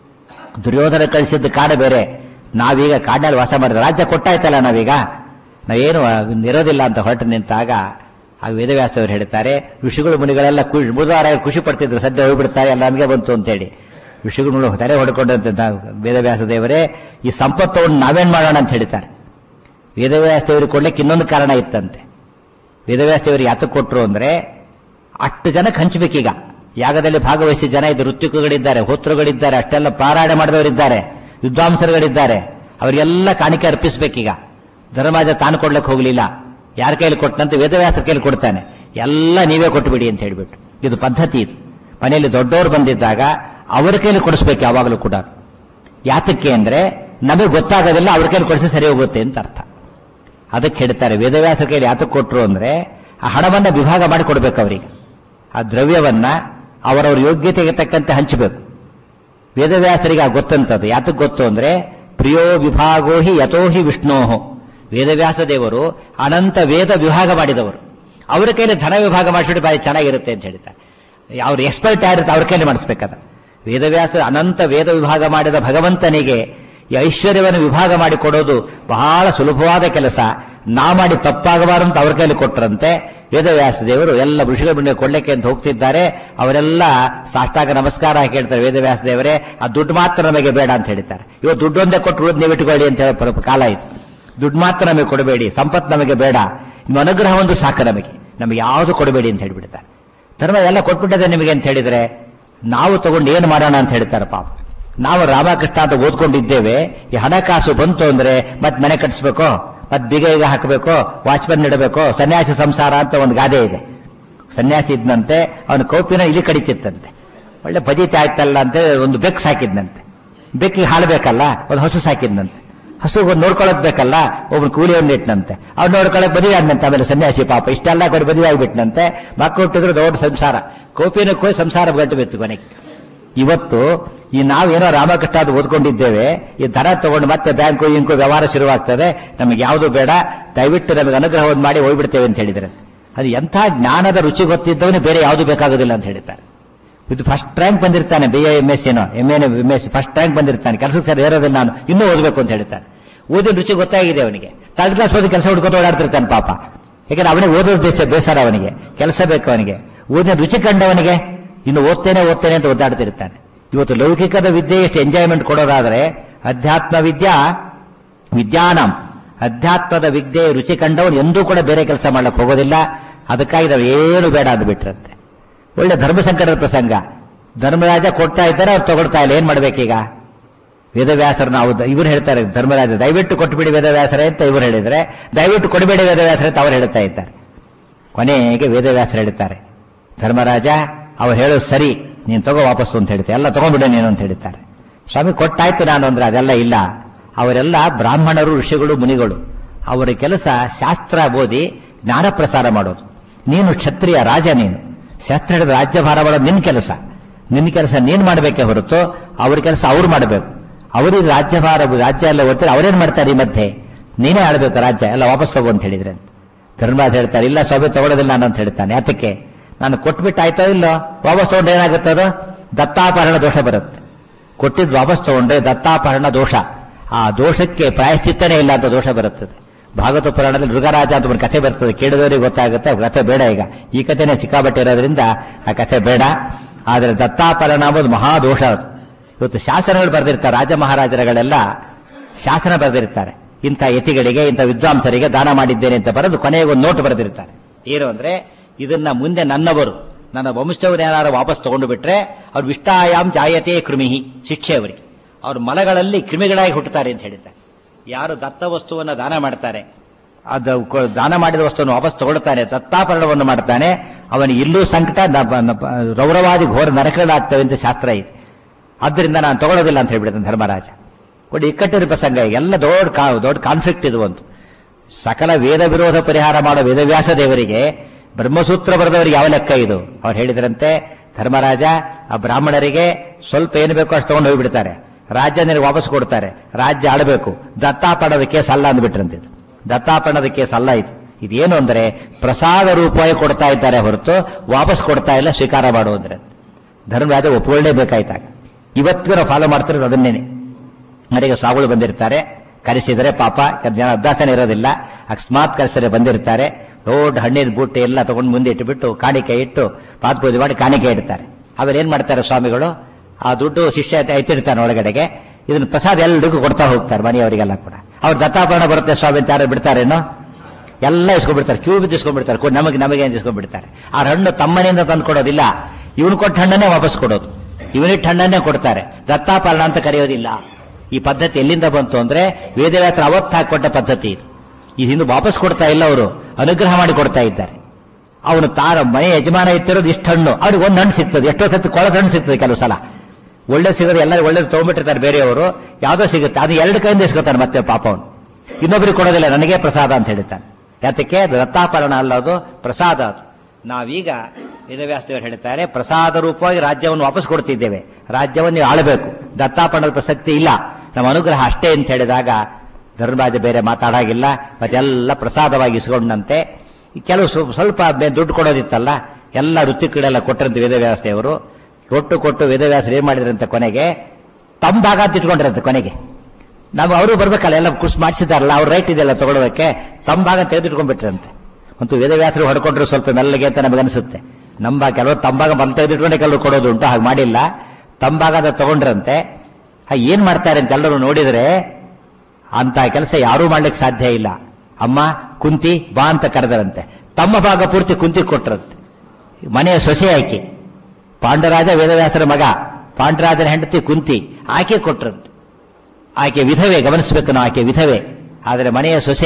[SPEAKER 1] ದುರ್ಯೋಧನ ಕಳಿಸಿದ್ದು ಕಾಡು ಬೇರೆ ನಾವೀಗ ಕಾಡಿನಲ್ಲಿ ವಾಸ ಮಾಡಿದ ರಾಜ್ಯ ಕೊಟ್ಟಾಯ್ತಲ್ಲ ನಾವೀಗ ನಾವೇನು ಇರೋದಿಲ್ಲ ಅಂತ ಹೊರಟು ನಿಂತಾಗ ಆ ವೇದವ್ಯಾಸವರು ಹೇಳ್ತಾರೆ ಋಷಿಗಳು ಮುನಿಗಳೆಲ್ಲ ಖುಷಿ ಬುಧವಾರ ಖುಷಿ ಪಡ್ತಿದ್ರು ಸದ್ಯ ಹೋಗ್ಬಿಡ್ತಾರೆ ಎಲ್ಲ ನಮಗೆ ಬಂತು ಅಂತೇಳಿ ಋಷಿಗಳು ತಲೆ ಹೊಡ್ಕೊಂಡಂತೆ ವೇದವ್ಯಾಸ ದೇವರೇ ಈ ಸಂಪತ್ತವನ್ನು ನಾವೇನ್ ಮಾಡೋಣ ಅಂತ ಹೇಳ್ತಾರೆ ವೇದವ್ಯಾಸ ದೇವರಿಗೆ ಕೊಡ್ಲಿಕ್ಕೆ ಇನ್ನೊಂದು ಕಾರಣ ಇತ್ತಂತೆ ವೇದವ್ಯಾಸ ದೇವರಿಗೆ ಯಾತಕ್ಕೆ ಕೊಟ್ರು ಅಂದ್ರೆ ಅಷ್ಟು ಜನಕ್ಕೆ ಹಂಚಬೇಕೀಗ ಯಾಗದಲ್ಲಿ ಭಾಗವಹಿಸಿ ಜನ ಇದ್ದು ಋತ್ವಿಕಗಳಿದ್ದಾರೆ ಹೋತೃಗಳಿದ್ದಾರೆ ಅಷ್ಟೆಲ್ಲ ಪಾರಾಯಣ ಮಾಡಿದವರಿದ್ದಾರೆ ವಿದ್ವಾಂಸರುಗಳಿದ್ದಾರೆ ಅವರಿಗೆಲ್ಲ ಕಾಣಿಕೆ ಅರ್ಪಿಸಬೇಕೀಗ ಧರ್ಮರಾಜ ತಾನು ಕೊಡ್ಲಿಕ್ಕೆ ಹೋಗಲಿಲ್ಲ ಯಾರ ಕೈಲಿ ಕೊಟ್ಟಂತೆ ವೇದವ್ಯಾಸರ ಕೈಲಿ ಕೊಡ್ತಾನೆ ಎಲ್ಲ ನೀವೇ ಕೊಟ್ಟುಬಿಡಿ ಅಂತ ಹೇಳ್ಬಿಟ್ಟು ಇದು ಪದ್ಧತಿ ಇದು ಮನೆಯಲ್ಲಿ ದೊಡ್ಡವರು ಬಂದಿದ್ದಾಗ ಅವರ ಕೈಲಿ ಕೊಡಿಸ್ಬೇಕು ಯಾವಾಗಲೂ ಕೂಡ ಯಾತಕ್ಕೆ ಅಂದ್ರೆ ನಮಗೆ ಗೊತ್ತಾಗೋದಿಲ್ಲ ಅವ್ರ ಕೈಲಿ ಕೊಡಿಸಿ ಸರಿ ಹೋಗುತ್ತೆ ಅಂತ ಅರ್ಥ ಅದಕ್ಕೆ ಹೇಳ್ತಾರೆ ವೇದವ್ಯಾಸರ ಕೈಲಿ ಯಾತಕ್ಕೆ ಕೊಟ್ಟರು ಅಂದ್ರೆ ಆ ಹಣವನ್ನ ವಿಭಾಗ ಮಾಡಿ ಕೊಡ್ಬೇಕು ಅವರಿಗೆ ಆ ದ್ರವ್ಯವನ್ನ ಅವರವರ ಯೋಗ್ಯತೆಗೆ ತಕ್ಕಂತೆ ಹಂಚಬೇಕು ವೇದವ್ಯಾಸರಿಗೆ ಆ ಗೊತ್ತಂತದ್ದು ಯಾತಕ್ಕೆ ಗೊತ್ತು ಅಂದ್ರೆ ಪ್ರಿಯೋ ವಿಭಾಗೋ ಹಿ ಯಥೋ ಹಿ ವಿಷ್ಣೋಹೋ ವೇದವ್ಯಾಸ ದೇವರು ಅನಂತ ವೇದ ವಿಭಾಗ ಮಾಡಿದವರು ಅವರ ಕೈಲಿ ಧನ ವಿಭಾಗ ಮಾಡಿಬಿಟ್ಟು ಬಾರಿ ಚೆನ್ನಾಗಿರುತ್ತೆ ಅಂತ ಹೇಳ್ತಾರೆ ಅವ್ರ ಎಕ್ಸ್ಪರ್ಟ್ ಯಾರಿರುತ್ತೆ ಅವ್ರ ಕೈಲಿ ಮಾಡಿಸ್ಬೇಕದ ವೇದವ್ಯಾಸ ಅನಂತ ವೇದ ವಿಭಾಗ ಮಾಡಿದ ಭಗವಂತನಿಗೆ ಈ ಐಶ್ವರ್ಯವನ್ನು ವಿಭಾಗ ಮಾಡಿ ಕೊಡೋದು ಬಹಳ ಸುಲಭವಾದ ಕೆಲಸ ನಾ ಮಾಡಿ ತಪ್ಪಾಗಬಾರದು ಅಂತ ಅವ್ರ ಕೈಲಿ ಕೊಟ್ಟರಂತೆ ವೇದವ್ಯಾಸ ದೇವರು ಎಲ್ಲ ಋಷಿಗಳ ಮುಂದೆ ಕೊಡ್ಲಿಕ್ಕೆ ಅಂತ ಹೋಗ್ತಿದ್ದಾರೆ ಅವರೆಲ್ಲ ಸಾಷ್ಟಾಗ ನಮಸ್ಕಾರ ಹಾಕಿ ಹೇಳ್ತಾರೆ ವೇದವ್ಯಾಸ ದೇವರೇ ಆ ದುಡ್ಡು ಮಾತ್ರ ನಮಗೆ ಬೇಡ ಅಂತ ಹೇಳ್ತಾರೆ ಇವತ್ತು ದುಡ್ಡು ಒಂದೇ ಕೊಟ್ಟು ಉಳಿದು ನೀವು ಇಟ್ಕೊಳ್ಳಿ ಅಂತ ಹೇಳೋ ಪರ- ಕಾಲ ಇದು ದುಡ್ಡು ಮಾತ್ರ ನಮಗೆ ಕೊಡಬೇಡಿ ಸಂಪತ್ತು ನಮಗೆ ಬೇಡ ನಿಮ್ಮ ಅನುಗ್ರಹ ಒಂದು ಸಾಕು ನಮಗೆ ನಮಗೆ ಯಾವುದು ಕೊಡಬೇಡಿ ಅಂತ ಹೇಳ್ಬಿಡ್ತಾರೆ ಧರ್ಮ ಎಲ್ಲ ಕೊಟ್ಬಿಟ್ಟದೆ ನಿಮಗೆ ಅಂತ ಹೇಳಿದ್ರೆ ನಾವು ತಗೊಂಡು ಏನು ಮಾಡೋಣ ಅಂತ ಹೇಳ್ತಾರೆ ಪಾಪ ನಾವು ರಾಮಕೃಷ್ಣ ಅಂತ ಓದ್ಕೊಂಡಿದ್ದೇವೆ ಈ ಹಣಕಾಸು ಬಂತು ಅಂದ್ರೆ ಮತ್ ಮನೆ ಕಟ್ಟಿಸ್ಬೇಕೋ ಮತ್ ಬೀಗ ಈಗ ಹಾಕಬೇಕು ವಾಚ್ಮನ್ ಇಡಬೇಕು ಸನ್ಯಾಸಿ ಸಂಸಾರ ಅಂತ ಒಂದು ಗಾದೆ ಇದೆ ಸನ್ಯಾಸಿ ಇದ್ನಂತೆ ಅವನ ಕೌಪಿನ ಇಲಿ ಕಡಿತಿತ್ತಂತೆ ಒಳ್ಳೆ ಬದೀತಿ ಆಯ್ತಲ್ಲ ಅಂತ ಒಂದು ಬೆಕ್ ಸಾಕಿದ್ನಂತೆ ಬೆಕ್ಕಿಗೆ ಹಾಲು ಬೇಕಲ್ಲ ಒಂದು ಹಸು ಸಾಕಿದ್ನಂತೆ ಹಸು ನೋಡ್ಕೊಳಕ್ ಬೇಕಲ್ಲ ಒಬ್ಬನು ಕೂಲಿಯನ್ನು ಇಟ್ನಂತೆ ಅವ್ನು ನೋಡ್ಕೊಳಕ್ ಬದಿ ಆದ್ನಂತೆ ಆಮೇಲೆ ಸನ್ಯಾಸಿ ಪಾಪ ಇಷ್ಟೆಲ್ಲ ಕೊಡಿ ಬದಿ ಆಗ್ಬಿಟ್ನಂತೆ ಮಕ್ಕಳು ಹುಟ್ಟಿದ್ರು ದೊಡ್ಡ ಸಂಸಾರ ಕೋಪಿನಕ್ಕೆ ಹೋಗಿ ಸಂಸಾರ ಗಂಟು ಬಿತ್ತು ಕೊನೆಗೆ ಇವತ್ತು ಈ ನಾವೇನೋ ರಾಮಕೃಷ್ಣ ಅದು ಓದ್ಕೊಂಡಿದ್ದೇವೆ ಈ ದರ ತಗೊಂಡು ಮತ್ತೆ ಬ್ಯಾಂಕು ಇಂಕು ವ್ಯವಹಾರ ಶುರುವಾಗ್ತದೆ ನಮಗೆ ಯಾವುದು ಬೇಡ ದಯವಿಟ್ಟು ನಮಗೆ ಅನುಗ್ರಹವನ್ನು ಮಾಡಿ ಹೋಗ್ಬಿಡ್ತೇವೆ ಅಂತ ಹೇಳಿದ್ರೆ ಅದು ಎಂಥ ಜ್ಞಾನದ ರುಚಿ ಗೊತ್ತಿದ್ದವನು ಬೇರೆ ಯಾವುದು ಬೇಕಾಗೋದಿಲ್ಲ ಅಂತ ಹೇಳ್ತಾರೆ ಇದು ಫಸ್ಟ್ ರ್ಯಾಂಕ್ ಬಂದಿರ್ತಾನೆ ಬಿ ಎಂ ಎಸ್ ಏನೋ M N M S first rank ಬಂದಿರ್ತಾನೆ ಕೆಲಸಕ್ಕೆ ಸರಿ ಇರೋದಿಲ್ಲ ನಾನು ಇನ್ನೂ ಓದಬೇಕು ಅಂತ ಹೇಳ್ತಾನೆ ಓದಿನ ರುಚಿ ಗೊತ್ತಾಗಿದೆ ಅವನಿಗೆ ಥರ್ಡ್ ಕ್ಲಾಸ್ ಓದಿ ಕೆಲಸ ಹುಡ್ಕೊತ ಓಡಾಡ್ತಿರ್ತಾನೆ ಪಾಪ ಯಾಕಂದ್ರೆ ಅವನಿಗೆ ಓದೋದು ಬೇಸ ಬೇಸರ ಅವನಿಗೆ ಕೆಲಸ ಬೇಕು ಅವನಿಗೆ ಓದಿನ ರುಚಿ ಕಂಡವನಿಗೆ ಇನ್ನು ಓದ್ತೇನೆ ಓದ್ತೇನೆ ಅಂತ ಒದ್ದಾಡ್ತಿರ್ತಾನೆ ಇವತ್ತು ಲೌಕಿಕದ ವಿದ್ಯೆ ಎಷ್ಟು ಎಂಜಾಯ್ಮೆಂಟ್ ಕೊಡೋದಾದ್ರೆ ಅಧ್ಯಾತ್ಮ ವಿದ್ಯಾ ವಿದ್ಯಾನಂ ಅಧ್ಯಾತ್ಮದ ವಿದ್ಯೆ ರುಚಿ ಕಂಡವನು ಎಂದೂ ಕೂಡ ಬೇರೆ ಕೆಲಸ ಮಾಡ್ಲಿಕ್ಕೆ ಹೋಗೋದಿಲ್ಲ ಅದಕ್ಕಾಗಿ ನಾವು ಏನು ಬೇಡ ಅಂದ್ಬಿಟ್ರಂತೆ ಒಳ್ಳೆ ಧರ್ಮ ಸಂಕಟದ ಪ್ರಸಂಗ ಧರ್ಮರಾಜ ಕೊಡ್ತಾ ಇದ್ದಾರೆ ಅವ್ರು ತಗೊಳ್ತಾ ಇಲ್ಲ ಏನ್ ಮಾಡ್ಬೇಕೀಗ ವೇದವ್ಯಾಸರು ನಾವು ಇವರು ಹೇಳ್ತಾರೆ ಧರ್ಮರಾಜ ದಯವಿಟ್ಟು ಕೊಟ್ಟುಬಿಡಿ ವೇದವ್ಯಾಸರೇ ಅಂತ ಇವರು ಹೇಳಿದ್ರೆ ದಯವಿಟ್ಟು ಕೊಡಬೇಡಿ ವೇದವ್ಯಾಸರೇ ಅಂತ ಅವ್ರು ಹೇಳ್ತಾ ಇದ್ದಾರೆ ಕೊನೆಗೆ ವೇದವ್ಯಾಸರು ಹೇಳ್ತಾರೆ ಧರ್ಮರಾಜ ಅವ್ರು ಹೇಳೋದು ಸರಿ ನೀನು ತಗೋ ವಾಪಸ್ಸು ಅಂತ ಹೇಳ್ತಾರೆ ಎಲ್ಲ ತಗೊಂಡ್ಬಿಡ ನೀನು ಅಂತ ಹೇಳ್ತಾರೆ ಸ್ವಾಮಿ ಕೊಟ್ಟಾಯ್ತು ನಾನು ಅಂದ್ರೆ ಅದೆಲ್ಲ ಇಲ್ಲ ಅವರೆಲ್ಲ ಬ್ರಾಹ್ಮಣರು ಋಷಿಗಳು ಮುನಿಗಳು ಅವರ ಕೆಲಸ ಶಾಸ್ತ್ರ ಓದಿ ಜ್ಞಾನ ಪ್ರಸಾರ ಮಾಡೋದು ನೀನು ಕ್ಷತ್ರಿಯ ರಾಜ ನೀನು ಶಾಸ್ತ್ರ ಹಿಡಿದ ರಾಜ್ಯಭಾರ ಮಾಡೋದು ನಿನ್ನ ಕೆಲಸ ನಿನ್ನ ಕೆಲಸ ನೀನ್ ಮಾಡಬೇಕೇ ಹೊರತು ಅವ್ರ ಕೆಲಸ ಅವ್ರು ಮಾಡಬೇಕು ಅವರಿಗೆ ರಾಜ್ಯಭಾರ ರಾಜ್ಯ ಎಲ್ಲ ಒತ್ತಿರ ಅವರೇನ್ ಮಾಡ್ತಾರೆ ಈ ಮಧ್ಯೆ ನೀನೇ ಆಳ್ಬೇಕು ರಾಜ್ಯ ಎಲ್ಲ ವಾಪಸ್ ತಗೋ ಅಂತ ಹೇಳಿದ್ರೆ ಅಂತ ಧರ್ಮರಾಜ್ ಹೇಳ್ತಾರೆ ಇಲ್ಲ ಸ್ವಾಮಿ ತಗೊಳ್ಳೋದಿಲ್ಲ ನಾನು ಅಂತ ಹೇಳ್ತಾನೆ ಯಾತಕ್ಕೆ ನಾನು ಕೊಟ್ಬಿಟ್ಟು ಆಯ್ತೋ ಇಲ್ಲೋ ವಾಪಸ್ ತಗೊಂಡು ಏನಾಗುತ್ತದ ದತ್ತಾಪಹರಣ ದೋಷ ಬರುತ್ತೆ ಕೊಟ್ಟಿದ್ದು ವಾಪಸ್ ತಗೊಂಡ್ರೆ ದತ್ತಾಪಹರಣ ದೋಷ ಆ ದೋಷಕ್ಕೆ ಪ್ರಾಯಶ್ಚಿತ್ತನೇ ಇಲ್ಲ ಅಂತ ದೋಷ ಬರುತ್ತದೆ ಭಾಗವತ ಪುರಾಣದಲ್ಲಿ ಮೃಗರಾಜ ಅಂತ ಒಂದು ಕಥೆ ಬರ್ತದೆ ಕೇಳಿದವರಿಗೆ ಗೊತ್ತಾಗುತ್ತೆ ಆ ಕಥೆ ಬೇಡ ಈಗ ಈ ಕಥೆನೇ ಸಿಕ್ಕಾಬಟ್ಟೆ ಇರೋದ್ರಿಂದ ಆ ಕಥೆ ಬೇಡ ಆದರೆ ದತ್ತಾಪಹರಣ ಅಂಬುದು ಮಹಾದೋಷ ಅದು ಇವತ್ತು ಶಾಸನಗಳು ಬರೆದಿರ್ತಾರೆ ರಾಜ ಮಹಾರಾಜರುಗಳೆಲ್ಲ ಶಾಸನ ಬರೆದಿರ್ತಾರೆ ಇಂಥ ಯತಿಗಳಿಗೆ ಇಂಥ ವಿದ್ವಾಂಸರಿಗೆ ದಾನ ಮಾಡಿದ್ದೇನೆ ಅಂತ ಬರೆದು ಕೊನೆಗೆ ಒಂದು ನೋಟ್ ಬರೆದಿರ್ತಾರೆ ಏನು ಅಂದ್ರೆ ಇದನ್ನ ಮುಂದೆ ನನ್ನವರು ನನ್ನ ವಂಶದವರು ಏನಾದ್ರು ವಾಪಸ್ ತಗೊಂಡು ಬಿಟ್ರೆ ಅವ್ರು ವಿಷ್ಟಾಯಾಮ್ ಜಾಯತೆ ಕೃಮಿಹಿ ಶಿಕ್ಷೆ ಅವರಿಗೆ ಅವ್ರ ಮಲಗಳಲ್ಲಿ ಕ್ರಿಮಿಗಳಾಗಿ ಹುಟ್ಟುತ್ತಾರೆ ಅಂತ ಹೇಳಿದ್ದಾರೆ ಯಾರು ದತ್ತ ವಸ್ತುವನ್ನು ದಾನ ಮಾಡ್ತಾರೆ ಅದು ಕೊ- ದಾನ ಮಾಡಿದ ವಸ್ತುವನ್ನು ವಾಪಸ್ ತಗೊಳ್ತಾನೆ ದತ್ತಾಪರಣವನ್ನು ಮಾಡ್ತಾನೆ ಅವನಿಗೆ ಇಲ್ಲೂ ಸಂಕಟ ನ- ನ- ರೌರವಾದಿ ಘೋರ ನರಕಗಳಾಗ್ತವೆ ಅಂತ ಶಾಸ್ತ್ರ ಇದೆ ಆದ್ದರಿಂದ ನಾನು ತಗೊಳ್ಳೋದಿಲ್ಲ ಅಂತ ಹೇಳ್ಬಿಡ್ತಾನೆ ಧರ್ಮರಾಜ ಕೊಡಿ ಇಕ್ಕಟ್ಟಿನ ಪ್ರಸಂಗ ಈಗ. ಎಲ್ಲ ದೊಡ್ಡ ಕಾ- ದೊಡ್ಡ ಕಾನ್ಫ್ಲಿಕ್ಟ್ ಇದು ಒಂದು ಸಕಲ ವೇದ ವಿರೋಧ ಪರಿಹಾರ ಮಾಡೋ ವೇದವ್ಯಾಸ ದೇವರಿಗೆ ಬ್ರಹ್ಮಸೂತ್ರ ಬರೆದವರಿಗೆ ಯಾವ ಲೆಕ್ಕ ಇದು ಅವ್ರು ಹೇಳಿದ್ರಂತೆ ಧರ್ಮರಾಜ ಆ ಬ್ರಾಹ್ಮಣರಿಗೆ ಸ್ವಲ್ಪ ಏನು ಬೇಕೋ ಅಷ್ಟು ತಗೊಂಡು ಹೋಗ್ಬಿಡ್ತಾರೆ ರಾಜ್ಯ ನಿನಗೆ ವಾಪಸ್ ಕೊಡ್ತಾರೆ ರಾಜ್ಯ ಆಳಬೇಕು ದತ್ತಾಪಣದ ಕೇಸ್ ಅಲ್ಲ ಅಂದ್ಬಿಟ್ರಂತೆ ಇದು. ದತ್ತಾಪಣದ ಕೇಸ್ ಅಲ್ಲ ಇದು ಇದೇನು ಅಂದ್ರೆ ಪ್ರಸಾದ ರೂಪವಾಗಿ ಕೊಡ್ತಾ ಇದ್ದಾರೆ ಹೊರತು ವಾಪಸ್ ಕೊಡ್ತಾ ಇಲ್ಲ ಸ್ವೀಕಾರ ಮಾಡು ಅಂದ್ರೆ ಧರ್ಮರಾಜ ಒಪ್ಕೊಳ್ಳೇಬೇಕಾಯ್ತಾಗ ಇವತ್ತಿಗೂ ನಾವು ಫಾಲೋ ಮಾಡ್ತಿರೋದು ಅದನ್ನೇನೆ ಮನೆಗೆ ಸ್ವಾಮಿಗಳು ಬಂದಿರ್ತಾರೆ ಕರೆಸಿದರೆ ಪಾಪ ಕೆಲವು ಜನ ಅಭ್ಯಾಸನೇ ಇರೋದಿಲ್ಲ ಅಕಸ್ಮಾತ್ ಕರೆಸಿದ್ರೆ ಬಂದಿರ್ತಾರೆ ದೊಡ್ಡ ಹಣ್ಣಿನ ಬೂಟೆ ಎಲ್ಲ ತಗೊಂಡು ಮುಂದೆ ಇಟ್ಟುಬಿಟ್ಟು ಕಾಣಿಕೆ ಇಟ್ಟು ಪಾದಪೂಜೆ ಮಾಡಿ ಕಾಣಿಕೆ ಇಡ್ತಾರೆ ಆಮೇಲೆ ಏನ್ ಮಾಡ್ತಾರೆ ಸ್ವಾಮಿಗಳು ಆ ದುಡ್ಡು ಶಿಷ್ಯ ಎತ್ತಿಡ್ತಾನೆ ಒಳಗಡೆಗೆ ಇದನ್ನ ಪ್ರಸಾದ ಎಲ್ರಿಗೂ ಕೊಡ್ತಾ ಹೋಗ್ತಾರೆ ಮನೆಯವರಿಗೆಲ್ಲ ಕೂಡ ಅವ್ರು ದತ್ತಾಪರಣ ಬರುತ್ತೆ ಸ್ವಾಮಿ ಅಂತ ಯಾರು ಬಿಡ್ತಾರೇನೋ ಎಲ್ಲ ಇಸ್ಕೊಂಡ್ಬಿಡ್ತಾರೆ ಕ್ಯೂ ಬಿದ್ದು ಇಸ್ಕೊಂಡ್ಬಿಡ್ತಾರೆ ಕೊ- ನಮಗೆ ನಮಗೆ ಅಂತ ಇಸ್ಕೊಂಡ್ಬಿಡ್ತಾರೆ ಆ ಹಣ್ಣು ತಮ್ಮನೆಯಿಂದ ತಂದು ಕೊಡೋದಿಲ್ಲ ಇವನು ಕೊಟ್ಟ ಹಣ್ಣನ್ನೇ ವಾಪಸ್ ಕೊಡೋದು ಇವನಿಟ್ಟು ಹಣ್ಣನ್ನೇ ಕೊಡ್ತಾರೆ ದತ್ತಾಪರಣ ಅಂತ ಕರೆಯೋದಿಲ್ಲ ಈ ಪದ್ಧತಿ ಎಲ್ಲಿಂದ ಬಂತು ಅಂದ್ರೆ ವೇದವ್ಯಾಸರ ಅವತ್ತು ಹಾಕೊಟ್ಟ ಪದ್ಧತಿ ಇದು ಈ ಹಿಂದೆ ವಾಪಸ್ ಕೊಡ್ತಾ ಇಲ್ಲ ಅವರು ಅನುಗ್ರಹ ಮಾಡಿ ಕೊಡ್ತಾ ಇದ್ದಾರೆ ಅವನು ತಾರ ಮನೆ ಯಜಮಾನ ಇತ್ತಿರೋದು ಇಷ್ಟು ಹಣ್ಣು ಅವ್ರಿಗೆ ಒಂದು ಹಣ್ಣು ಸಿಗ್ತದೆ ಎಷ್ಟೋ ಸತಿ ಕೊಳದ ಹಣ್ಣು ಸಿಗ್ತದೆ ಕೆಲವು ಸಲ ಒಳ್ಳೆ ಸಿಗೋದು ಎಲ್ಲರೂ ಒಳ್ಳೇದು ತಗೊಂಡ್ಬಿಟ್ಟಿರ್ತಾರೆ ಬೇರೆಯವರು ಯಾವುದೋ ಸಿಗುತ್ತೆ ಅದು ಎರಡು ಕೈಯಿಂದ ಇಸ್ಕೊತಾನೆ ಮತ್ತೆ ಪಾಪ ಅವನು ಇನ್ನೊಬ್ಬರಿಗೆ ಕೊಡೋದಿಲ್ಲ ನನಗೆ ಪ್ರಸಾದ ಅಂತ ಹೇಳ್ತಾನೆ ಯಾತಕ್ಕೆ ಅದು ದತ್ತಾಪರಣ ಅಲ್ಲ ಅದು ಪ್ರಸಾದ ಅದು ನಾವೀಗ ವೇದವ್ಯಾಸದೇವರು ಹೇಳ್ತಾರೆ ಪ್ರಸಾದ ರೂಪವಾಗಿ ರಾಜ್ಯವನ್ನು ವಾಪಸ್ ಕೊಡ್ತಿದ್ದೇವೆ ರಾಜ್ಯವನ್ನು ನೀವು ಆಳಬೇಕು ದತ್ತಾಪರಣದ ಪ್ರಸಕ್ತಿ ಇಲ್ಲ ನಮ್ಮ ಅನುಗ್ರಹ ಅಷ್ಟೇ ಅಂತ ಹೇಳಿದಾಗ ಧರ್ಮರಾಜ ಬೇರೆ ಮಾತಾಡಾಗಿಲ್ಲ ಮತ್ತೆಲ್ಲ ಪ್ರಸಾದವಾಗಿ ಇಸ್ಕೊಂಡಂತೆ ಈ ಕೆಲವು ಸ್ವ- ಸ್ವಲ್ಪ ಬೆ- ದುಡ್ಡು ಕೊಡೋದಿತ್ತಲ್ಲ ಎಲ್ಲ ಋತುಕಳೆಲ್ಲ ಕೊಟ್ಟರಂತೆ ವೇದವ್ಯಾಸದೇವರು ಕೊಟ್ಟು ಕೊಟ್ಟು ವೇದವ್ಯಾಸರು ಏನ್ ಮಾಡಿದ್ರಂತೆ ಕೊನೆಗೆ ತಮ್ಮ ಭಾಗ ಅಂತ ಇಟ್ಕೊಂಡಿರಂತೆ ಕೊನೆಗೆ ನಾವು ಅವರು ಬರ್ಬೇಕಲ್ಲ ಎಲ್ಲ ಖುಷಿ ಮಾಡಿಸಿದಾರಲ್ಲ ಅವ್ರ ರೈಟ್ ಇದೆಯಲ್ಲ ತಗೊಳ್ಳೋದಕ್ಕೆ ತಮ್ಮ ಭಾಗ ತೆಗೆದಿಟ್ಕೊಂಡ್ಬಿಟ್ರಂತೆ ಅಂತೂ ವೇದವ್ಯಾಸರು ಹೊಡ್ಕೊಂಡ್ರು ಸ್ವಲ್ಪ ಮೆಲ್ಲಗೆ ಅಂತ ನಮಗನ್ಸುತ್ತೆ ನಮ್ಮ ಭಾಗ ಕೆಲವರು ತಮ್ಮ ಭಾಗ ಬಂದು ತೆಗೆದಿಟ್ಕೊಂಡೆ ಕೆಲವರು ಕೊಡೋದು ಉಂಟು ಹಾಗೆ ಮಾಡಿಲ್ಲ ತಮ್ಮ ಭಾಗ ಅದ ತಗೊಂಡ್ರಂತೆ ಆ ಏನ್ ಮಾಡ್ತಾರೆ ಅಂತ ಎಲ್ಲರೂ ನೋಡಿದ್ರೆ ಅಂತ ಕೆಲಸ ಯಾರೂ ಮಾಡ್ಲಿಕ್ಕೆ ಸಾಧ್ಯ ಇಲ್ಲ ಅಮ್ಮ ಕುಂತಿ ಬಾ ಅಂತ ಕರೆದರಂತೆ ತಮ್ಮ ಭಾಗ ಪೂರ್ತಿ ಕುಂತಿ ಕೊಟ್ರಂತೆ ಮನೆಯ ಸೊಸೆ ಆಕೆ ಪಾಂಡರಾಜ ವೇದವ್ಯಾಸರ ಮಗ ಪಾಂಡರಾಜನ ಹೆಂಡತಿ ಕುಂತಿ ಆಕೆ ಕೊಟ್ರಂತೆ ಆಕೆ ವಿಧವೆ ಗಮನಿಸಬೇಕು ನಾವು ಆಕೆ ವಿಧವೆ ಆದರೆ ಮನೆಯ ಸೊಸೆ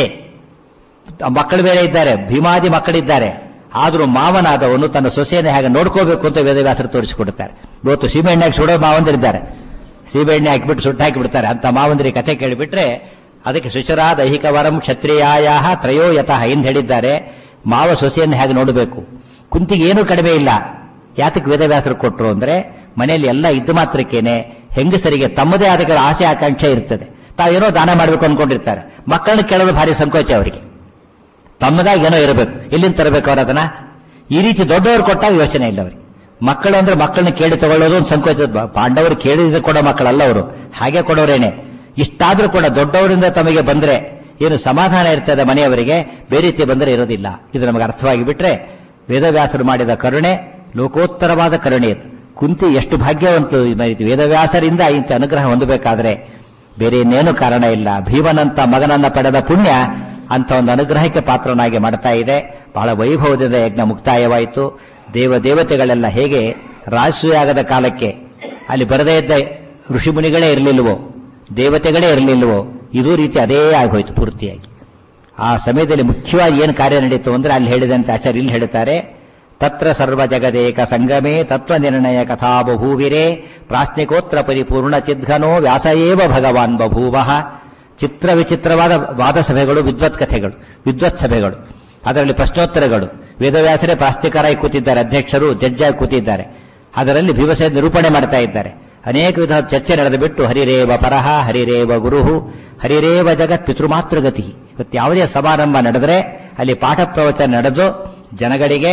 [SPEAKER 1] ಮಕ್ಕಳು ಬೇರೆ ಇದ್ದಾರೆ ಭೀಮಾದಿ ಮಕ್ಕಳಿದ್ದಾರೆ ಆದರೂ ಮಾವನಾದವನು ತನ್ನ ಸೊಸೆಯನ್ನು ಹೇಗೆ ನೋಡ್ಕೋಬೇಕು ಅಂತ ವೇದವ್ಯಾಸರು ತೋರಿಸಿಕೊಡುತ್ತಾರೆ ಇವತ್ತು ಸೀಮೆಎಣ್ಣೆಗೆ ಸುಡೋ ಮಾವಂದಿರಿದ್ದಾರೆ ಸೀಮೆಎಣ್ಣೆ ಹಾಕಿಬಿಟ್ಟು ಸುಟ್ಟು ಹಾಕಿಬಿಡ್ತಾರೆ ಅಂತ ಮಾವಂದಿರಿ ಕಥೆ ಕೇಳಿಬಿಟ್ರೆ ಅದಕ್ಕೆ ಶುಚರ ದೈಹಿಕ ವರಂ ಕ್ಷತ್ರಿಯಾಯ ತ್ರಯೋ ಯತಃ ಎಂದು ಹೇಳಿದ್ದಾರೆ ಮಾವ ಸೊಸೆಯನ್ನು ಹೇಗೆ ನೋಡಬೇಕು ಕುಂತಿಗೆ ಏನೂ ಕಡಿಮೆ ಇಲ್ಲ ಯಾತಕ್ಕೆ ವೇದವ್ಯಾಸರು ಕೊಟ್ಟರು ಅಂದ್ರೆ ಮನೆಯಲ್ಲಿ ಎಲ್ಲ ಇದ್ದು ಮಾತ್ರಕ್ಕೇನೆ ಹೆಂಗಸರಿಗೆ ತಮ್ಮದೇ ಆದ ಕೆಲವು ಆಸೆ ಆಕಾಂಕ್ಷೆ ಇರ್ತದೆ ತಾವೇನೋ ದಾನ ಮಾಡಬೇಕು ಅನ್ಕೊಂಡಿರ್ತಾರೆ ಮಕ್ಕಳನ್ನ ಕೇಳೋದು ಭಾರಿ ಸಂಕೋಚ ಅವರಿಗೆ ತಮ್ಮದಾಗಿ ಏನೋ ಇರಬೇಕು ಎಲ್ಲಿಂದ ತರಬೇಕು ಅವ್ರ ಅದನ್ನ ಈ ರೀತಿ ದೊಡ್ಡವರು ಕೊಟ್ಟಾಗ ಯೋಚನೆ ಇಲ್ಲ ಅವರಿಗೆ ಮಕ್ಕಳು ಅಂದ್ರೆ ಮಕ್ಕಳನ್ನ ಕೇಳಿ ತಗೊಳ್ಳೋದು ಒಂದು ಸಂಕೋಚ ಬ- ಪಾಂಡವರು ಕೇಳಿದ್ರೆ ಕೊಡೋ ಮಕ್ಕಳಲ್ಲ ಅವರು ಹಾಗೆ ಕೊಡೋರೇನೆ ಇಷ್ಟಾದ್ರೂ ಕೂಡ ದೊಡ್ಡವರಿಂದ ತಮಗೆ ಬಂದ್ರೆ ಏನು ಸಮಾಧಾನ ಇರ್ತದೆ ಮನೆಯವರಿಗೆ ಬೇರೆ ರೀತಿ ಬಂದರೆ ಇರೋದಿಲ್ಲ ಇದು ನಮಗೆ ಅರ್ಥವಾಗಿ ಬಿಟ್ರೆ ವೇದವ್ಯಾಸರು ಮಾಡಿದ ಕರುಣೆ ಲೋಕೋತ್ತರವಾದ ಕರುಣೆ ಇದು ಕುಂತಿ ಎಷ್ಟು ಭಾಗ್ಯವಂತು ಈ ರೀತಿ ವೇದವ್ಯಾಸರಿಂದ ಇಂಥ ಅನುಗ್ರಹ ಹೊಂದಬೇಕಾದ್ರೆ ಬೇರೆ ಇನ್ನೇನು ಕಾರಣ ಇಲ್ಲ ಭೀಮನಂತ ಮಗನನ್ನ ಪಡೆದ ಪುಣ್ಯ ಅಂತ ಒಂದು ಅನುಗ್ರಹಕ್ಕೆ ಪಾತ್ರನಾಗಿ ಮಾಡ್ತಾ ಇದೆ ಬಹಳ ವೈಭವದಿಂದ ಯಜ್ಞ ಮುಕ್ತಾಯವಾಯಿತು ದೇವ ದೇವತೆಗಳೆಲ್ಲ ಹೇಗೆ ರಾಜಸೂಯಾಗದ ಕಾಲಕ್ಕೆ ಅಲ್ಲಿ ಬರದೇ ಇದ್ದ ಋಷಿಮುನಿಗಳೇ ಇರಲಿಲ್ವೋ ದೇವತೆಗಳೇ ಇರಲಿಲ್ವೋ ಇದೂ ರೀತಿ ಅದೇ ಆಗೋಯ್ತು ಪೂರ್ತಿಯಾಗಿ ಆ ಸಮಯದಲ್ಲಿ ಮುಖ್ಯವಾಗಿ ಏನು ಕಾರ್ಯ ನಡೀತು ಅಂದ್ರೆ ಅಲ್ಲಿ ಹೇಳಿದಂತೆ ಆಚಾರ್ಯ ಇಲ್ಲಿ ಹೇಳ್ತಾರೆ ತತ್ರ ಸರ್ವ ಜಗದೇಕ ಸಂಗಮೇ ತತ್ವ ನಿರ್ಣಯ ಕಥಾ ಬಭೂವಿರೇ ಪ್ರಾಶ್ನಿಕೋತ್ರ ಪರಿಪೂರ್ಣ ಚಿದ್ಘನೋ ವ್ಯಾಸಯೇವ ಭಗವಾನ್ ಬಭೂವಃ ಚಿತ್ರ ವಿಚಿತ್ರವಾದ ವಾದ ಸಭೆಗಳು ವಿದ್ವತ್ ಕಥೆಗಳು ವಿದ್ವತ್ ಸಭೆಗಳು ಅದರಲ್ಲಿ ಪ್ರಶ್ನೋತ್ತರಗಳು ವೇದವ್ಯಾಸರೇ ಪ್ರಾಸ್ತಿಕರಾಗಿ ಕೂತಿದ್ದಾರೆ ಅಧ್ಯಕ್ಷರು ಜಡ್ಜಾಗಿ ಕೂತಿದ್ದಾರೆ ಅದರಲ್ಲಿ ಭೀಮಸೇನ ನಿರೂಪಣೆ ಮಾಡ್ತಾ ಇದ್ದಾರೆ ಅನೇಕ ವಿಧದ ಚರ್ಚೆ ನಡೆದು ಬಿಟ್ಟು ಹರಿರೇವ ಪರಹ ಹರಿರೇವ ಗುರುಹು ಹರಿರೇವ ಜಗತ್ ಪಿತೃಮಾತೃಗತಿ ಇವತ್ತು ಯಾವುದೇ ಸಮಾರಂಭ ನಡೆದರೆ ಅಲ್ಲಿ ಪಾಠ ಪ್ರವಚನ ನಡೆದು ಜನಗಳಿಗೆ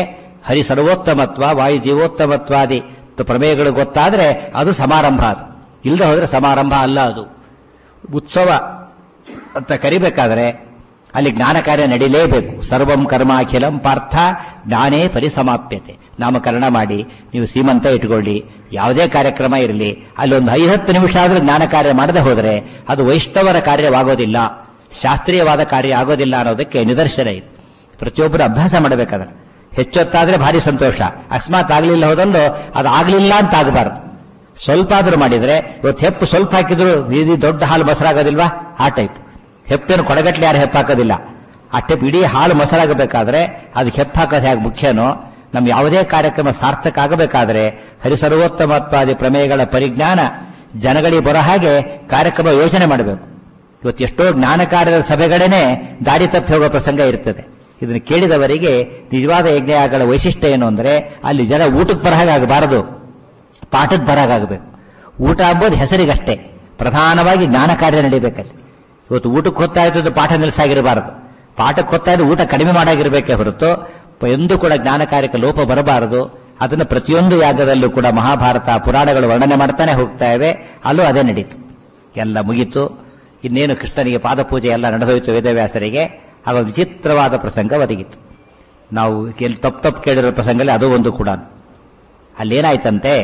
[SPEAKER 1] ಹರಿ ಸರ್ವೋತ್ತಮತ್ವ ವಾಯು ಜೀವೋತ್ತಮತ್ವಾದಿ ಪ್ರಮೇಯಗಳು ಗೊತ್ತಾದ್ರೆ ಅದು ಸಮಾರಂಭ ಅದು ಇಲ್ಲದೆ ಹೋದ್ರೆ ಸಮಾರಂಭ ಅಲ್ಲ ಅದು ಉತ್ಸವ ಅಂತ ಕರಿಬೇಕಾದ್ರೆ ಅಲ್ಲಿ ಜ್ಞಾನ ಕಾರ್ಯ ನಡೀಲೇಬೇಕು ಸರ್ವಂ ಕರ್ಮ ಅಖಿಲಂ ಪಾರ್ಥ ಜ್ಞಾನೇ ಪರಿಸಮಾಪ್ಯತೆ ನಾಮಕರಣ ಮಾಡಿ ನೀವು ಸೀಮಂತ ಇಟ್ಕೊಳ್ಳಿ ಯಾವುದೇ ಕಾರ್ಯಕ್ರಮ ಇರಲಿ ಅಲ್ಲಿ ಒಂದು ಐವತ್ತು ನಿಮಿಷ ಆದರೂ ಜ್ಞಾನ ಕಾರ್ಯ ಮಾಡದೆ ಹೋದರೆ ಅದು ವೈಷ್ಣವರ ಕಾರ್ಯವಾಗೋದಿಲ್ಲ ಶಾಸ್ತ್ರೀಯವಾದ ಕಾರ್ಯ ಆಗೋದಿಲ್ಲ ಅನ್ನೋದಕ್ಕೆ ನಿದರ್ಶನ ಇದೆ ಪ್ರತಿಯೊಬ್ಬರು ಅಭ್ಯಾಸ ಮಾಡಬೇಕಾದ್ರೆ ಹೆಚ್ಚೊತ್ತಾದ್ರೆ ಭಾರಿ ಸಂತೋಷ ಅಕಸ್ಮಾತ್ ಆಗ್ಲಿಲ್ಲ ಹೋದಲ್ಲೂ ಅದು ಆಗ್ಲಿಲ್ಲ ಅಂತ ಆಗಬಾರ್ದು ಸ್ವಲ್ಪ ಆದ್ರೂ ಮಾಡಿದ್ರೆ ಇವತ್ತು ಹೆಪ್ಪು ಸ್ವಲ್ಪ ಹಾಕಿದ್ರು ಇದು ದೊಡ್ಡ ಹಾಲು ಮೊಸರಾಗೋದಿಲ್ವಾ ಆ ಟೈಪ್ ಹೆಪ್ಪೇನು ಕೊಡಗಟ್ಲೆ ಯಾರು ಹೆಪ್ಪು ಹಾಕೋದಿಲ್ಲ ಆ ಟೈಪ್ ಇಡೀ ಹಾಲು ಮೊಸರಾಗಬೇಕಾದ್ರೆ ಅದಕ್ಕೆ ಹೆಪ್ಪು ಹಾಕೋದು ಹೇಗೆ ಮುಖ್ಯನೋ ನಮ್ ಯಾವುದೇ ಕಾರ್ಯಕ್ರಮ ಸಾರ್ಥಕ ಆಗಬೇಕಾದ್ರೆ ಹರಿಸರ್ವೋತ್ತಮತ್ವಾದಿ ಪ್ರಮೇಯಗಳ ಪರಿಜ್ಞಾನ ಜನಗಳಿಗೆ ಬರೋ ಹಾಗೆ ಕಾರ್ಯಕ್ರಮ ಯೋಚನೆ ಮಾಡಬೇಕು ಇವತ್ತು ಎಷ್ಟೋ ಜ್ಞಾನ ಕಾರ್ಯದ ಸಭೆಗಳೇನೆ ದಾರಿ ತಪ್ಪಿ ಹೋಗೋ ಪ್ರಸಂಗ ಇರ್ತದೆ ಇದನ್ನು ಕೇಳಿದವರಿಗೆ ನಿಜವಾದ ಯಜ್ಞಗಳ ವೈಶಿಷ್ಟ್ಯ ಏನು ಅಂದ್ರೆ ಅಲ್ಲಿ ಜನ ಊಟಕ್ಕೆ ಬರಹಾಗೆ ಆಗಬಾರದು ಪಾಠದ ಬರಹಾಗಬೇಕು ಊಟ ಅಂಬೋದು ಹೆಸರಿಗಷ್ಟೇ ಪ್ರಧಾನವಾಗಿ ಜ್ಞಾನ ಕಾರ್ಯ ನಡೀಬೇಕಲ್ಲಿ ಇವತ್ತು ಊಟಕ್ಕೆ ಹೊತ್ತಾ ಇದ್ದದ್ದು ಪಾಠ ನಿಲ್ಲಿಸಾಗಿರಬಾರದು ಪಾಠಕ್ಕೆ ಹೊತ್ತಾ ಇದ್ದು ಊಟ ಕಡಿಮೆ ಮಾಡಾಗಿರ್ಬೇಕೇ ಹೊರತು ಎಂದೂ ಕೂಡ ಜ್ಞಾನ ಕಾರ್ಯಕ್ಕೆ ಲೋಪ ಬರಬಾರದು ಅದನ್ನು ಪ್ರತಿಯೊಂದು ಯಾಗದಲ್ಲೂ ಕೂಡ ಮಹಾಭಾರತ ಪುರಾಣಗಳು ವರ್ಣನೆ ಮಾಡ್ತಾನೆ ಹೋಗ್ತಾ ಇವೆ ಅಲ್ಲೂ ಅದೇ ನಡೀತು ಎಲ್ಲ ಮುಗೀತು ಇನ್ನೇನು ಕೃಷ್ಣನಿಗೆ ಪಾದಪೂಜೆ ಎಲ್ಲ ನಡೆದೋಯ್ತು ವೇದವ್ಯಾಸರಿಗೆ ಆಗ ವಿಚಿತ್ರವಾದ ಪ್ರಸಂಗ ಒದಗಿತು ನಾವು ಎಲ್ಲಿ ತಪ್ಪು ತಪ್ಪು ಕೇಳಿರೋ ಪ್ರಸಂಗದಲ್ಲಿ ಅದು ಒಂದು ಕೂಡ ಅಲ್ಲೇನಾಯ್ತಂತೆ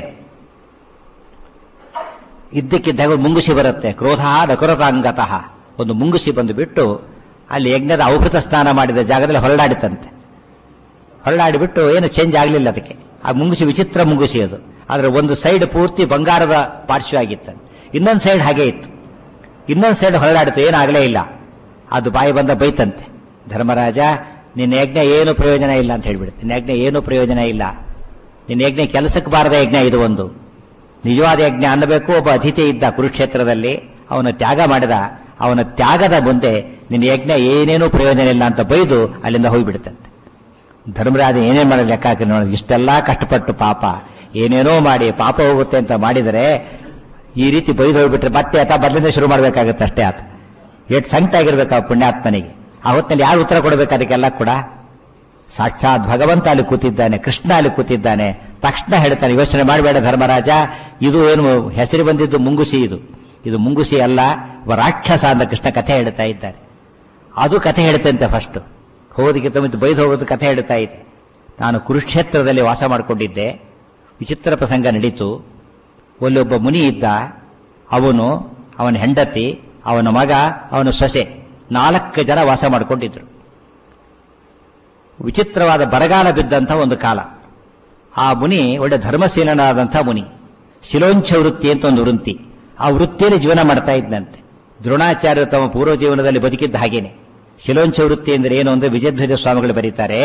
[SPEAKER 1] ಇದ್ದಕ್ಕಿದ್ದಾಗ ಒಂದು ಮುಂಗುಸಿ ಬರುತ್ತೆ ಕ್ರೋಧ ನಕುರತಾಂಗತಃ ಒಂದು ಮುಂಗುಸಿ ಬಂದು ಬಿಟ್ಟು ಅಲ್ಲಿ ಯಜ್ಞದ ಔಭೃತ ಸ್ನಾನ ಮಾಡಿದ ಜಾಗದಲ್ಲಿ ಹೊರಡಾಡಿತಂತೆ ಹೊರಡಾಡಿಬಿಟ್ಟು ಏನು ಚೇಂಜ್ ಆಗಲಿಲ್ಲ ಅದಕ್ಕೆ ಆ ಮುಂಗುಸಿ ವಿಚಿತ್ರ ಮುಂಗುಸಿ ಅದು ಆದ್ರೆ ಒಂದು ಸೈಡ್ ಪೂರ್ತಿ ಬಂಗಾರದ ಪಾರ್ಶ್ವ ಆಗಿತ್ತಂತೆ ಇನ್ನೊಂದು ಸೈಡ್ ಹಾಗೆ ಇತ್ತು ಇನ್ನೊಂದು ಸೈಡ್ ಹೊರಡಾಡಿತು ಏನಾಗಲೇ ಇಲ್ಲ ಅದು ಬಾಯಿ ಬಂದ ಬೈತಂತೆ ಧರ್ಮರಾಜ ನಿನ್ನ ಯಜ್ಞ ಏನು ಪ್ರಯೋಜನ ಇಲ್ಲ ಅಂತ ಹೇಳ್ಬಿಡುತ್ತೆ ನಿನ್ನ ಯಜ್ಞ ಏನು ಪ್ರಯೋಜನ ಇಲ್ಲ ನಿನ್ನ ಯಜ್ಞ ಕೆಲಸಕ್ಕೆ ಬಾರದ ಯಜ್ಞ ಇದು ಒಂದು ನಿಜವಾದ ಯಜ್ಞ ಅನ್ನಬೇಕು ಒಬ್ಬ ಅತಿಥಿ ಇದ್ದ ಕುರುಕ್ಷೇತ್ರದಲ್ಲಿ ಅವನ ತ್ಯಾಗ ಮಾಡಿದ ಅವನ ತ್ಯಾಗದ ಮುಂದೆ ನಿನ್ನ ಯಜ್ಞ ಏನೇನೂ ಪ್ರಯೋಜನ ಇಲ್ಲ ಅಂತ ಬೈದು ಅಲ್ಲಿಂದ ಹೋಗಿಬಿಡುತ್ತಂತೆ ಧರ್ಮರಾಜ ಏನೇನ್ ಮಾಡಿ ಲೆಕ್ಕ ಹಾಕಿ ನೋಡಿ ಇಷ್ಟೆಲ್ಲಾ ಕಷ್ಟಪಟ್ಟು ಪಾಪ ಏನೇನೋ ಮಾಡಿ ಪಾಪ ಹೋಗುತ್ತೆ ಅಂತ ಮಾಡಿದರೆ ಈ ರೀತಿ ಬೈದು ಹೋಗ್ಬಿಟ್ರೆ ಮತ್ತೆ ಆತ ಬದಲಿಂದ ಶುರು ಮಾಡ್ಬೇಕಾಗತ್ತೆ ಅಷ್ಟೇ ಆತ ಎಷ್ಟು ಸಂಕಟ ಆಗಿರ್ಬೇಕು ಆ ಪುಣ್ಯಾತ್ಮನಿಗೆ ಆ ಹೊತ್ತಿನಲ್ಲಿ ಯಾರು ಉತ್ತರ ಕೊಡಬೇಕು ಅದಕ್ಕೆಲ್ಲ ಕೂಡ ಸಾಕ್ಷಾತ್ ಭಗವಂತ ಅಲ್ಲಿ ಕೂತಿದ್ದಾನೆ ಕೃಷ್ಣ ಅಲ್ಲಿ ಕೂತಿದ್ದಾನೆ ತಕ್ಷಣ ಹೇಳ್ತಾನೆ ಯೋಚನೆ ಮಾಡಬೇಡ ಧರ್ಮರಾಜ ಇದು ಏನು ಹೆಸರು ಬಂದಿದ್ದು ಮುಂಗುಸಿ ಇದು ಇದು ಮುಂಗುಸಿ ಅಲ್ಲ ಒಬ್ಬ ರಾಕ್ಷಸ ಅಂತ ಕೃಷ್ಣ ಕಥೆ ಹೇಳ್ತಾ ಇದ್ದಾರೆ ಅದು ಕಥೆ ಹೇಳ್ತಂತೆ ಫಸ್ಟ್ ಹೋದಕ್ಕಿಂತ ಮುಂಚೆ ಬೈದು ಹೋಗೋದು ಕಥೆ ಹೇಳ್ತಾ ಇದೆ ನಾನು ಕುರುಕ್ಷೇತ್ರದಲ್ಲಿ ವಾಸ ಮಾಡಿಕೊಂಡಿದ್ದೆ ವಿಚಿತ್ರ ಪ್ರಸಂಗ ನಡೀತು ಒಬ್ಬ ಮುನಿ ಇದ್ದ ಅವನು ಅವನ ಹೆಂಡತಿ ಅವನ ಮಗ ಅವನ ಸೊಸೆ ನಾಲ್ಕು ಜನ ವಾಸ ಮಾಡಿಕೊಂಡಿದ್ರು ವಿಚಿತ್ರವಾದ ಬರಗಾಲ ಬಿದ್ದಂಥ ಒಂದು ಕಾಲ ಆ ಮುನಿ ಒಳ್ಳೆ ಧರ್ಮಶೀಲನಾದಂಥ ಮುನಿ ಶಿಲೋಂಚ ವೃತ್ತಿ ಅಂತ ಒಂದು ವೃತ್ತಿ ಆ ವೃತ್ತಿಯಲ್ಲಿ ಜೀವನ ಮಾಡ್ತಾ ಇದ್ದಂತೆ ದ್ರೋಣಾಚಾರ್ಯರು ತಮ್ಮ ಪೂರ್ವ ಜೀವನದಲ್ಲಿ ಬದುಕಿದ್ದ ಹಾಗೇನೆ ಶಿಲೋಂಚ ವೃತ್ತಿ ಅಂದ್ರೆ ಏನು ಅಂದ್ರೆ ವಿಜಯಧ್ವಜ ಸ್ವಾಮಿಗಳು ಬರೀತಾರೆ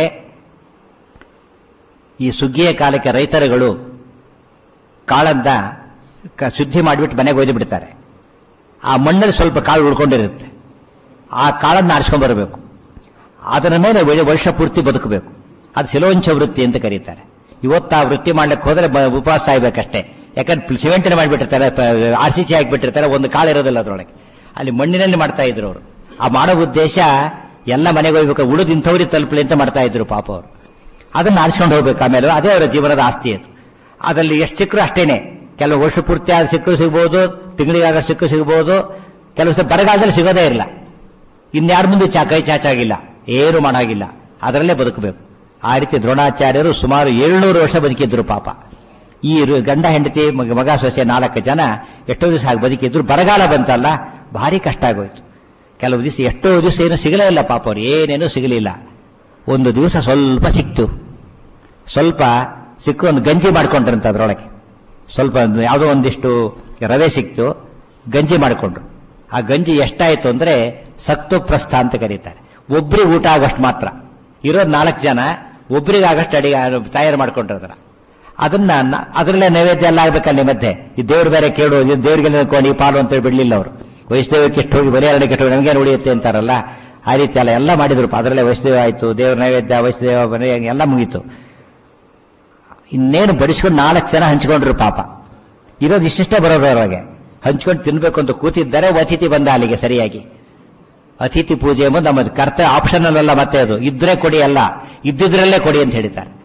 [SPEAKER 1] ಈ ಸುಗ್ಗಿಯ ಕಾಲಕ್ಕೆ ರೈತರುಗಳು ಕಾಳನ್ನ ಕ- ಶುದ್ಧಿ ಮಾಡಿಬಿಟ್ಟು ಮನೆಗೆ ಒಯ್ದು ಬಿಡ್ತಾರೆ ಆ ಮಣ್ಣಲ್ಲಿ ಸ್ವಲ್ಪ ಕಾಳು ಉಳ್ಕೊಂಡಿರುತ್ತೆ ಆ ಕಾಳನ್ನು ಆರಿಸ್ಕೊಂಡ್ ಬರಬೇಕು ಅದರ ಮೇಲೆ ವ- ವರ್ಷ ಪೂರ್ತಿ ಬದುಕಬೇಕು ಅದು ಶಿಲೋಂಚ ವೃತ್ತಿ ಅಂತ ಕರೀತಾರೆ ಇವತ್ತು ಆ ವೃತ್ತಿ ಮಾಡ್ಲಿಕ್ಕೆ ಹೋದ್ರೆ ಬ- ಉಪವಾಸ ಸಾಯ್ಬೇಕಷ್ಟೇ ಯಾಕಂದ್ರೆ ಸಿಮೆಂಟಿನ ಮಾಡಿಬಿಟ್ಟಿರ್ತಾರೆ ಆರ್ ಸಿ ಸಿ ಹಾಕಿಬಿಟ್ಟಿರ್ತಾರೆ ಒಂದು ಕಾಳು ಇರೋದಿಲ್ಲ ಅದರೊಳಗೆ ಅಲ್ಲಿ ಮಣ್ಣಿನಲ್ಲಿ ಮಾಡ್ತಾ ಇದ್ರು ಅವರು ಆ ಮಾಡೋ ಉದ್ದೇಶ ಎಲ್ಲ ಮನೆಗೆ ಹೋಗ್ಬೇಕು ಉಳಿದು ಇಂಥವ್ರಿಗೆ ತಲುಪಲಿ ಅಂತ ಮಾಡ್ತಾ ಇದ್ರು ಪಾಪ ಅವರು ಅದನ್ನ ಆರಿಸ್ಕೊಂಡು ಹೋಗ್ಬೇಕು ಆಮೇಲೆ ಅದೇ ಅವರ ಜೀವನದ ಆಸ್ತಿ ಅದು ಅದರಲ್ಲಿ ಎಷ್ಟು ಸಿಕ್ಕರು ಅಷ್ಟೇನೆ ಕೆಲವು ವರ್ಷ ಪೂರ್ತಿ ಆದ ಸಿಕ್ಕರು ಸಿಗ್ಬೋದು ತಿಂಗಳಿಗಾಗ ಸಿಕ್ಕು ಸಿಗ್ಬೋದು ಕೆಲವು ಸಲ ಬರಗಾಲದಲ್ಲಿ ಸಿಗೋದೇ ಇಲ್ಲ ಇನ್ಯಾರ ಮುಂದೆ ಚಾ ಕೈ ಚಾಚಾಗಿಲ್ಲ ಏನು ಮಾಡಾಗಿಲ್ಲ ಅದರಲ್ಲೇ ಬದುಕಬೇಕು ಆ ರೀತಿ ದ್ರೋಣಾಚಾರ್ಯರು ಸುಮಾರು ಏಳ್ನೂರು ವರ್ಷ ಬದುಕಿದ್ರು ಪಾಪ ಈ ರು- ಗಂಡ ಹೆಂಡತಿ ಮಗ ಮಗ ಸೊಸೆ ನಾಲ್ಕು ಜನ ಎಷ್ಟೋ ದಿವಸ ಹಾಗೆ ಬದುಕಿದ್ರು ಬರಗಾಲ ಬಂತಲ್ಲ ಭಾರಿ ಕಷ್ಟ ಆಗೋಯ್ತು ಕೆಲವು ದಿವಸ ಎಷ್ಟೋ ದಿವಸ ಏನು ಸಿಗಲೇ ಇಲ್ಲ ಪಾಪ ಅವ್ರು ಏನೇನೂ ಸಿಗಲಿಲ್ಲ ಒಂದು ದಿವಸ ಸ್ವಲ್ಪ ಸಿಕ್ತು ಸ್ವಲ್ಪ ಸಿಕ್ಕು ಒಂದು ಗಂಜಿ ಮಾಡ್ಕೊಂಡ್ರಂತ ಅದ್ರೊಳಗೆ ಸ್ವಲ್ಪ ಒಂದು ಯಾವುದೋ ಒಂದಿಷ್ಟು ರವೆ ಸಿಕ್ತು ಗಂಜಿ ಮಾಡಿಕೊಂಡ್ರು ಆ ಗಂಜಿ ಎಷ್ಟಾಯ್ತು ಅಂದ್ರೆ ಸತ್ತು ಪ್ರಸ್ಥ ಅಂತ ಕರೀತಾರೆ ಒಬ್ರಿಗೆ ಊಟ ಆಗೋಷ್ಟು ಮಾತ್ರ ಇರೋದು ನಾಲ್ಕು ಜನ ಒಬ್ರಿಗೆ ಆಗಷ್ಟು ಅಡಿಗೆ ತಯಾರು ಮಾಡ್ಕೊಂಡಿರ್ತಾರ ಅದನ್ನ ನ- ಅದರಲ್ಲೇ ನೈವೇದ್ಯ ಎಲ್ಲ ಆಗ್ಬೇಕಲ್ಲಿ ಮಧ್ಯೆ ಈ ದೇವ್ರು ಬೇರೆ ಕೇಳು ಇದು ದೇವ್ರಿಗೆಲ್ಲ ಕೋಣಿ ಪಾಲು ಅಂತ ಹೇಳಿ ಬಿಡ್ಲಿಲ್ಲ ಅವರು ವೈಷ್ಣವಕ್ಕೆ ಎಷ್ಟು ಹೋಗಿ ಬರೀ ಎರಡು ಕೆಟ್ಟು ಹೋಗಿ ನಮಗೇನು ಉಳಿಯುತ್ತೆ ಅಂತಾರಲ್ಲ ಆ ರೀತಿ ಎಲ್ಲ ಎಲ್ಲ ಮಾಡಿದ್ರು ಅದರಲ್ಲೇ ವೈಷ್ಣವ ಆಯ್ತು ದೇವ್ರ ನೈವೇದ್ಯ ವೈಷ್ಣವ ಬರೀ ಎಲ್ಲ ಮುಗೀತು ಇನ್ನೇನು ಬಡಿಸ್ಕೊಂಡು ನಾಲ್ಕು ಜನ ಹಂಚ್ಕೊಂಡ್ರು ಪಾಪ ಇರೋದು ಇಷ್ಟಿಷ್ಟೇ ಬರೋದು ಅವ್ರಿಗೆ ಹಂಚ್ಕೊಂಡು ತಿನ್ಬೇಕು ಅಂತ ಕೂತಿದ್ದಾರೆ ಅತಿಥಿ ಬಂದ ಅಲ್ಲಿಗೆ ಸರಿಯಾಗಿ ಅತಿಥಿ ಪೂಜೆ ಎಂಬುದು ನಮ್ಮ ಕರ್ತ ಆಪ್ಷನಲ್ ಅಲ್ಲ ಮತ್ತೆ ಅದು ಇದ್ರೆ ಕೊಡಿ ಅಲ್ಲ ಇದ್ದಿದ್ರಲ್ಲೇ ಕೊಡಿ ಅಂತ ಹೇಳಿದ್ದಾರೆ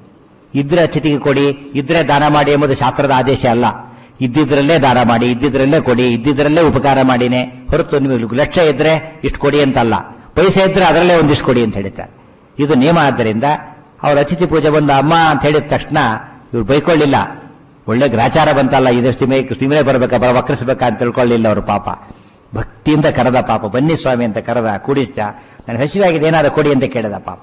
[SPEAKER 1] ಇದ್ರೆ ಅತಿಥಿಗೆ ಕೊಡಿ ಇದ್ರೆ ದಾನ ಮಾಡಿ ಎಂಬುದು ಶಾಸ್ತ್ರದ ಆದೇಶ ಅಲ್ಲ ಇದ್ದಿದ್ರಲ್ಲೇ ದಾನ ಮಾಡಿ ಇದ್ದಿದ್ರಲ್ಲೇ ಕೊಡಿ ಇದ್ದಿದ್ರಲ್ಲೇ ಉಪಕಾರ ಮಾಡಿನೇ ಹೊರತು ನಿಮಗೆ ಲಕ್ಷ ಇದ್ರೆ ಇಷ್ಟು ಕೊಡಿ ಅಂತಲ್ಲ ಪೈಸೆ ಇದ್ರೆ ಅದರಲ್ಲೇ ಒಂದಿಷ್ಟು ಕೊಡಿ ಅಂತ ಹೇಳ್ತಾರೆ ಇದು ನಿಯಮ ಆದ್ದರಿಂದ ಅವ್ರ ಅತಿಥಿ ಪೂಜೆ ಬಂದ ಅಮ್ಮ ಅಂತ ಹೇಳಿದ ತಕ್ಷಣ ಇವ್ರು ಬೈಕೊಳ್ಳಿಲ್ಲ ಒಳ್ಳೆ ಗ್ರಾಚಾರ ಬಂತಲ್ಲ ಇದು ಸಿಮೆ ಸಿಮೆ ಬರ್ಬೇಕಾ ಬರ ವಕ್ರಿಸ್ಬೇಕಾ ಅಂತ ತಿಳ್ಕೊಳ್ಳಿಲ್ಲ ಅವರು ಪಾಪ ಭಕ್ತಿಯಿಂದ ಕರೆದ ಪಾಪ ಬನ್ನಿ ಸ್ವಾಮಿ ಅಂತ ಕರೆದ ಕೂಡಿಸ್ದ ನನಗೆ ಹಸಿವಾಗಿದೆ ಏನಾದ್ರು ಕೊಡಿ ಅಂತ ಕೇಳಿದ ಪಾಪ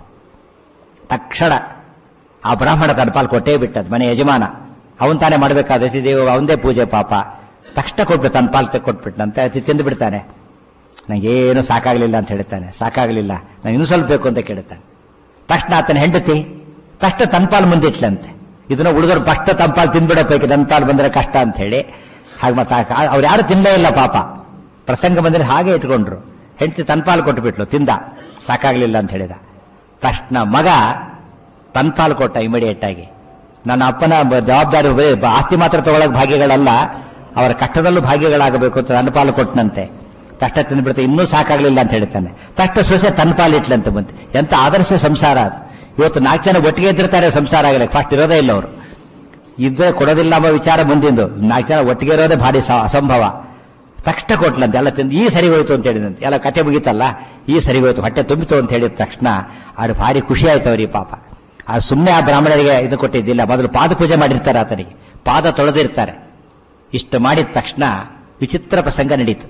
[SPEAKER 1] ತಕ್ಷಣ ಆ ಬ್ರಾಹ್ಮಣ ತನ್ನ ಪಾಲು ಕೊಟ್ಟೇ ಬಿಟ್ಟದ್ ಮನೆ ಯಜಮಾನ ಅವನ್ ತಾನೇ ಮಾಡಬೇಕಾದ ಅತಿಥಿದೇವ ಅವಂದೇ ಪೂಜೆ ಪಾಪ ತಕ್ಷಣ ಕೊಟ್ಬಿಟ್ಟು ತನ್ನ ಪಾಲು ಕೊಟ್ಬಿಟ್ನಂತೆ ಅತಿ ತಿಂದು ಬಿಡ್ತಾನೆ ನನಗೇನು ಸಾಕಾಗ್ಲಿಲ್ಲ ಅಂತ ಹೇಳ್ತಾನೆ ಸಾಕಾಗ್ಲಿಲ್ಲ ನಂಗೆ ಇನ್ನೂ ಸ್ವಲ್ಪ ಬೇಕು ಅಂತ ಕೇಳ್ತಾನೆ ತಕ್ಷಣ ಆತನ ಹೆಂಡತಿ ತಕ್ಷಣ ತನ್ನ ಪಾಲು ಮುಂದಿಟ್ಲಂತೆ ಇದನ್ನ ಹುಡುಗರು ಫಸ್ಟ್ ತನ್ನ ಪಾಲು ತಿಂದ್ಬಿಡಬೇಕು ನನ್ನ ಪಾಲು ಬಂದ್ರೆ ಕಷ್ಟ ಅಂತ ಹೇಳಿ ಹಾಗೆ ಮತ್ತೆ ಅವ್ರು ಯಾರು ತಿನ್ನಲೇ ಇಲ್ಲ ಪಾಪ ಪ್ರಸಂಗ ಬಂದ್ರೆ ಹಾಗೆ ಇಟ್ಕೊಂಡ್ರು ಹೆಂಡತಿ ತನ್ನ ಪಾಲು ಕೊಟ್ಬಿಟ್ಲು ತಿಂದ ಸಾಕಾಗ್ಲಿಲ್ಲ ಅಂತ ಹೇಳಿದ ತಕ್ಷಣ ಮಗ ತನ್ನ ಪಾಲು ಕೊಟ್ಟ ಇಮಿಡಿಯೇಟ್ ಆಗಿ ನನ್ನ ಅಪ್ಪನ ಬ- ಜವಾಬ್ದಾರಿ ಬರೀ ಬ- ಆಸ್ತಿ ಮಾತ್ರ ತಗೊಳಕ್ ಭಾಗ್ಯಗಳಲ್ಲ ಅವರ ಕಷ್ಟದಲ್ಲೂ ಭಾಗ್ಯಗಳಾಗಬೇಕು ಅಂತ ನನ್ನ ಪಾಲು ಕೊಟ್ಟನಂತೆ ತಷ್ಟ ತಿಂದ್ಬಿಡ್ತೆ ಇನ್ನೂ ಸಾಕಾಗ್ಲಿಲ್ಲ ಅಂತ ಹೇಳ್ತಾನೆ ತಷ್ಟ ಸೊಸೆ ತನ್ನ ಪಾಲು ಇಟ್ಲಂತೆ ಬಂತು ಎಂತ ಆದರ್ಶ ಸಂಸಾರ ಅದು ಇವತ್ತು ನಾಲ್ಕು ಜನ ಒಟ್ಟಿಗೆ ಇದ್ದಿರ್ತಾರೆ ಸಂಸಾರ ಆಗಲಿ ಫಸ್ಟ್ ಇರೋದೇ ಇಲ್ಲ ಅವರು ಇದ್ರೆ ಕೊಡೋದಿಲ್ಲ ಎಂಬ ವಿಚಾರ ಮುಂದಿಂದು ನಾಲ್ಕು ಜನ ಒಟ್ಟಿಗೆ ಇರೋದೇ ಭಾರಿ ಸ- ಅಸಂಭವ ತಕ್ಷಣ ಕೊಟ್ಲಂತೆ ಎಲ್ಲ ತಿಂದು ಈ ಸರಿ ಹೋಯ್ತು ಅಂತ ಹೇಳಿದಂತೆ ಎಲ್ಲ ಕತೆ ಮುಗೀತಲ್ಲ ಈ ಸರಿ ಹೋಯ್ತು ಹೊಟ್ಟೆ ತುಂಬಿತು ಅಂತ ಹೇಳಿದ ತಕ್ಷಣ ಅವ್ರು ಭಾರಿ ಖುಷಿ ಆಯ್ತು ಅವ್ರಿಗೆ ಪಾಪ ಆ ಸುಮ್ಮನೆ ಆ ಬ್ರಾಹ್ಮಣರಿಗೆ ಇದು ಕೊಟ್ಟಿದ್ದಿಲ್ಲ ಮೊದಲು ಪಾದ ಪೂಜೆ ಮಾಡಿರ್ತಾರೆ ಆತನಿಗೆ ಪಾದ ತೊಳೆದಿರ್ತಾರೆ ಇಷ್ಟು ಮಾಡಿದ ತಕ್ಷಣ ವಿಚಿತ್ರ ಪ್ರಸಂಗ ನಡೀತು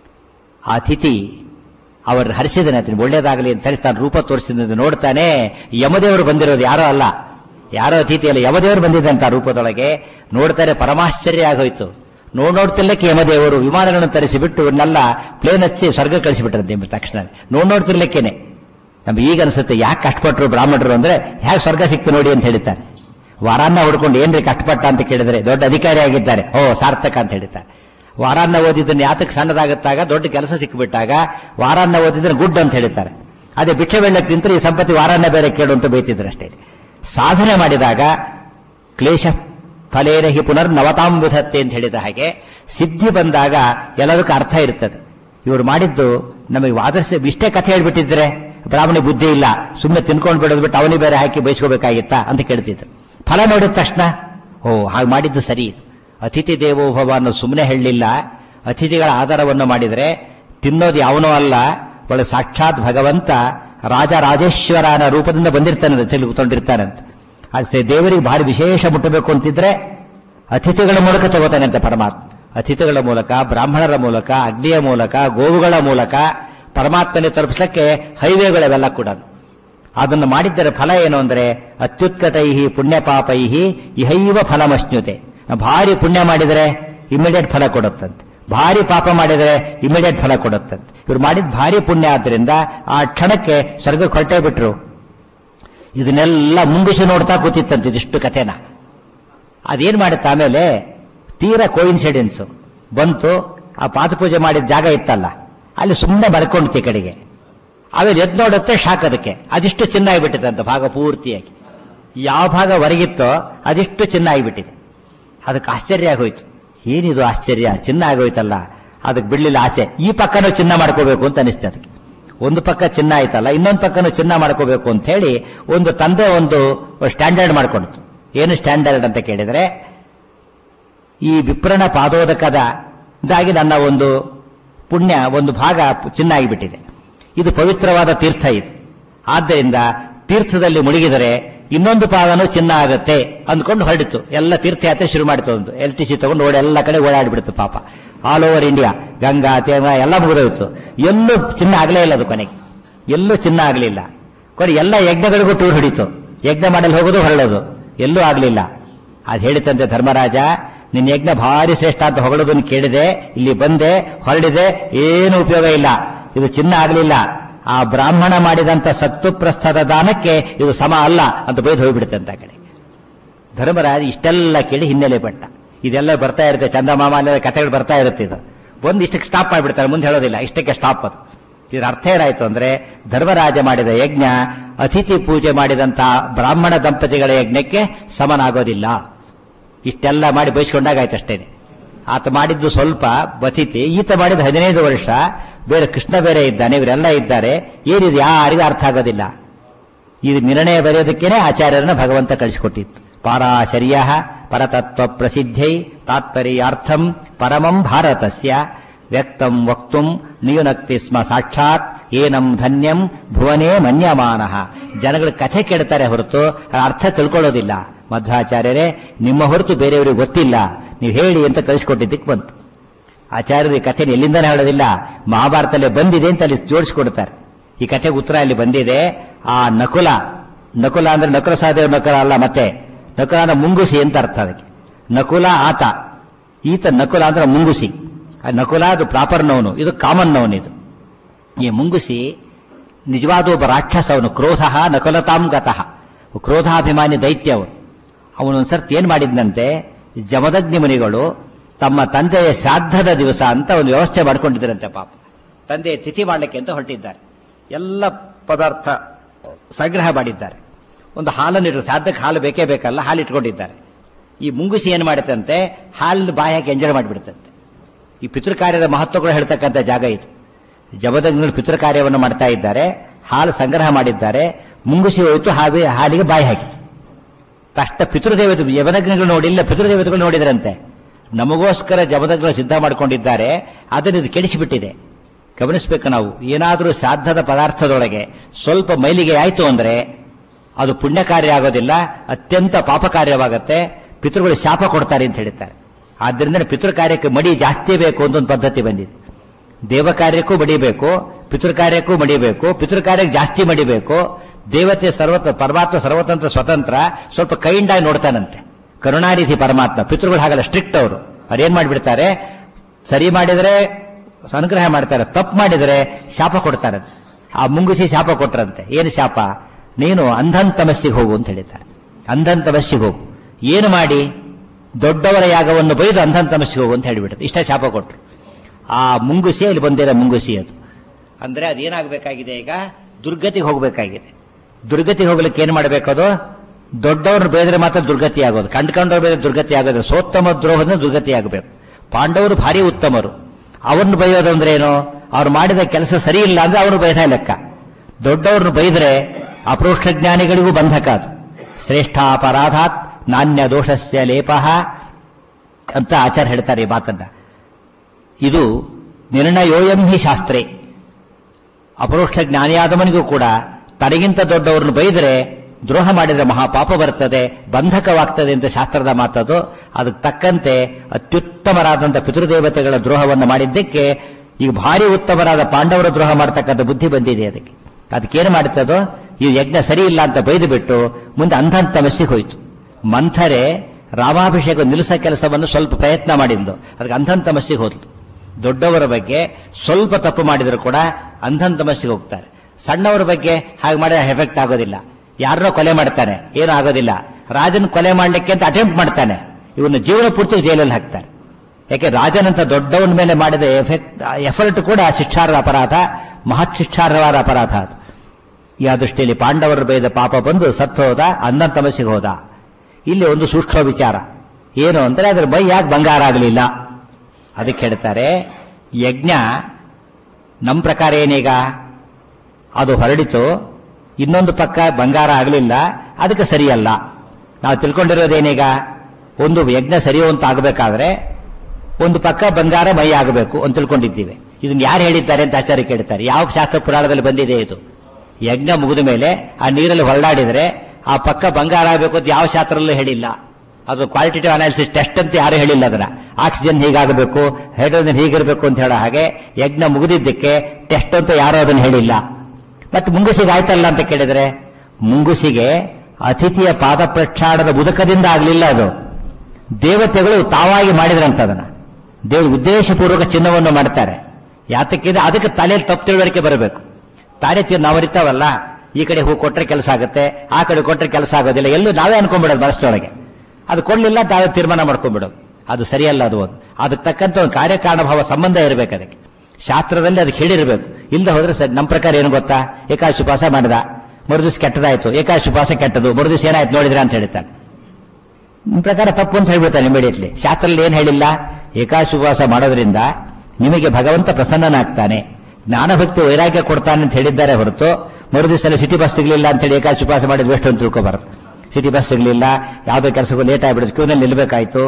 [SPEAKER 1] ಆ ಅತಿಥಿ ಅವರು ಹರಿಸಿದನೆ ಆತನ ಒಳ್ಳೇದಾಗಲಿ ಅಂತ ಹರಿಸಿ ತಾನು ರೂಪ ತೋರಿಸಿದ ನೋಡ್ತಾನೆ ಯಮದೇವರು ಬಂದಿರೋದು ಯಾರೋ ಅಲ್ಲ ಯಾರೋ ಅತಿಥಿ ಅಲ್ಲ ಯಮದೇವರು ಬಂದಿದ್ದಂತ ಆ ರೂಪದೊಳಗೆ ನೋಡ್ತಾರೆ ಪರಮಾಶ್ಚರ್ಯ ಆಗೋಯ್ತು ನೋಡ್ ನೋಡ್ತಿರ್ಲಿಕ್ಕೆ ಯಮದೇವರು ವಿಮಾನಗಳನ್ನು ತರಿಸಿಬಿಟ್ಟು ಇವನ್ನೆಲ್ಲ ಪ್ಲೇನ್ ಹಚ್ಚಿ ಸ್ವರ್ಗ ಕಳಿಸಿಬಿಟ್ರಂತೆ ಎಂಬ ತಕ್ಷಣ ನೋಡ್ ನೋಡ್ತಿರ್ಲಿಕ್ಕೇನೆ ನಮ್ಗೆ ಈಗ ಅನ್ಸುತ್ತೆ ಯಾಕೆ ಕಷ್ಟಪಟ್ಟರು ಬ್ರಾಹ್ಮಣರು ಅಂದ್ರೆ ಹೇಗೆ ಸ್ವರ್ಗ ಸಿಕ್ತು ನೋಡಿ ಅಂತ ಹೇಳ್ತಾರೆ ವಾರಾನ್ನ ಹೊಡ್ಕೊಂಡು ಏನ್ರಿ ಕಷ್ಟಪಟ್ಟ ಅಂತ ಕೇಳಿದ್ರೆ ದೊಡ್ಡ ಅಧಿಕಾರಿ ಆಗಿದ್ದಾರೆ ಓ ಸಾರ್ಥಕ ಅಂತ ಹೇಳ್ತಾರೆ ವಾರಾನ್ನ ಓದಿದ್ದನ್ನು ಯಾತಕ್ಕೆ ಸಣ್ಣದಾಗುತ್ತಾಗ ದೊಡ್ಡ ಕೆಲಸ ಸಿಕ್ಕಿಬಿಟ್ಟಾಗ ವಾರಾನ್ನ ಓದಿದ್ರೆ ಗುಡ್ ಅಂತ ಹೇಳ್ತಾರೆ ಅದೇ ಭಿಕ್ಷೆ ಬೆಳ್ಳಕ್ಕೆ ನಿಂತರೆ ಈ ಸಂಪತ್ತಿ ವಾರಾನ್ನ ಬೇರೆ ಕೇಳು ಅಂತ ಬೈತಿದ್ರು ಅಷ್ಟೇ ಸಾಧನೆ ಮಾಡಿದಾಗ ಕ್ಲೇಶ ಫಲೇನ ಹಿ ಪುನರ್ ನವತಾಂ ವಿಧತ್ತೆ ಅಂತ ಹೇಳಿದ ಹಾಗೆ ಸಿದ್ಧಿ ಬಂದಾಗ ಎಲ್ಲದಕ್ಕೂ ಅರ್ಥ ಇರ್ತದೆ ಇವರು ಮಾಡಿದ್ದು ನಮಗೆ ಆದರ್ಶ ಇಷ್ಟೇ ಕಥೆ ಹೇಳ್ಬಿಟ್ಟಿದ್ರೆ ಬ್ರಾಹ್ಮಣ ಬುದ್ಧಿ ಇಲ್ಲ ಸುಮ್ಮನೆ ತಿನ್ಕೊಂಡು ಬಿಡೋದು ಬಿಟ್ಟು ಅವನಿಗೆ ಬೇರೆ ಹಾಕಿ ಬಯಸ್ಕೋಬೇಕಾಗಿತ್ತಾ ಅಂತ ಕೇಳ್ತಿದ್ರು ಫಲ ನೋಡಿದ ತಕ್ಷಣ ಓ ಹಾಗೆ ಮಾಡಿದ್ದು ಸರಿ ಇದು ಅತಿಥಿ ದೇವೋಭವ ಅನ್ನೋ ಸುಮ್ಮನೆ ಹೇಳಲಿಲ್ಲ ಅತಿಥಿಗಳ ಆಧಾರವನ್ನು ಮಾಡಿದರೆ ತಿನ್ನೋದು ಯಾವನೋ ಅಲ್ಲ ಒಳ್ಳೆ ಸಾಕ್ಷಾತ್ ಭಗವಂತ ರಾಜ ರಾಜೇಶ್ವರನ ರೂಪದಿಂದ ಬಂದಿರ್ತಾನೆ ತಿಳಿದುಕೊಂಡಿರ್ತಾನಂತ ಅಷ್ಟೇ ದೇವರಿಗೆ ಭಾರಿ ವಿಶೇಷ ಮುಟ್ಟಬೇಕು ಅಂತಿದ್ರೆ ಅತಿಥಿಗಳ ಮೂಲಕ ತಗೋತಾನೆ ಅಂತ ಪರಮಾತ್ಮ ಅತಿಥಿಗಳ ಮೂಲಕ ಬ್ರಾಹ್ಮಣರ ಮೂಲಕ ಅಗ್ನಿಯ ಮೂಲಕ ಗೋವುಗಳ ಮೂಲಕ ಪರಮಾತ್ಮನೆ ತಲುಪಿಸಲಿಕ್ಕೆ ಹೈವೇಗಳೆಲ್ಲ ಕೂಡ ಅದನ್ನು ಮಾಡಿದ್ದರ ಫಲ ಏನು ಅಂದ್ರೆ ಅತ್ಯುತ್ಕಟೈ ಪುಣ್ಯ ಪಾಪೈ ಇಹೈವ ಫಲಮಶ್ನುತೆ ಭಾರಿ ಪುಣ್ಯ ಮಾಡಿದರೆ ಇಮಿಡಿಯೇಟ್ ಫಲ ಕೊಡುತ್ತಂತೆ ಭಾರಿ ಪಾಪ ಮಾಡಿದರೆ ಇಮಿಡಿಯೇಟ್ ಫಲ ಕೊಡುತ್ತಂತೆ ಇವ್ರು ಮಾಡಿದ ಭಾರಿ ಪುಣ್ಯ ಆದ್ರಿಂದ ಆ ಕ್ಷಣಕ್ಕೆ ಸ್ವರ್ಗಕ್ಕೆ ಹೊರಟೇ ಬಿಟ್ರು ಇದನ್ನೆಲ್ಲ ಮುಂಗುಸಿ ನೋಡ್ತಾ ಕೂತಿತ್ತಂತೆ ಇದಿಷ್ಟು ಕಥೆನ ಅದೇನ್ ಮಾಡುತ್ತೆ ಆಮೇಲೆ ತೀರಾ ಕೋಇನ್ಸಿಡೆನ್ಸ್ ಬಂತು ಆ ಪಾದಪೂಜೆ ಮಾಡಿದ ಜಾಗ ಇತ್ತಲ್ಲ ಅಲ್ಲಿ ಸುಮ್ಮನೆ ಬರ್ಕೊಂಡ್ತಿ ಈ ಕಡೆಗೆ ಆಮೇಲೆ ಎದ್ ನೋಡುತ್ತೆ ಶಾಕ್ ಅದಕ್ಕೆ ಅದಿಷ್ಟು ಚಿನ್ನ ಆಗಿಬಿಟ್ಟಿದೆ ಅಂತ ಭಾಗ ಪೂರ್ತಿಯಾಗಿ ಯಾವ ಭಾಗ ಹೊರಗಿತ್ತೋ ಅದಿಷ್ಟು ಚಿನ್ನ ಆಗಿಬಿಟ್ಟಿದೆ ಅದಕ್ಕೆ ಆಶ್ಚರ್ಯ ಆಗೋಯ್ತು ಏನಿದು ಆಶ್ಚರ್ಯ ಚಿನ್ನ ಆಗೋಯ್ತಲ್ಲ ಅದಕ್ಕೆ ಬಿಡ್ಲಿಲ್ಲ ಆಸೆ ಈ ಪಕ್ಕನೂ ಚಿನ್ನ ಮಾಡ್ಕೋಬೇಕು ಅಂತ ಅನಿಸ್ತೆ ಅದಕ್ಕೆ ಒಂದು ಪಕ್ಕ ಚಿನ್ನ ಆಯ್ತಲ್ಲ ಇನ್ನೊಂದು ಪಕ್ಕನೂ ಚಿನ್ನ ಮಾಡ್ಕೋಬೇಕು ಅಂತ ಹೇಳಿ ಒಂದು ತಂದೆ ಒಂದು ಸ್ಟ್ಯಾಂಡರ್ಡ್ ಮಾಡ್ಕೊಂಡಿತು ಏನು ಸ್ಟ್ಯಾಂಡರ್ಡ್ ಅಂತ ಕೇಳಿದ್ರೆ ಈ ವಿಪ್ರಣ ಪಾದೋದಕದ ಇದಾಗಿ ನನ್ನ ಒಂದು ಪುಣ್ಯ ಒಂದು ಭಾಗ ಚಿನ್ನ ಆಗಿಬಿಟ್ಟಿದೆ ಇದು ಪವಿತ್ರವಾದ ತೀರ್ಥ ಇದು ಆದ್ದರಿಂದ ತೀರ್ಥದಲ್ಲಿ ಮುಳುಗಿದರೆ ಇನ್ನೊಂದು ಪಾದನೂ ಚಿನ್ನ ಆಗತ್ತೆ ಅಂದ್ಕೊಂಡು ಹೊರಡಿತು ಎಲ್ಲ ತೀರ್ಥಯಾತ್ರೆ ಶುರು ಮಾಡಿತು ಒಂದು ಎಲ್ ಟಿ ಸಿ ತಗೊಂಡು ಓಡಿ ಎಲ್ಲ ಕಡೆ ಓಡಾಡ್ಬಿಡ್ತು ಪಾಪ ಆಲ್ ಓವರ್ ಇಂಡಿಯಾ ಗಂಗಾ ತೇಮ ಎಲ್ಲ ಮುಗಿದೋಯ್ತು ಎಲ್ಲೂ ಚಿನ್ನ ಆಗಲೇ ಇಲ್ಲ ಅದು ಕೊನೆಗೆ ಎಲ್ಲೂ ಚಿನ್ನ ಆಗಲಿಲ್ಲ ಕೊನೆ ಎಲ್ಲ ಯಜ್ಞಗಳಿಗೂ ಟೂರ್ ಹಿಡಿತು ಯಜ್ಞ ಮಾಡಲು ಹೋಗೋದು ಹೊರಡೋದು ಎಲ್ಲೂ ಆಗಲಿಲ್ಲ ಅದು ಹೇಳಿತಂತೆ ಧರ್ಮರಾಜ ನಿನ್ನ ಯಜ್ಞ ಭಾರಿ ಶ್ರೇಷ್ಠ ಅಂತ ಹೊಗಳೋದನ್ನು ಕೇಳಿದೆ ಇಲ್ಲಿ ಬಂದೆ ಹೊರಡಿದೆ ಏನು ಉಪಯೋಗ ಇಲ್ಲ ಇದು ಚಿನ್ನ ಆಗಲಿಲ್ಲ ಆ ಬ್ರಾಹ್ಮಣ ಮಾಡಿದಂತ ಸತ್ವಪ್ರಸ್ಥದ ದಾನಕ್ಕೆ ಇದು ಸಮ ಅಲ್ಲ ಅಂತ ಬೈದು ಹೋಗ್ಬಿಡುತ್ತೆ ಅಂತ ಆ ಕಡೆ ಧರ್ಮರಾಜ ಇಷ್ಟೆಲ್ಲ ಕೇಳಿ ಹಿನ್ನೆಲೆ ಪಟ್ಟ ಇದೆಲ್ಲ ಬರ್ತಾ ಇರುತ್ತೆ ಚಂದಮಾಮ ಅನ್ನೋ ಕಥೆಗಳು ಬರ್ತಾ ಇರುತ್ತೆ ಇದು ಒಂದು ಇಷ್ಟಕ್ಕೆ ಸ್ಟಾಪ್ ಮಾಡಿಬಿಡ್ತಾರೆ ಮುಂದೆ ಹೇಳೋದಿಲ್ಲ ಇಷ್ಟಕ್ಕೆ ಸ್ಟಾಪ್ ಅದು ಇದರ ಅರ್ಥ ಏನಾಯ್ತು ಅಂದ್ರೆ ಧರ್ಮರಾಜ ಮಾಡಿದ ಯಜ್ಞ ಅತಿಥಿ ಪೂಜೆ ಮಾಡಿದಂತ ಬ್ರಾಹ್ಮಣ ದಂಪತಿಗಳ ಯಜ್ಞಕ್ಕೆ ಸಮನಾಗೋದಿಲ್ಲ ಇಷ್ಟೆಲ್ಲ ಮಾಡಿ ಬಯಸ್ಕೊಂಡಾಗಾಯ್ತು ಅಷ್ಟೇನೆ ಆತ ಮಾಡಿದ್ದು ಸ್ವಲ್ಪ ಬತಿತಿ ಈತ ಮಾಡಿದ ಹದಿನೈದು ವರ್ಷ ಬೇರೆ ಕೃಷ್ಣ ಬೇರೆ ಇದ್ದಾನೆ ಇವರೆಲ್ಲ ಇದ್ದಾರೆ ಏನಿದು ಯಾರಿಗೂ ಅರ್ಥ ಆಗೋದಿಲ್ಲ ಇದು ನಿರ್ಣಯ ಬರೆಯೋದಕ್ಕೇನೆ ಆಚಾರ್ಯರನ್ನ ಭಗವಂತ ಕಳಿಸಿಕೊಟ್ಟಿತ್ತು ಪಾರಾಶರ್ಯ ಪರತತ್ವ ಪ್ರಸಿದ್ಧೈ ತಾತ್ಪರ್ಯಾರ್ಥಂ ಪರಮಂ ಭಾರತಸ್ಯ ವ್ಯಕ್ತಂ ವಕ್ತುಂ ನಿಯುನಕ್ತಿ ಸ್ಮ ಸಾಕ್ಷಾತ್ ಏನಂ ಧನ್ಯಂ ಭುವನೇ ಮನ್ಯಮಾನಃ ಜನಗಳು ಕಥೆ ಕೇಳ್ತಾರೆ ಹೊರತು ಅರ್ಥ ತಿಳ್ಕೊಳ್ಳೋದಿಲ್ಲ ಮಧ್ವಾಚಾರ್ಯರೇ ನಿಮ್ಮ ಹೊರತು ಬೇರೆಯವರಿಗೆ ಗೊತ್ತಿಲ್ಲ ನೀವು ಹೇಳಿ ಅಂತ ಕಳಿಸ್ಕೊಟ್ಟಿದ್ದಕ್ಕೆ ಬಂತು ಆಚಾರ್ಯರು ಈ ಕಥೆ ಎಲ್ಲಿಂದನೇ ಹೇಳೋದಿಲ್ಲ ಮಹಾಭಾರತಲ್ಲೇ ಬಂದಿದೆ ಅಂತ ಅಲ್ಲಿ ಜೋಡಿಸ್ಕೊಡ್ತಾರೆ ಈ ಕಥೆಗೆ ಉತ್ತರ ಅಲ್ಲಿ ಬಂದಿದೆ ಆ ನಕುಲ ನಕುಲ ಅಂದ್ರೆ ನಕುಲ ಸಹದೇವ ನಕುಲ ಅಲ್ಲ ಮತ್ತೆ ನಕುಲ ಅಂದ್ರೆ ಮುಂಗುಸಿ ಅಂತ ಅರ್ಥ ಅದಕ್ಕೆ ನಕುಲ ಆತ ಈತ ನಕುಲ ಅಂದ್ರೆ ಮುಂಗುಸಿ ಆ ನಕುಲ ಅದು ಪ್ರಾಪರ್ ನವನು ಇದು ಕಾಮನ್ ನವನು ಇದು ಈ ಮುಂಗುಸಿ ನಿಜವಾದ ಒಬ್ಬ ರಾಕ್ಷಸ ಅವನು ಕ್ರೋಧ ನಕುಲತಾಂ ಗತಃ ಕ್ರೋಧಾಭಿಮಾನಿ ದೈತ್ಯ ಅವನು ಅವನು ಒಂದ್ಸರ್ತಿ ಏನ್ ಮಾಡಿದ್ನಂತೆ ಜಮದಗ್ನಿ ಮುನಿಗಳು ತಮ್ಮ ತಂದೆಯ ಶ್ರಾದ್ದದ ದಿವಸ ಅಂತ ಒಂದು ವ್ಯವಸ್ಥೆ ಮಾಡ್ಕೊಂಡಿದ್ದರಂತೆ ಪಾಪ ತಂದೆಯ ತಿಥಿ ಮಾಡಲಿಕ್ಕೆ ಅಂತ ಹೊರಟಿದ್ದಾರೆ ಎಲ್ಲ ಪದಾರ್ಥ ಸಂಗ್ರಹ ಮಾಡಿದ್ದಾರೆ ಒಂದು ಹಾಲನ್ನು ಇಟ್ಟು ಶ್ರಾದ್ದಕ್ಕೆ ಹಾಲು ಬೇಕೇ ಬೇಕಲ್ಲ ಹಾಲು ಇಟ್ಕೊಂಡಿದ್ದಾರೆ ಈ ಮುಂಗುಸಿ ಏನು ಮಾಡುತ್ತಂತೆ ಹಾಲಿನ ಬಾಯಾಗಿ ಎಂಜಾಯ್ ಮಾಡಿಬಿಡುತ್ತಂತೆ ಈ ಪಿತೃಕಾರ್ಯದ ಮಹತ್ವಗಳು ಹೇಳ್ತಕ್ಕಂಥ ಜಾಗ ಇದು ಜಮದಗ್ನಿಗಳು ಪಿತೃಕಾರ್ಯವನ್ನು ಮಾಡ್ತಾ ಇದ್ದಾರೆ ಹಾಲು ಸಂಗ್ರಹ ಮಾಡಿದ್ದಾರೆ ಮುಂಗುಸಿ ಹೋಯಿತು ಹಾವಿ ಹಾಲಿಗೆ ಬಾಯಿ ಹಾಕಿತು ತಷ್ಟ ಪಿತೃದೇವತೆ ಜಮದಗ್ನಿಗಳು ನೋಡಿಲ್ಲ ಪಿತೃದೇವತೆಗಳು ನೋಡಿದ್ರಂತೆ ನಮಗೋಸ್ಕರ ಜಮದಗ್ನಿಗಳು ಸಿದ್ಧ ಮಾಡಿಕೊಂಡಿದ್ದಾರೆ ಅದನ್ನು ಇದು ಕೆಡಿಸಿಬಿಟ್ಟಿದೆ ಗಮನಿಸಬೇಕು ನಾವು ಏನಾದರೂ ಶ್ರಾದ್ದದ ಪದಾರ್ಥದೊಳಗೆ ಸ್ವಲ್ಪ ಮೈಲಿಗೆ ಆಯಿತು ಅಂದ್ರೆ ಅದು ಪುಣ್ಯ ಕಾರ್ಯ ಆಗೋದಿಲ್ಲ ಅತ್ಯಂತ ಪಾಪ ಕಾರ್ಯವಾಗುತ್ತೆ ಪಿತೃಗಳು ಶಾಪ ಕೊಡ್ತಾರೆ ಅಂತ ಹೇಳ್ತಾರೆ ಆದ್ದರಿಂದ ಪಿತೃ ಕಾರ್ಯಕ್ಕೆ ಮಡಿ ಜಾಸ್ತಿ ಬೇಕು ಅಂತ ಒಂದು ಪದ್ಧತಿ ಬಂದಿದೆ ದೇವ ಕಾರ್ಯಕ್ಕೂ ಮಡಿಬೇಕು ಪಿತೃ ಕಾರ್ಯಕ್ಕೂ ಮಡಿಬೇಕು ಪಿತೃ ಕಾರ್ಯಕ್ಕೆ ಜಾಸ್ತಿ ಮಡಿಬೇಕು ದೇವತೆ ಸರ್ವತ್ರ ಪರಮಾತ್ಮ ಸರ್ವತಂತ್ರ ಸ್ವತಂತ್ರ ಸ್ವಲ್ಪ ಕೈಂಡ್ ಆಗಿ ನೋಡ್ತಾನಂತೆ ಕರುಣಾನಿಧಿ ಪರಮಾತ್ಮ ಪಿತೃಗಳು ಹಾಗಲ್ಲ ಸ್ಟ್ರಿಕ್ಟ್ ಅವರು ಅವ್ರೇನ್ ಮಾಡಿಬಿಡ್ತಾರೆ ಸರಿ ಮಾಡಿದರೆ ಅನುಗ್ರಹ ಮಾಡ್ತಾರೆ ತಪ್ಪು ಮಾಡಿದರೆ ಶಾಪ ಕೊಡ್ತಾರೆ ಆ ಮುಂಗುಸಿ ಶಾಪ ಕೊಟ್ರಂತೆ ಏನು ಶಾಪ ನೀನು ಅಂಧನ್ ತಮಸ್ಸಿಗೆ ಹೋಗು ಅಂತ ಹೇಳಿದ್ದಾರೆ ಅಂಧನ್ ತಮಸ್ಸಿಗೆ ಹೋಗು ಏನು ಮಾಡಿ ದೊಡ್ಡವರ ಯಾಗವನ್ನು ಬೈದು ಅಂಧನ್ ತಮಸ್ಸಿಗೆ ಹೋಗು ಅಂತ ಹೇಳಿಬಿಡುತ್ತೆ ಇಷ್ಟ ಶಾಪ ಕೊಟ್ಟರು ಆ ಮುಂಗುಸಿ ಅಲ್ಲಿ ಬಂದಿರೋ ಮುಂಗುಸಿ ಅದು ಅಂದ್ರೆ ಅದೇನಾಗಬೇಕಾಗಿದೆ ಈಗ ದುರ್ಗತಿಗೆ ಹೋಗಬೇಕಾಗಿದೆ ದುರ್ಗತಿಗೆ ಹೋಗ್ಲಿಕ್ಕೆ ಏನು ಮಾಡಬೇಕು ಅದು ದೊಡ್ಡವ್ರನ್ನ ಬೇದ್ರೆ ಮಾತ್ರ ದುರ್ಗತಿ ಆಗೋದು ಕಂಡ್ಕೊಂಡವ್ರು ಬೇರೆ ದುರ್ಗತಿ ಆಗೋದು ಸೋತ್ತಮ ದ್ರೋಹದ ದುರ್ಗತಿ ಆಗಬೇಕು ಪಾಂಡವರು ಭಾರಿ ಉತ್ತಮರು ಅವ್ರನ್ನ ಬೈಯೋದಂದ್ರೆ ಏನು ಅವ್ರು ಮಾಡಿದ ಕೆಲಸ ಸರಿ ಇಲ್ಲ ಅಂದ್ರೆ ಅವನು ಬೈದ ಲೆಕ್ಕ ದೊಡ್ಡವ್ರನ್ನ ಬೈದ್ರೆ ಅಪರೋಕ್ಷ ಜ್ಞಾನಿಗಳಿಗೂ ಬಂಧಕ ಅದು ಶ್ರೇಷ್ಠಾಪರಾಧಾತ್ ನಾಣ್ಯ ದೋಷಸ್ಯ ಲೇಪಃ ಅಂತ ಆಚಾರ್ಯ ಹೇಳ್ತಾರೆ ಈ ಮಾತನ್ನ ಇದು ನಿರ್ಣಯೋಯಂ ಹಿ ಶಾಸ್ತ್ರೇ ಅಪರೋಕ್ಷ ಜ್ಞಾನಿಯಾದವನಿಗೂ ಕೂಡ ತನಗಿಂತ ದೊಡ್ಡವ್ರನ್ನ ಬೈದರೆ ದ್ರೋಹ ಮಾಡಿದರೆ ಮಹಾಪಾಪ ಬರ್ತದೆ ಬಂಧಕವಾಗ್ತದೆ ಅಂತ ಶಾಸ್ತ್ರದ ಮಾತದು ಅದಕ್ಕೆ ತಕ್ಕಂತೆ ಅತ್ಯುತ್ತಮರಾದಂಥ ಪಿತೃದೇವತೆಗಳ ದ್ರೋಹವನ್ನು ಮಾಡಿದ್ದಕ್ಕೆ ಈಗ ಭಾರಿ ಉತ್ತಮರಾದ ಪಾಂಡವರ ದ್ರೋಹ ಮಾಡತಕ್ಕಂಥ ಬುದ್ಧಿ ಬಂದಿದೆ ಅದಕ್ಕೆ ಅದಕ್ಕೇನು ಮಾಡುತ್ತದೋ ಈ ಯಜ್ಞ ಸರಿ ಇಲ್ಲ ಅಂತ ಬೈದು ಬಿಟ್ಟು ಮುಂದೆ ಅಂಧನ್ ತಮಸ್ಸಿಗೆ ಹೋಯಿತು ಮಂಥರೆ ರಾಮಾಭಿಷೇಕ ನಿಲ್ಲಿಸ ಕೆಲಸವನ್ನು ಸ್ವಲ್ಪ ಪ್ರಯತ್ನ ಮಾಡಿದ್ಲು ಅದಕ್ಕೆ ಅಂಧನ್ ತಮಸ್ಸಿಗೆ ಹೋದ್ಲು ದೊಡ್ಡವರ ಬಗ್ಗೆ ಸ್ವಲ್ಪ ತಪ್ಪು ಮಾಡಿದ್ರು ಕೂಡ ಅಂಧನ್ ತಮಸ್ಸಿಗೆ ಹೋಗ್ತಾರೆ ಸಣ್ಣವರ ಬಗ್ಗೆ ಹಾಗೆ ಮಾಡಿದ್ರೆ ಎಫೆಕ್ಟ್ ಆಗೋದಿಲ್ಲ ಯಾರನ್ನೋ ಕೊಲೆ ಮಾಡ್ತಾನೆ ಏನೂ ಆಗೋದಿಲ್ಲ ರಾಜನ ಕೊಲೆ ಮಾಡ್ಲಿಕ್ಕೆ ಅಂತ ಅಟೆಂಪ್ಟ್ ಮಾಡ್ತಾನೆ ಇವನು ಜೀವನ ಪೂರ್ತಿ ಜೈಲಲ್ಲಿ ಹಾಕ್ತಾರೆ ಯಾಕೆ ರಾಜನಂತ ದೊಡ್ಡವನ ಮೇಲೆ ಮಾಡಿದ ಎಫೆಕ್ಟ್ ಎಫರ್ಟ್ ಕೂಡ ಶಿಕ್ಷಾರ್ಹ ಅಪರಾಧ ಮಹತ್ ಶಿಕ್ಷಾರ್ಹವಾದ ಅಪರಾಧ ಅದು ಈ ಆ ದೃಷ್ಟಿಯಲ್ಲಿ ಪಾಂಡವರ ಬೈದ ಪಾಪ ಬಂದು ಸತ್ತು ಹೋದ ಅಂಧನ್ ತಮಸ್ಸಿಗೆ ಹೋದ ಇಲ್ಲಿ ಒಂದು ಸೂಕ್ಷ್ಮ ವಿಚಾರ ಏನು ಅಂದ್ರೆ ಅದ್ರ ಬೈ ಯಾಕೆ ಬಂಗಾರ ಆಗಲಿಲ್ಲ ಅದಕ್ಕೆ ಹೇಳ್ತಾರೆ ಯಜ್ಞ ನಮ್ಮ ಪ್ರಕಾರ ಏನೀಗ ಅದು ಹೊರಡಿತು ಇನ್ನೊಂದು ಪಕ್ಕ ಬಂಗಾರ ಆಗಲಿಲ್ಲ ಅದಕ್ಕೆ ಸರಿಯಲ್ಲ ನಾವು ತಿಳ್ಕೊಂಡಿರೋದೇನೀಗ ಒಂದು ಯಜ್ಞ ಸರಿಯುವಂತ ಆಗಬೇಕಾದ್ರೆ ಒಂದು ಪಕ್ಕ ಬಂಗಾರ ಮೈ ಆಗಬೇಕು ಅಂತ ತಿಳ್ಕೊಂಡಿದ್ದೀವಿ ಇದನ್ನ ಯಾರು ಹೇಳಿದ್ದಾರೆ ಅಂತ ಆಚಾರ್ಯ ಕೇಳ್ತಾರೆ ಯಾವ ಶಾಸ್ತ್ರ ಪುರಾಣದಲ್ಲಿ ಬಂದಿದೆ ಇದು ಯಜ್ಞ ಮುಗಿದ ಮೇಲೆ ಆ ನೀರಲ್ಲಿ ಹೊರಡಾಡಿದ್ರೆ ಆ ಪಕ್ಕ ಬಂಗಾರ ಆಗಬೇಕು ಅಂತ ಯಾವ ಶಾಸ್ತ್ರದಲ್ಲೂ ಹೇಳಿಲ್ಲ ಅದು ಕ್ವಾಲಿಟೇಟಿವ್ ಅನಾಲಿಸಿಸ್ ಟೆಸ್ಟ್ ಅಂತ ಯಾರು ಹೇಳಿಲ್ಲ ಅದನ್ನ ಆಕ್ಸಿಜನ್ ಹೀಗಾಗಬೇಕು ಹೈಡ್ರೋಜನ್ ಹೀಗಿರಬೇಕು ಅಂತ ಹೇಳೋ ಹಾಗೆ ಯಜ್ಞ ಮುಗಿದಿದ್ದಕ್ಕೆ ಟೆಸ್ಟ್ ಅಂತ ಯಾರು ಅದನ್ನು ಹೇಳಿಲ್ಲ ಮತ್ತೆ ಮುಂಗುಸಿಗೆ ಆಯ್ತಲ್ಲ ಅಂತ ಕೇಳಿದ್ರೆ ಮುಂಗುಸಿಗೆ ಅತಿಥಿಯ ಪಾದ ಪ್ರಕ್ಷಾಳದ ಮುದುಕದಿಂದ ಆಗಲಿಲ್ಲ ಅದು ದೇವತೆಗಳು ತಾವಾಗಿ ಮಾಡಿದ್ರಂತ ಅದನ್ನ ದೇವ ಉದ್ದೇಶಪೂರ್ವಕ ಚಿನ್ನವನ್ನು ಮಾಡ್ತಾರೆ ಯಾತಕ್ಕಿದೆ ಅದಕ್ಕೆ ತಲೆಯಲ್ಲಿ ತಪ್ಪು ತಿಳುವಳಿಕೆ ಬರಬೇಕು ತಾನೇ ತೀರ್ ನಾವು ಅರಿತಾವಲ್ಲ ಈ ಕಡೆ ಹೂ ಕೊಟ್ರೆ ಕೆಲಸ ಆಗುತ್ತೆ ಆ ಕಡೆ ಕೊಟ್ರೆ ಕೆಲಸ ಆಗೋದಿಲ್ಲ ಎಲ್ಲೂ ನಾವೇ ಅನ್ಕೊಂಡ್ಬಿಡೋದು ಮನಸ್ಸೊಳಗೆ ಅದು ಕೊಡ್ಲಿಲ್ಲ ತಾವೇ ತೀರ್ಮಾನ ಮಾಡ್ಕೊಂಡ್ಬಿಡೋದು ಅದು ಸರಿಯಲ್ಲ ಅದು ಒಂದು ಅದಕ್ಕೆ ತಕ್ಕಂತ ಒಂದು ಕಾರ್ಯಕಾರಣ ಭಾವ ಸಂಬಂಧ ಇರಬೇಕು ಅದಕ್ಕೆ ಶಾಸ್ತ್ರದಲ್ಲಿ ಅದಕ್ಕೆ ಹೇಳಿರಬೇಕು ಇಲ್ಲದೆ ಹೋದ್ರೆ ಸರಿ ನಮ್ಮ ಪ್ರಕಾರ ಏನು ಗೊತ್ತಾ ಏಕಾದಶಿ ಉಪವಾಸ ಮಾಡಿದ ಮರುದಿವ್ಸ ಕೆಟ್ಟದಾಯ್ತು ಏಕಾದಶಿ ಉಪವಾಸ ಕೆಟ್ಟದು ಮರುದಿವ್ಸ ಏನಾಯ್ತು ನೋಡಿದ್ರೆ ಅಂತ ಹೇಳ್ತಾನೆ ನಿಮ್ಮ ಪ್ರಕಾರ ತಪ್ಪು ಅಂತ ಹೇಳ್ಬಿಡ್ತಾನೆ ಇಮಿಡಿಯೇಟ್ಲಿ ಶಾಸ್ತ್ರದಲ್ಲಿ ಏನು ಹೇಳಿಲ್ಲ ಏಕಾದಶಿ ಉಪವಾಸ ಮಾಡೋದ್ರಿಂದ ನಿಮಗೆ ಭಗವಂತ ಪ್ರಸನ್ನನಾಗ್ತಾನೆ ಜ್ಞಾನಭಕ್ತಿ ವೈರಾಗ್ಯ ಕೊಡ್ತಾನೆ ಅಂತ ಹೇಳಿದ್ದಾರೆ ಹೊರತು ಮರುದಿವಸ ಸಿಟಿ ಬಸ್ ಸಿಗಲಿಲ್ಲ ಅಂತ ಹೇಳಿ ಏಕಾದಶಿ ಉಪವಾಸ ಮಾಡಿದ್ರು ಎಷ್ಟು ಅಂತ ತಿಳ್ಕೊಬಾರದು ಸಿಟಿ ಬಸ್ ಸಿಗಲಿಲ್ಲ ಯಾವುದೋ ಕೆಲಸಕ್ಕೂ ಲೇಟ್ ಆಗಿಬಿಡುತ್ತೆ ಕ್ಯೂನಲ್ಲಿ ನಿಲ್ಲಬೇಕಾಯ್ತು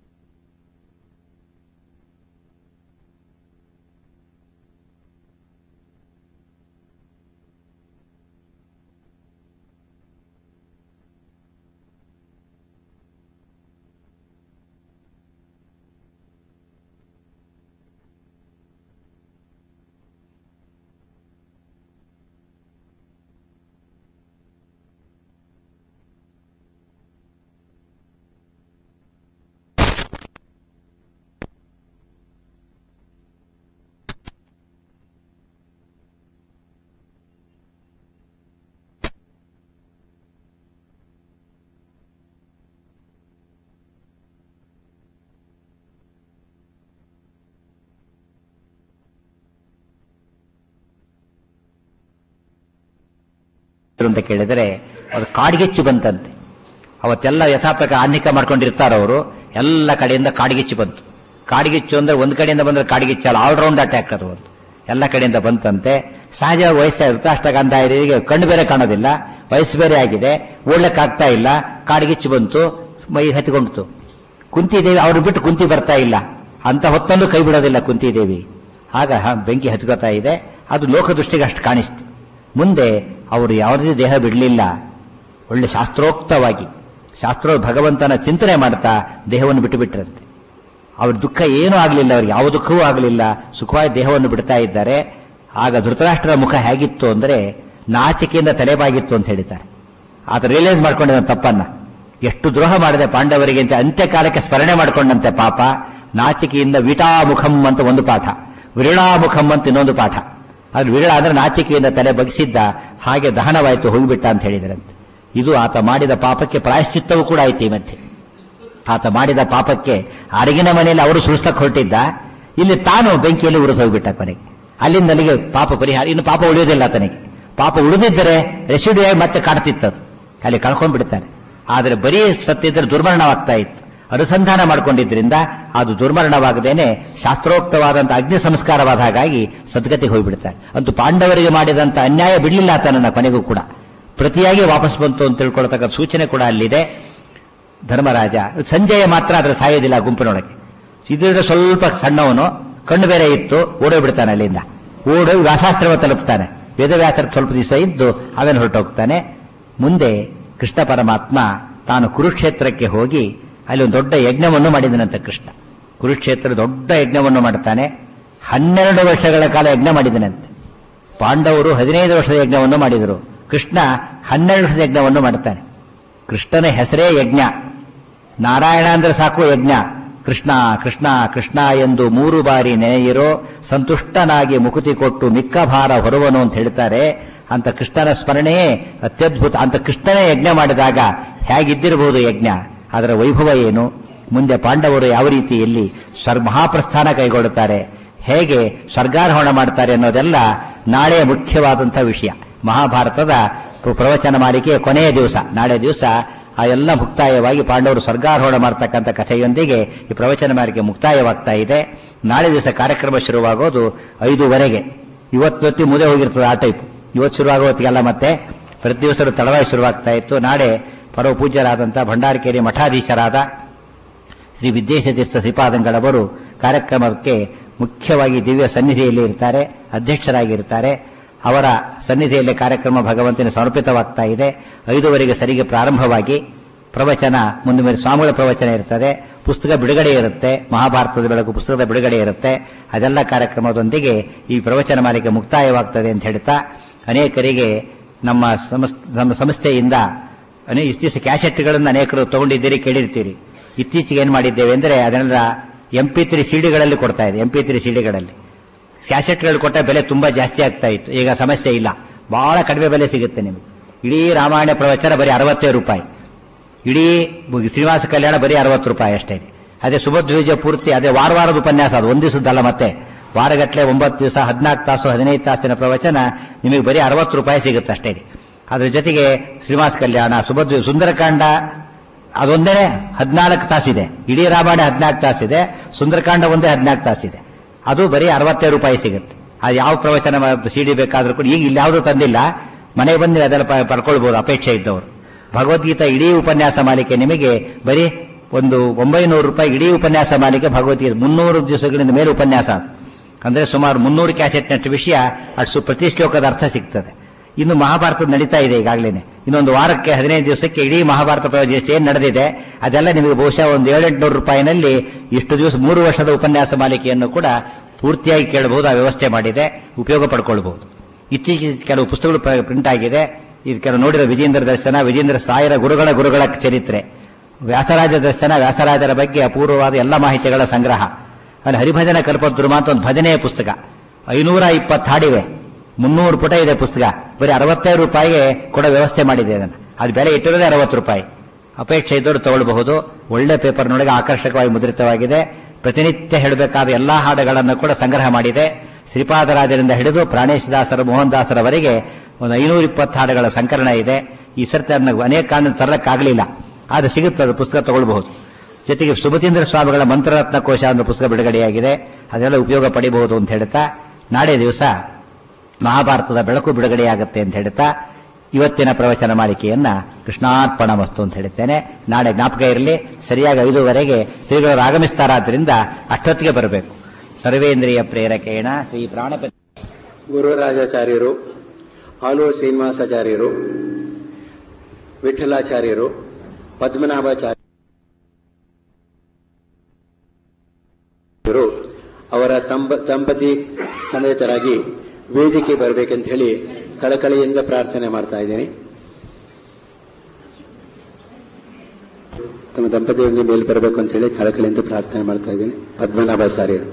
[SPEAKER 1] ಅಂತ ಕೇಳಿದರೆ ಅದು ಕಾಡ್ಗಿಚ್ಚು ಬಂತಂತೆ ಅವತ್ತೆಲ್ಲ ಯಥಾಪ್ರಕ ಆನ್ಹಿಕ ಮಾಡ್ಕೊಂಡಿರ್ತಾರ ಅವರು ಎಲ್ಲ ಕಡೆಯಿಂದ ಕಾಡ್ಗಿಚ್ಚು ಬಂತು ಕಾಡ್ಗಿಚ್ಚು ಅಂದ್ರೆ ಒಂದ್ ಕಡೆಯಿಂದ ಬಂದ್ರೆ ಕಾಡ್ಗಿಚ್ಚು ಅಲ್ಲ ಆಲ್ರೌಂಡ್ ಅಟ್ಯಾಕ್ ಅದು ಒಂದು ಎಲ್ಲ ಕಡೆಯಿಂದ ಬಂತಂತೆ ಸಹಜ ವಯಸ್ಸ ಋತಾಷ್ಟಗಂಧಾಯರಿಗೆ ಕಣ್ಣು ಬೇರೆ ಕಾಣೋದಿಲ್ಲ ವಯಸ್ಸು ಬೇರೆ ಆಗಿದೆ ಓಡ್ಲಿಕ್ಕೆ ಆಗ್ತಾ ಇಲ್ಲ ಕಾಡ್ಗಿಚ್ಚು ಬಂತು ಮೈ ಹತ್ತಿಕೊಂಡಿತು ಕುಂತಿದೇವಿ ಅವ್ರು ಬಿಟ್ಟು ಕುಂತಿ ಬರ್ತಾ ಇಲ್ಲ ಅಂತ ಹೊತ್ತಲ್ಲೂ ಕೈ ಬಿಡೋದಿಲ್ಲ ಕುಂತಿದೇವಿ ಆಗ ಹ, ಬೆಂಕಿ ಹತ್ಕೋತಾ ಇದೆ ಅದು ಲೋಕದೃಷ್ಟಿಗೆ ಅಷ್ಟು ಕಾಣಿಸ್ತು ಮುಂದೆ ಅವರು ಯಾವುದೇ ದೇಹ ಬಿಡಲಿಲ್ಲ ಒಳ್ಳೆ ಶಾಸ್ತ್ರೋಕ್ತವಾಗಿ ಶಾಸ್ತ್ರೋ ಭಗವಂತನ ಚಿಂತನೆ ಮಾಡ್ತಾ ದೇಹವನ್ನು ಬಿಟ್ಟು ಬಿಟ್ರಂತೆ ಅವ್ರ ದುಃಖ ಏನೂ ಆಗಲಿಲ್ಲ ಅವ್ರಿಗೆ ಯಾವ ದುಃಖವೂ ಆಗಲಿಲ್ಲ ಸುಖವಾಗಿ ದೇಹವನ್ನು ಬಿಡ್ತಾ ಇದ್ದಾರೆ ಆಗ ಧೃತರಾಷ್ಟ್ರರ ಮುಖ ಹೇಗಿತ್ತು ಅಂದ್ರೆ ನಾಚಿಕೆಯಿಂದ ತಲೆಬಾಗಿತ್ತು ಅಂತ ಹೇಳಿದ್ದಾರೆ ಆತ ರಿಯಲೈಸ್ ಮಾಡ್ಕೊಂಡಿದ್ದ ತಪ್ಪನ್ನ ಎಷ್ಟು ದ್ರೋಹ ಮಾಡಿದೆ ಪಾಂಡವರಿಗೆ ಅಂತ ಅಂತ್ಯಕಾಲಕ್ಕೆ ಸ್ಮರಣೆ ಮಾಡ್ಕೊಂಡಂತೆ ಪಾಪ ನಾಚಿಕೆಯಿಂದ ವಿಟಾಮುಖಂ ಅಂತ ಒಂದು ಪಾಠ ವಿರಳಾಮುಖಂ ಅಂತ ಇನ್ನೊಂದು ಪಾಠ ಅದು ವಿರಳ ಅಂದ್ರೆ ನಾಚಿಕೆಯಿಂದ ತಲೆ ಬಗ್ಸಿದ್ದ ಹಾಗೆ ದಹನವಾಯಿತು ಹೋಗಿಬಿಟ್ಟ ಅಂತ ಹೇಳಿದ್ರಂತೆ ಇದು ಆತ ಮಾಡಿದ ಪಾಪಕ್ಕೆ ಪ್ರಾಯಶ್ಚಿತ್ತವೂ ಕೂಡ ಆಯ್ತು ಈ ಮಧ್ಯೆ ಆತ ಮಾಡಿದ ಪಾಪಕ್ಕೆ ಅಡಗಿನ ಮನೆಯಲ್ಲಿ ಅವರು ಸುಳಿಸ್ಲಕ್ಕೆ ಹೊರಟಿದ್ದ ಇಲ್ಲಿ ತಾನು ಬೆಂಕಿಯಲ್ಲಿ ಉರಿದು ಹೋಗ್ಬಿಟ್ಟ ಕೊನೆಗೆ ಅಲ್ಲಿಂದ ಅಲ್ಲಿಗೆ ಪಾಪ ಪರಿಹಾರ ಇನ್ನು ಪಾಪ ಉಳಿಯೋದಿಲ್ಲ ಆತನಿಗೆ ಪಾಪ ಉಳಿದಿದ್ದರೆ ರೆಸಿಡ್ಯೂ ಆಗಿ ಮತ್ತೆ ಕಾಡ್ತಿತ್ತದು ಅಲ್ಲಿ ಕಳ್ಕೊಂಡ್ ಬಿಡ್ತಾನೆ ಆದರೆ ಬರೀ ಸತ್ತಿದ್ರೆ ದುರ್ಮರಣವಾಗ್ತಾ ಇತ್ತು ಅನುಸಂಧಾನ ಮಾಡಿಕೊಂಡಿದ್ರಿಂದ ಅದು ದುರ್ಮರಣವಾಗದೇನೆ ಶಾಸ್ತ್ರೋಕ್ತವಾದಂಥ ಅಗ್ನಿ ಸಂಸ್ಕಾರವಾದ ಹಾಗಾಗಿ ಸದ್ಗತಿಗೆ ಹೋಗ್ಬಿಡ್ತಾರೆ ಅಂತೂ ಪಾಂಡವರಿಗೆ ಮಾಡಿದಂಥ ಅನ್ಯಾಯ ಬಿಡಲಿಲ್ಲ ಆತನನ್ನ ಕೊನೆಗೂ ಕೂಡ ಪ್ರತಿಯಾಗಿ ವಾಪಸ್ ಬಂತು ಅಂತ ತಿಳ್ಕೊಳ್ತಕ್ಕ ಸೂಚನೆ ಕೂಡ ಅಲ್ಲಿದೆ ಧರ್ಮರಾಜ ಸಂಜಯ ಮಾತ್ರ ಅದರ ಸಾಯೋದಿಲ್ಲ ಗುಂಪಿನೊಳಗೆ ಇದ್ರ ಸ್ವಲ್ಪ ಸಣ್ಣವನು ಕಣ್ಣು ಬೇರೆ ಇತ್ತು ಓಡೋಗ್ಬಿಡ್ತಾನೆ ಅಲ್ಲಿಂದ ಓಡೋಗಿ ವ್ಯಾಸಾಸ್ತ್ರವ ತಲುಪ್ತಾನೆ ವೇದವ್ಯಾಸರ ಸ್ವಲ್ಪ ದಿವಸ ಇದ್ದು ಅವನು ಹೊರಟೋಗ್ತಾನೆ ಮುಂದೆ ಕೃಷ್ಣ ಪರಮಾತ್ಮ ತಾನು ಕುರುಕ್ಷೇತ್ರಕ್ಕೆ ಹೋಗಿ ಅಲ್ಲಿ ಒಂದು ದೊಡ್ಡ ಯಜ್ಞವನ್ನು ಮಾಡಿದನಂತೆ ಕೃಷ್ಣ ಕುರುಕ್ಷೇತ್ರ ದೊಡ್ಡ ಯಜ್ಞವನ್ನು ಮಾಡ್ತಾನೆ ಹನ್ನೆರಡು ವರ್ಷಗಳ ಕಾಲ ಯಜ್ಞ ಮಾಡಿದನಂತೆ ಪಾಂಡವರು ಹದಿನೈದು ವರ್ಷದ ಯಜ್ಞವನ್ನು ಮಾಡಿದರು ಕೃಷ್ಣ ಹನ್ನೆರಡು ವರ್ಷದ ಯಜ್ಞವನ್ನು ಮಾಡುತ್ತಾನೆ ಕೃಷ್ಣನ ಹೆಸರೇ ಯಜ್ಞ ನಾರಾಯಣ ಅಂದ್ರೆ ಸಾಕು ಯಜ್ಞ ಕೃಷ್ಣ ಕೃಷ್ಣ ಕೃಷ್ಣ ಎಂದು ಮೂರು ಬಾರಿ ನೆನೆಯಿರೋ ಸಂತುಷ್ಟನಾಗಿ ಮುಕುತಿ ಕೊಟ್ಟು ಮಿಕ್ಕ ಭಾರ ಹೊರುವನು ಅಂತ ಹೇಳ್ತಾರೆ ಅಂತ ಕೃಷ್ಣನ ಸ್ಮರಣೆಯೇ ಅತ್ಯದ್ಭುತ ಅಂತ ಕೃಷ್ಣನೇ ಯಜ್ಞ ಮಾಡಿದಾಗ ಹೇಗಿದ್ದಿರಬಹುದು ಯಜ್ಞ ಅದರ ವೈಭವ ಏನು ಮುಂದೆ ಪಾಂಡವರು ಯಾವ ರೀತಿಯಲ್ಲಿ ಸ್ವರ್ ಮಹಾಪ್ರಸ್ಥಾನ ಕೈಗೊಳ್ಳುತ್ತಾರೆ ಹೇಗೆ ಸ್ವರ್ಗಾರೋಹಣ ಮಾಡ್ತಾರೆ ಅನ್ನೋದೆಲ್ಲ ನಾಳೆ ಮುಖ್ಯವಾದಂತಹ ವಿಷಯ ಮಹಾಭಾರತದ ಪ್ರವಚನ ಮಾಲಿಕೆಯ ಕೊನೆಯ ದಿವಸ ನಾಳೆ ದಿವಸ ಆ ಎಲ್ಲ ಮುಕ್ತಾಯವಾಗಿ ಪಾಂಡವರು ಸ್ವರ್ಗಾರೋಹಣ ಮಾಡ್ತಕ್ಕಂಥ ಕಥೆಯೊಂದಿಗೆ ಈ ಪ್ರವಚನ ಮಾಲಿಕೆ ಮುಕ್ತಾಯವಾಗ್ತಾ ಇದೆ ನಾಳೆ ದಿವಸ ಕಾರ್ಯಕ್ರಮ ಶುರುವಾಗೋದು ಐದುವರೆಗೆ ಇವತ್ತೊತ್ತಿ ಮುದೆ ಹೋಗಿರ್ತದೆ ಆ ಟೈಪ್ ಇವತ್ತು ಶುರುವಾಗೋ ಹೊತ್ತಿಗೆಲ್ಲ ಮತ್ತೆ ಪ್ರತಿ ದಿವಸ ತಡವಾಗಿ ಶುರುವಾಗ್ತಾ ಇತ್ತು ನಾಳೆ ಪರಮ ಪೂಜ್ಯರಾದಂಥ ಭಂಡಾರಕೇರಿ ಮಠಾಧೀಶರಾದ ಶ್ರೀ ವಿದ್ಯೇಶತೀರ್ಥ ಶ್ರೀಪಾದಂಗಳವರು ಕಾರ್ಯಕ್ರಮಕ್ಕೆ ಮುಖ್ಯವಾಗಿ ದಿವ್ಯ ಸನ್ನಿಧಿಯಲ್ಲಿ ಇರ್ತಾರೆ ಅಧ್ಯಕ್ಷರಾಗಿರ್ತಾರೆ ಅವರ ಸನ್ನಿಧಿಯಲ್ಲಿ ಕಾರ್ಯಕ್ರಮ ಭಗವಂತನ ಸಮರ್ಪಿತವಾಗ್ತಾ ಇದೆ ಐದುವರೆಗೆ ಸರಿಗೆ ಪ್ರಾರಂಭವಾಗಿ ಪ್ರವಚನ ಮುಂದೆ ಮೇಲೆ ಸ್ವಾಮಿಗಳ ಪ್ರವಚನ ಇರ್ತದೆ ಪುಸ್ತಕ ಬಿಡುಗಡೆ ಇರುತ್ತೆ ಮಹಾಭಾರತದ ಬೆಳಕು ಪುಸ್ತಕದ ಬಿಡುಗಡೆ ಇರುತ್ತೆ ಅದೆಲ್ಲ ಕಾರ್ಯಕ್ರಮದೊಂದಿಗೆ ಈ ಪ್ರವಚನ ಮಾಲಿಕೆ ಮುಕ್ತಾಯವಾಗ್ತದೆ ಅಂತ ಹೇಳ್ತಾ ಅನೇಕರಿಗೆ ನಮ್ಮ ಸಂಸ್- ನಮ್ಮ ಸಂಸ್ಥೆಯಿಂದ ಅನೇ ಇಷ್ಟಿಷ್ಟು ಕ್ಯಾಸೆಟ್ಗಳನ್ನು ಅನೇಕರು ತಗೊಂಡಿದ್ದೀರಿ ಕೇಳಿರ್ತೀರಿ ಇತ್ತೀಚೆಗೆ ಏನು ಮಾಡಿದ್ದೇವೆ ಅಂದರೆ ಅದನ್ನೆಲ್ಲ ಎಂ ಪಿ ತ್ರೀ ಸಿಡಿಗಳಲ್ಲಿ ಕೊಡ್ತಾ ಇದೆ ಎಂ ಪಿ ತ್ರೀ ಸಿಡಿಗಳಲ್ಲಿ ಕ್ಯಾಸೆಟ್ಗಳು ಕೊಟ್ಟ ಬೆಲೆ ತುಂಬಾ ಜಾಸ್ತಿ ಆಗ್ತಾ ಇತ್ತು ಈಗ ಸಮಸ್ಯೆ ಇಲ್ಲ ಬಹಳ ಕಡಿಮೆ ಬೆಲೆ ಸಿಗುತ್ತೆ ನಿಮಗೆ ಇಡೀ ರಾಮಾಯಣ ಪ್ರವಚನ ಬರೀ ಅರವತ್ತೇ ರೂಪಾಯಿ ಇಡೀ ಶ್ರೀನಿವಾಸ ಕಲ್ಯಾಣ ಬರೀ ಅರವತ್ತು ರೂಪಾಯಿ ಅಷ್ಟೇ ಅದೇ ಸುಭದ್ವಿಜಯ ಪೂರ್ತಿ ಅದೇ ವಾರ ವಾರದ ಉಪನ್ಯಾಸ ಅದು ಒಂದು ದಿವಸದಲ್ಲ ಮತ್ತೆ ವಾರಗಟ್ಟಲೆ ಒಂಬತ್ತು ದಿವಸ ಹದಿನಾಲ್ಕು ತಾಸು ಹದಿನೈದು ತಾಸಿನ ಪ್ರವಚನ ನಿಮಗೆ ಬರೀ ಅರವತ್ತು ರೂಪಾಯಿ ಸಿಗುತ್ತೆ ಅಷ್ಟೇ ಅದ್ರ ಜೊತೆಗೆ ಶ್ರೀನಿವಾಸ ಕಲ್ಯಾಣ ಸುಭದ್ರ ಸುಂದರಕಾಂಡ ಅದೊಂದೇ ಹದಿನಾಲ್ಕು ತಾಸಿದೆ ಇಡೀ ರಾಮಾಯಣ ಹದಿನಾಲ್ಕು ತಾಸಿದೆ ಸುಂದರಕಾಂಡ ಒಂದೇ ಹದಿನಾಲ್ಕು ತಾಸಿದೆ ಅದು ಬರೀ ಅರವತ್ತೇ ರೂಪಾಯಿ ಸಿಗುತ್ತೆ ಅದು ಯಾವ ಪ್ರವಚನ ಸಿಡಿ ಬೇಕಾದ್ರೂ ಕೂಡ ಈಗ ಇಲ್ಲಿ ಯಾವುದೂ ತಂದಿಲ್ಲ ಮನೆಗೆ ಬಂದು ಅದೆಲ್ಲ ಪ- ಪಡ್ಕೊಳ್ಬಹುದು ಅಪೇಕ್ಷೆ ಇದ್ದವರು ಭಗವದ್ಗೀತಾ ಇಡೀ ಉಪನ್ಯಾಸ ಮಾಲಿಕೆ ನಿಮಗೆ ಬರೀ ಒಂದು ಒಂಬೈನೂರು ರೂಪಾಯಿ ಇಡೀ ಉಪನ್ಯಾಸ ಮಾಲಿಕೆ ಭಗವದ್ಗೀತೆ ಮುನ್ನೂರು ದಿವಸಗಳಿಂದ ಮೇಲೆ ಉಪನ್ಯಾಸ ಅದು ಅಂದ್ರೆ ಸುಮಾರು ಮುನ್ನೂರು ಕ್ಯಾಸೆಟ್ನಷ್ಟು ವಿಷಯ ಅಷ್ಟು ಪ್ರತಿ ಶ್ಲೋಕದ ಅರ್ಥ ಸಿಗ್ತದೆ ಇನ್ನು ಮಹಾಭಾರತ ನಡೀತಾ ಇದೆ ಈಗಾಗಲೇ ಇನ್ನೊಂದು ವಾರಕ್ಕೆ ಹದಿನೈದು ದಿವಸಕ್ಕೆ ಇಡೀ ಮಹಾಭಾರತ ಪ್ರಯೋಜನ ಏನು ನಡೆದಿದೆ ಅದೆಲ್ಲ ನಿಮಗೆ ಬಹುಶಃ ಒಂದು ಏಳೆಂಟುನೂರು ರೂಪಾಯಿನಲ್ಲಿ ಇಷ್ಟು ದಿವಸ ಮೂರು ವರ್ಷದ ಉಪನ್ಯಾಸ ಮಾಲಿಕೆಯನ್ನು ಕೂಡ ಪೂರ್ತಿಯಾಗಿ ಕೇಳಬಹುದು ಆ ವ್ಯವಸ್ಥೆ ಮಾಡಿದೆ ಉಪಯೋಗ ಪಡ್ಕೊಳ್ಬಹುದು ಇತ್ತೀಚೆಗೆ ಕೆಲವು ಪುಸ್ತಕಗಳು ಪ್ರಿಂಟ್ ಆಗಿದೆ ಇದು ಕೆಲವು ನೋಡಿರೋ ವಿಜೇಂದ್ರ ದರ್ಶನ ವಿಜೇಂದ್ರ ಸಾಯರ ಗುರುಗಳ ಗುರುಗಳ ಚರಿತ್ರೆ ವ್ಯಾಸರಾಜ ದರ್ಶನ ವ್ಯಾಸರಾಜರ ಬಗ್ಗೆ ಅಪೂರ್ವವಾದ ಎಲ್ಲ ಮಾಹಿತಿಗಳ ಸಂಗ್ರಹ ಅಲ್ಲಿ ಹರಿಭಜನ ಕಲ್ಪದ್ರುಮ ಅಂತ ಒಂದು ಭಜನೆಯ ಪುಸ್ತಕ ಐನೂರ ಇಪ್ಪತ್ತು ಹಾಡಿವೆ ಮುನ್ನೂರು ಪುಟ ಇದೆ ಪುಸ್ತಕ ಬರೀ ಅರವತ್ತೈದು ರೂಪಾಯಿಗೆ ಕೊಡೋ ವ್ಯವಸ್ಥೆ ಮಾಡಿದೆ ಅದನ್ನು ಅದು ಬೆಲೆ ಇಟ್ಟಿರೋದೇ ಅರವತ್ತು ರೂಪಾಯಿ ಅಪೇಕ್ಷೆ ಇದ್ದವರು ತಗೊಳ್ಬಹುದು ಒಳ್ಳೆ ಪೇಪರ್ನೊಳಗೆ ಆಕರ್ಷಕವಾಗಿ ಮುದ್ರಿತವಾಗಿದೆ ಪ್ರತಿನಿತ್ಯ ಹೇಳಬೇಕಾದ ಎಲ್ಲಾ ಹಾಡುಗಳನ್ನು ಕೂಡ ಸಂಗ್ರಹ ಮಾಡಿದೆ ಶ್ರೀಪಾದರಾಜರಿಂದ ಹಿಡಿದು ಪ್ರಾಣೇಶದಾಸರ ಮೋಹನ್ ದಾಸರವರೆಗೆ ಒಂದು ಐನೂರ ಇಪ್ಪತ್ತು ಹಾಡುಗಳ ಸಂಕಲನ ಇದೆ ಈ ಸರ್ತಿ ಅದನ್ನ ಅನೇಕ ಕಾರಣ ತರಲಿಕ್ಕಾಗಲಿಲ್ಲ ಆದ್ರೆ ಸಿಗುತ್ತೆ ಅದು ಪುಸ್ತಕ ತಗೊಳ್ಬಹುದು ಜೊತೆಗೆ ಸುಮತೀಂದ್ರ ಸ್ವಾಮಿಗಳ ಮಂತ್ರರತ್ನ ಕೋಶ ಅನ್ನೋ ಪುಸ್ತಕ ಬಿಡುಗಡೆಯಾಗಿದೆ ಅದೆಲ್ಲ ಉಪಯೋಗ ಪಡಿಬಹುದು ಅಂತ ಹೇಳ್ತಾ ನಾಳೆ ದಿವಸ ಮಹಾಭಾರತದ ಬೆಳಕು ಬಿಡುಗಡೆಯಾಗುತ್ತೆ ಅಂತ ಹೇಳ್ತಾ ಇವತ್ತಿನ ಪ್ರವಚನ ಮಾಲಿಕೆಯನ್ನ ಕೃಷ್ಣಾರ್ಪಣ ವಸ್ತು ಅಂತ ಹೇಳ್ತೇನೆ ನಾಳೆ ಜ್ಞಾಪಕ ಇರಲಿ ಸರಿಯಾಗಿ ಐದುವರೆಗೆ ಶ್ರೀಗಳು ಆಗಮಿಸ್ತಾರಾದ್ರಿಂದ ಅಷ್ಟೊತ್ತಿಗೆ ಬರಬೇಕು ಸರ್ವೇಂದ್ರಿಯ ಪ್ರೇರಕೇಣ ಶ್ರೀ ಪ್ರಾಣಪ
[SPEAKER 2] ಗುರುರಾಜಾಚಾರ್ಯರು ಆಲೂರು ಶ್ರೀನಿವಾಸಾಚಾರ್ಯರು ವಿಠಲಾಚಾರ್ಯರು ಪದ್ಮನಾಭಾಚಾರ್ಯರು ಅವರ ತಂಬ ದಂಪತಿ ಸಮೇತರಾಗಿ ವೇದಿಕೆ ಬರಬೇಕಂತ ಹೇಳಿ ಕಳಕಳಿಯಿಂದ ಪ್ರಾರ್ಥನೆ ಮಾಡ್ತಾ ಇದ್ದೀನಿ ತಮ್ಮ ದಂಪತಿಯವರಿಗೆ ಮೇಲೆ ಬರಬೇಕು ಅಂತ ಹೇಳಿ ಕಳಕಳಿಯಿಂದ ಪ್ರಾರ್ಥನೆ ಮಾಡ್ತಾ ಇದ್ದೀನಿ ಪದ್ಮನಾಭಾಚಾರ್ಯರು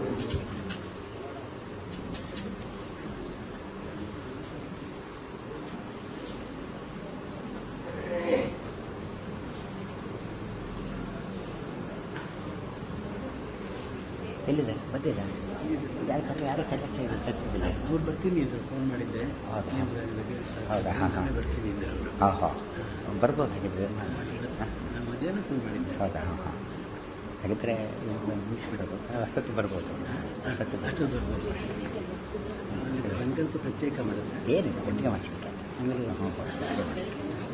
[SPEAKER 1] ಎಲ್ಲಿದೆ ಬಂದಿಲ್ಲ ಯಾರು ಕಳಿಸಿಲ್ಲ
[SPEAKER 3] ಅವ್ರು ಬರ್ತೀನಿ ಅಂದ್ರು ಫೋನ್ ಮಾಡಿದ್ದೆ
[SPEAKER 1] ಹೌದಾ?
[SPEAKER 3] ಏನ್ ಬರೋದಿಲ್ಲ,
[SPEAKER 1] ಹೌದಾ? ಹಾ, ಹಾ.
[SPEAKER 3] ನಾಳೆ ಬರ್ತೀನಿ ಅಂದ್ರು ಅವರು
[SPEAKER 1] ಹಾಂ ಹಾಂ ಬರ್ಬೋದು ಹಾಗಿದ್ರೆ
[SPEAKER 3] ನಾನು ಮಧ್ಯಾಹ್ನ ಫೋನ್ ಮಾಡಿದ್ದೆ
[SPEAKER 1] ಹೌದಾ ಹಾಂ ಹಾಂ ಹಾಗಿದ್ರೆ ಮುಗಿಸ್ಬಿಡೋದು ಅಷ್ಟೊತ್ತಿಗೆ ಬರ್ಬೋದು ಅಷ್ಟೊತ್ತಿಗೆ
[SPEAKER 3] ಅಷ್ಟು ಬರ್ಬೋದು ಅಲ್ಲಿ ಸಂಕಲ್ಪ ಪ್ರತ್ಯೇಕ ಮಾಡುತ್ತೆ
[SPEAKER 1] ಏನಿಲ್ಲ ಒಟ್ಟಿಗೆ ಮಾಡಿಸ್ಬಿಟ್ರೆ
[SPEAKER 3] ಆಮೇಲೆ
[SPEAKER 1] ಹ್ಞೂ ಹ್ಞೂ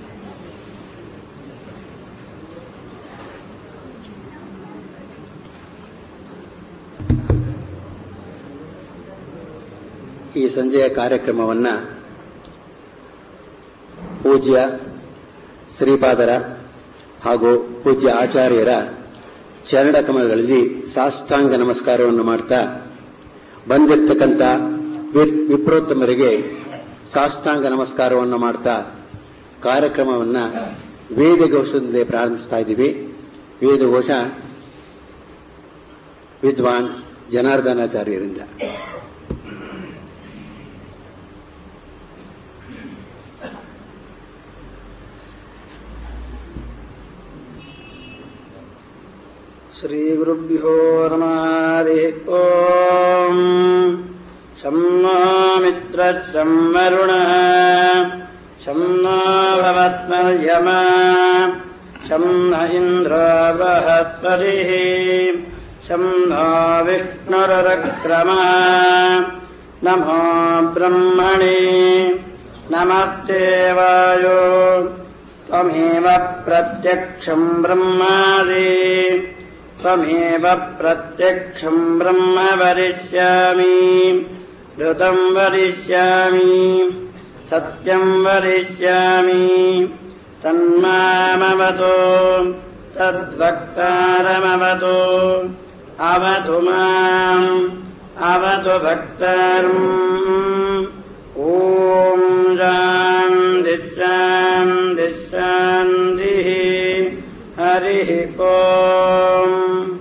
[SPEAKER 2] ಈ ಸಂಜೆಯ ಕಾರ್ಯಕ್ರಮವನ್ನ ಪೂಜ್ಯ ಶ್ರೀಪಾದರ ಹಾಗೂ ಪೂಜ್ಯ ಆಚಾರ್ಯರ ಚರಣ ಕಮಲಗಳಲ್ಲಿ ಸಾಷ್ಟಾಂಗ ನಮಸ್ಕಾರವನ್ನು ಮಾಡ್ತಾ ಬಂದಿರ್ತಕ್ಕಂಥ ವಿ- ವಿಪ್ರೋತ್ತಮರಿಗೆ ಸಾಷ್ಟಾಂಗ ನಮಸ್ಕಾರವನ್ನು ಮಾಡ್ತಾ ಕಾರ್ಯಕ್ರಮವನ್ನ ವೇದಘೋಷದಿಂದ ಪ್ರಾರಂಭಿಸ್ತಾ ಇದ್ದೀವಿ ವೇದಘೋಷ ವಿದ್ವಾನ್ ಜನಾರ್ದನಾಚಾರ್ಯರಿಂದ
[SPEAKER 4] श्रीगुरुभ्यो नमः हरिः ॐ शं नो मित्रं वरुणः शं नो भवत्मर्यमा शं न इन्द्रो बृहस्पतिः शं नो विष्णुरुक्रमः नमो ब्रह्मणे नमस्ते वायो त्वमेव प्रत्यक्षम् ब्रह्मासि त्वमेव प्रत्यक्षम् ब्रह्म वरिष्यामि ऋतम् वरिष्यामि सत्यम् वरिष्यामि तन्मामवतु तद्वक्तारमवतु अवतु माम् अवतु भक्तारम् ॐ शान्ति शान्ति शान्तिः हरिः ॐ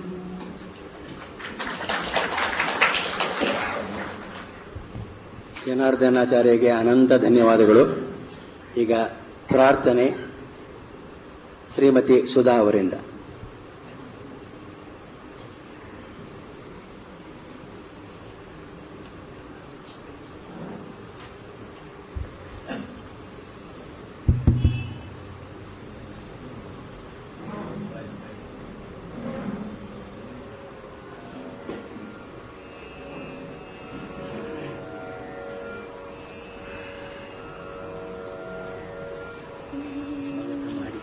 [SPEAKER 2] ಜನಾರ್ದನಾಚಾರ್ಯಗೆ ಅನಂತ ಧನ್ಯವಾದಗಳು ಈಗ ಪ್ರಾರ್ಥನೆ ಶ್ರೀಮತಿ ಸುಧಾ ಅವರಿಂದ
[SPEAKER 3] ಸ್ವಾಗತ ಮಾಡಿ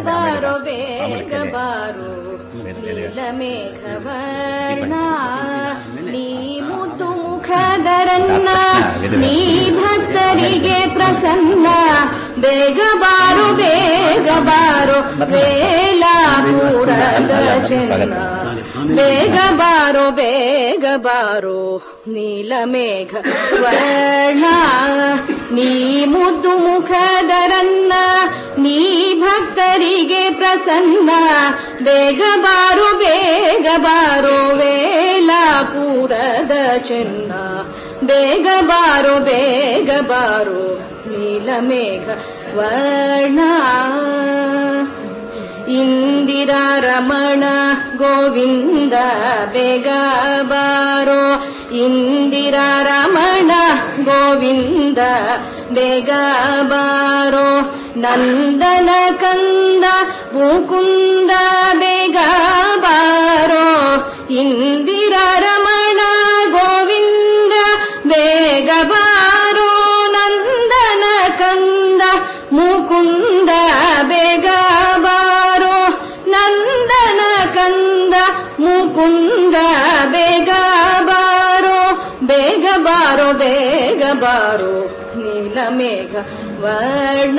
[SPEAKER 5] ಬಾರೋ ಬೇಗ ಬಾರೋ ನೀಲ ಮೇಘವರ್ಣ ನೀ ಮುದ್ದು ಮುಖದರನ್ನ ನೀ ಭಕ್ತರಿಗೆ ಪ್ರಸನ್ನ ಬೇಗ ಬಾರೋ ಬೇಗ ಬಾರೋ ವೇಲಾಪುರದ ಚೆನ್ನ ಬೇಗ ಬಾರೋ ಬೇಗ ಬಾರೋ ನೀಲ ಮೇಘ ವರ್ಣ ನೀ ಮುದ್ದು ಮುಖದರನ್ನ ನೀ ಭಕ್ತರಿಗೆ ಪ್ರಸನ್ನ ಬೇಗ ಬಾರೋ ಬೇಗ ಬಾರೋ ವೇಲಾಪುರದ ಚೆನ್ನ ಬೇಗ ಬಾರೋ ಬೇಗ ಬಾರೋ ನೀಲ ಮೇಘ ವರ್ಣ ಇಂದಿರಾ ರಮಣ ಗೋವಿಂದ ಬೇಗ ಬಾರೋ ಇಂದಿರಾ ರಮಣ ಗೋವಿಂದ ಬೇಗ ಬಾರೋ ನಂದನ ಕಂದ ಮುಕುಂದ ಬೇಗ ಬಾರೋ ಇಂದಿರಾ ರಮಣ ಗೋವಿಂದ ಬೇಗ ಬಾರೋ ನಂದನ ಕಂದ ಮುಕುಂದ ಬೇಗ ಬಾರೋ ನಂದನ ಕಂದ ಮುಕುಂದ ಬೇಗ ಬಾರೋ ಬೇಗ ಬಾರೋ ಬೇಗ ಬಾರೋ ನೀಲ ಮೇಘ ವರ್ಣ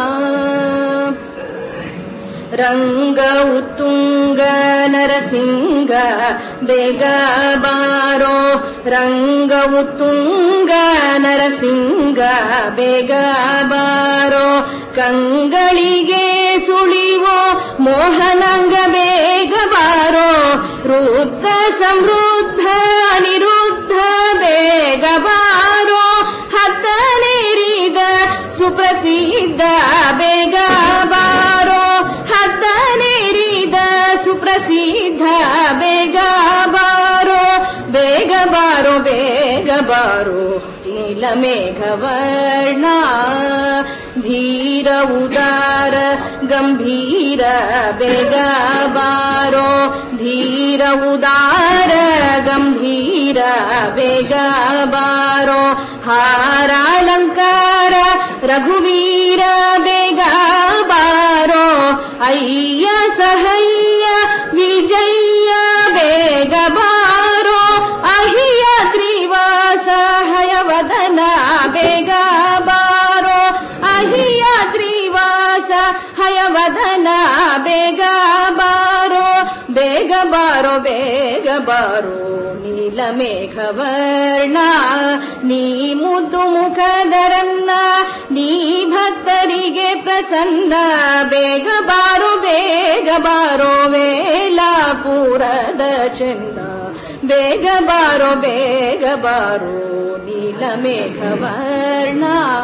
[SPEAKER 5] ರಂಗ ಉತ್ತುಂಗ ನರಸಿಂಗ ಬೇಗ ಬಾರೋ ರಂಗ ಉತ್ತುಂಗ ನರಸಿಂಗ ಬೇಗ ಬಾರೋ ಕಂಗಳಿಗೆ ಸುಳಿವೋ ಮೋಹನಾಂಗ ಬೇಗ ಬಾರೋ ವೃದ್ಧ ಸಮೃದ್ಧ ಅನಿರುದ್ಧ ಬೇಗ ಬಾರೋ ಹತ್ತನೇರಿದ ಸುಪ್ರಸಿದ್ಧ ಬೇಗ ಬಾರೋ ಹತ್ತನೇರಿದ ಸುಪ್ರಸಿದ್ಧ ಬೇಗ ಬಾರೋ ಬೇಗ ಬಾರೋ ಬೇಗ ಬಾರೋ ನೀಲ ಮೇಘವರ್ಣ ಧೀರ ಉದಾರ ಗಂಭೀರ ಬೇಗ ಬಾರೋ ಧೀರ ಉದಾರ ಗಂಭೀರ ಬೇಗ ಬಾರೋ ಹಾರಾಲಂಕಾರ ರಘುವೀರ ಬೇಗ ಬಾರೋ ಅಯ್ಯ ಸಹಯ್ಯ ವಿಜಯ ಬೇಗ ಬಾರೋ ಅಹಿಯ ತ್ರಿವಾಸ ಹಯವದನ ಬೇಗ ಬಾರೋ ಅಹಿಯ ತ್ರಿವಾಸ ಹಯವದನ ಬೇಗ ಬಾರೋ ಬೇಗ ಬಾರೋ ಬೇಗ ಬಾರೋ ನೀಲ ಮೇಘವರ್ಣ ನೀ ಮುದ್ದು ಮುಖದರನ್ನ ನೀ ಭಕ್ತರಿಗೆ ಪ್ರಸನ್ನ ಬೇಗ ಬಾರೋ ಬೇಗ ಬಾರೋ ವೇಲಾಪುರದ ಚೆನ್ನ ಬೇಗ ಬಾರೋ ಬೇಗ ಬಾರೋ ನೀಲ ಮೇಘವರ್ಣ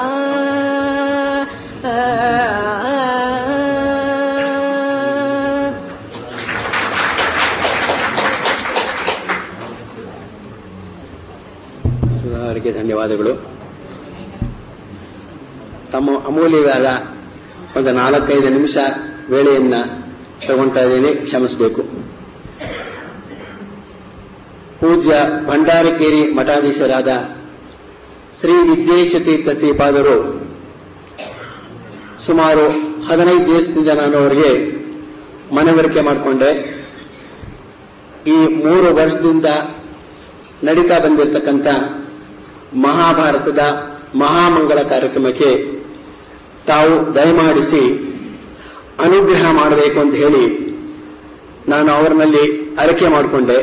[SPEAKER 5] ಆ
[SPEAKER 2] ಸುಧಾರಿಗೆ ಧನ್ಯವಾದಗಳು ತಮ್ಮ ಅಮೂಲ್ಯವಾದ ಒಂದು ನಾಲ್ಕೈದು ನಿಮಿಷ ವೇಳೆಯನ್ನ ತಗೊಳ್ತಾ ಇದ್ದೀನಿ ಕ್ಷಮಿಸಬೇಕು ಪೂಜ್ಯ ಭಂಡಾರಕೇರಿ ಮಠಾಧೀಶರಾದ ಶ್ರೀ ವಿದ್ಯೇಶತೀರ್ಥ ಶ್ರೀಪಾದರು ಸುಮಾರು ಹದಿನೈದು ದಿವಸದಿಂದ ನಾನು ಅವರಿಗೆ ಮನವರಿಕೆ ಮಾಡಿಕೊಂಡೆ ಈ ಮೂರು ವರ್ಷದಿಂದ ನಡೀತಾ ಬಂದಿರತಕ್ಕಂಥ ಮಹಾಭಾರತದ ಮಹಾಮಂಗಳ ಕಾರ್ಯಕ್ರಮಕ್ಕೆ ತಾವು ದಯಮಾಡಿಸಿ ಅನುಗ್ರಹ ಮಾಡಬೇಕು ಅಂತ ಹೇಳಿ ನಾನು ಅವರಲ್ಲಿ ಅರಕೆ ಮಾಡಿಕೊಂಡೆ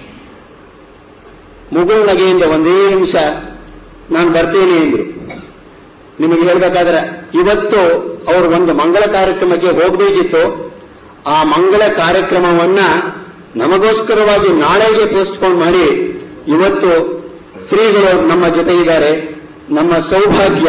[SPEAKER 2] ಮುಗುಳ್ ನಗೆಯಿಂದ ಒಂದೇ ನಿಮಿಷ ನಾನು ಬರ್ತೇನೆ ಎಂದ್ರು ನಿಮಗೆ ಹೇಳ್ಬೇಕಾದ್ರೆ ಇವತ್ತು ಅವರು ಒಂದು ಮಂಗಳ ಕಾರ್ಯಕ್ರಮಕ್ಕೆ ಹೋಗಬೇಕಿತ್ತು ಆ ಮಂಗಳ ಕಾರ್ಯಕ್ರಮವನ್ನ ನಮಗೋಸ್ಕರವಾಗಿ ನಾಳೆಗೆ ಪೋಸ್ಟ್ಪೋನ್ ಮಾಡಿ ಇವತ್ತು ಶ್ರೀಗಳು ನಮ್ಮ ಜೊತೆ ಇದ್ದಾರೆ ನಮ್ಮ ಸೌಭಾಗ್ಯ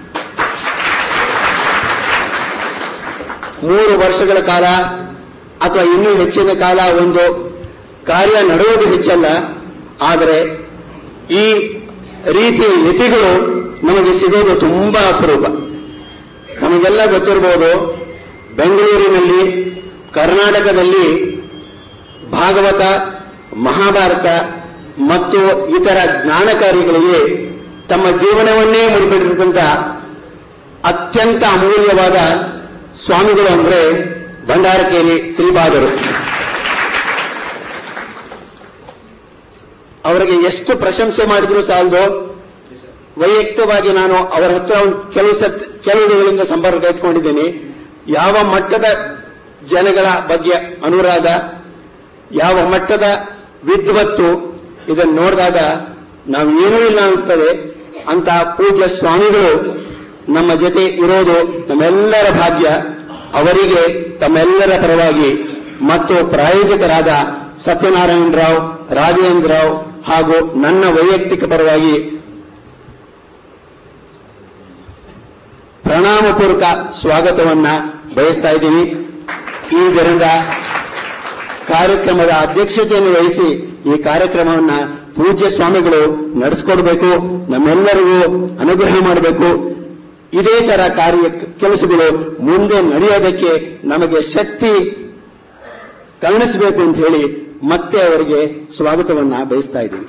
[SPEAKER 2] ಮೂರು ವರ್ಷಗಳ ಕಾಲ ಅಥವಾ ಇನ್ನೂ ಹೆಚ್ಚಿನ ಕಾಲ ಒಂದು ಕಾರ್ಯ ನಡೆಯೋದು ಹೆಚ್ಚಲ್ಲ ಆದರೆ ಈ ರೀತಿಯ ಯತಿಗಳು ನಮಗೆ ಸಿಗೋದು ತುಂಬಾ ಅಪರೂಪ ನಮಗೆಲ್ಲ ಗೊತ್ತಿರಬಹುದು ಬೆಂಗಳೂರಿನಲ್ಲಿ ಕರ್ನಾಟಕದಲ್ಲಿ ಭಾಗವತ ಮಹಾಭಾರತ ಮತ್ತು ಇತರ ಜ್ಞಾನಕಾರಿಗಳಿಗೆ ತಮ್ಮ ಜೀವನವನ್ನೇ ಮುಡಿಪಿಟ್ಟಿರ್ತಕ್ಕಂಥ ಅತ್ಯಂತ ಅಮೂಲ್ಯವಾದ ಸ್ವಾಮಿಗಳು ಅಂದ್ರೆ ಭಂಡಾರಕೇರಿ ಶ್ರೀಪಾದರು ಅವರಿಗೆ ಎಷ್ಟು ಪ್ರಶಂಸೆ ಮಾಡಿದ್ರು ಸಾಲದು ವೈಯಕ್ತಿಕವಾಗಿ ನಾನು ಅವರ ಹತ್ರ ಒಂದು ಕೆಲವು ಸತ್ ಕೆಲವು ದಿನಗಳಿಂದ ಸಂಪರ್ಕ ಇಟ್ಕೊಂಡಿದ್ದೀನಿ ಯಾವ ಮಟ್ಟದ ಜನಗಳ ಬಗ್ಗೆ ಅನುರಾಗ ಯಾವ ಮಟ್ಟದ ವಿದ್ವತ್ತು ಇದನ್ನು ನೋಡಿದಾಗ ನಾವು ಏನೂ ಇಲ್ಲ ಅನಿಸ್ತದೆ ಅಂತ ಪೂಜ್ಯ ಸ್ವಾಮಿಗಳು ನಮ್ಮ ಜೊತೆ ಇರೋದು ನಮ್ಮೆಲ್ಲರ ಭಾಗ್ಯ ಅವರಿಗೆ ತಮ್ಮೆಲ್ಲರ ಪರವಾಗಿ ಮತ್ತು ಪ್ರಾಯೋಜಕರಾದ ಸತ್ಯನಾರಾಯಣ ರಾವ್ ರಾಘವೇಂದ್ರ ರಾವ್ ಹಾಗೂ ನನ್ನ ವೈಯಕ್ತಿಕ ಪರವಾಗಿ ಪ್ರಣಾಮಪೂರ್ವಕ ಸ್ವಾಗತವನ್ನ ಬಯಸ್ತಾ ಇದ್ದೀನಿ ಈ ದಿನದ ಕಾರ್ಯಕ್ರಮದ ಅಧ್ಯಕ್ಷತೆಯನ್ನು ವಹಿಸಿ ಈ ಕಾರ್ಯಕ್ರಮವನ್ನ ಪೂಜ್ಯ ಸ್ವಾಮಿಗಳು ನಡೆಸ್ಕೊಡ್ಬೇಕು ನಮ್ಮೆಲ್ಲರಿಗೂ ಅನುಗ್ರಹ ಮಾಡಬೇಕು ಇದೇ ತರ ಕಾರ್ಯ ಕೆಲಸಗಳು ಮುಂದೆ ನಡೆಯೋದಕ್ಕೆ ನಮಗೆ ಶಕ್ತಿ ಕರುಣಿಸಬೇಕು ಅಂತ ಹೇಳಿ ಮತ್ತೆ ಅವರಿಗೆ ಸ್ವಾಗತವನ್ನ ಬಯಸ್ತಾ ಇದ್ದೀವಿ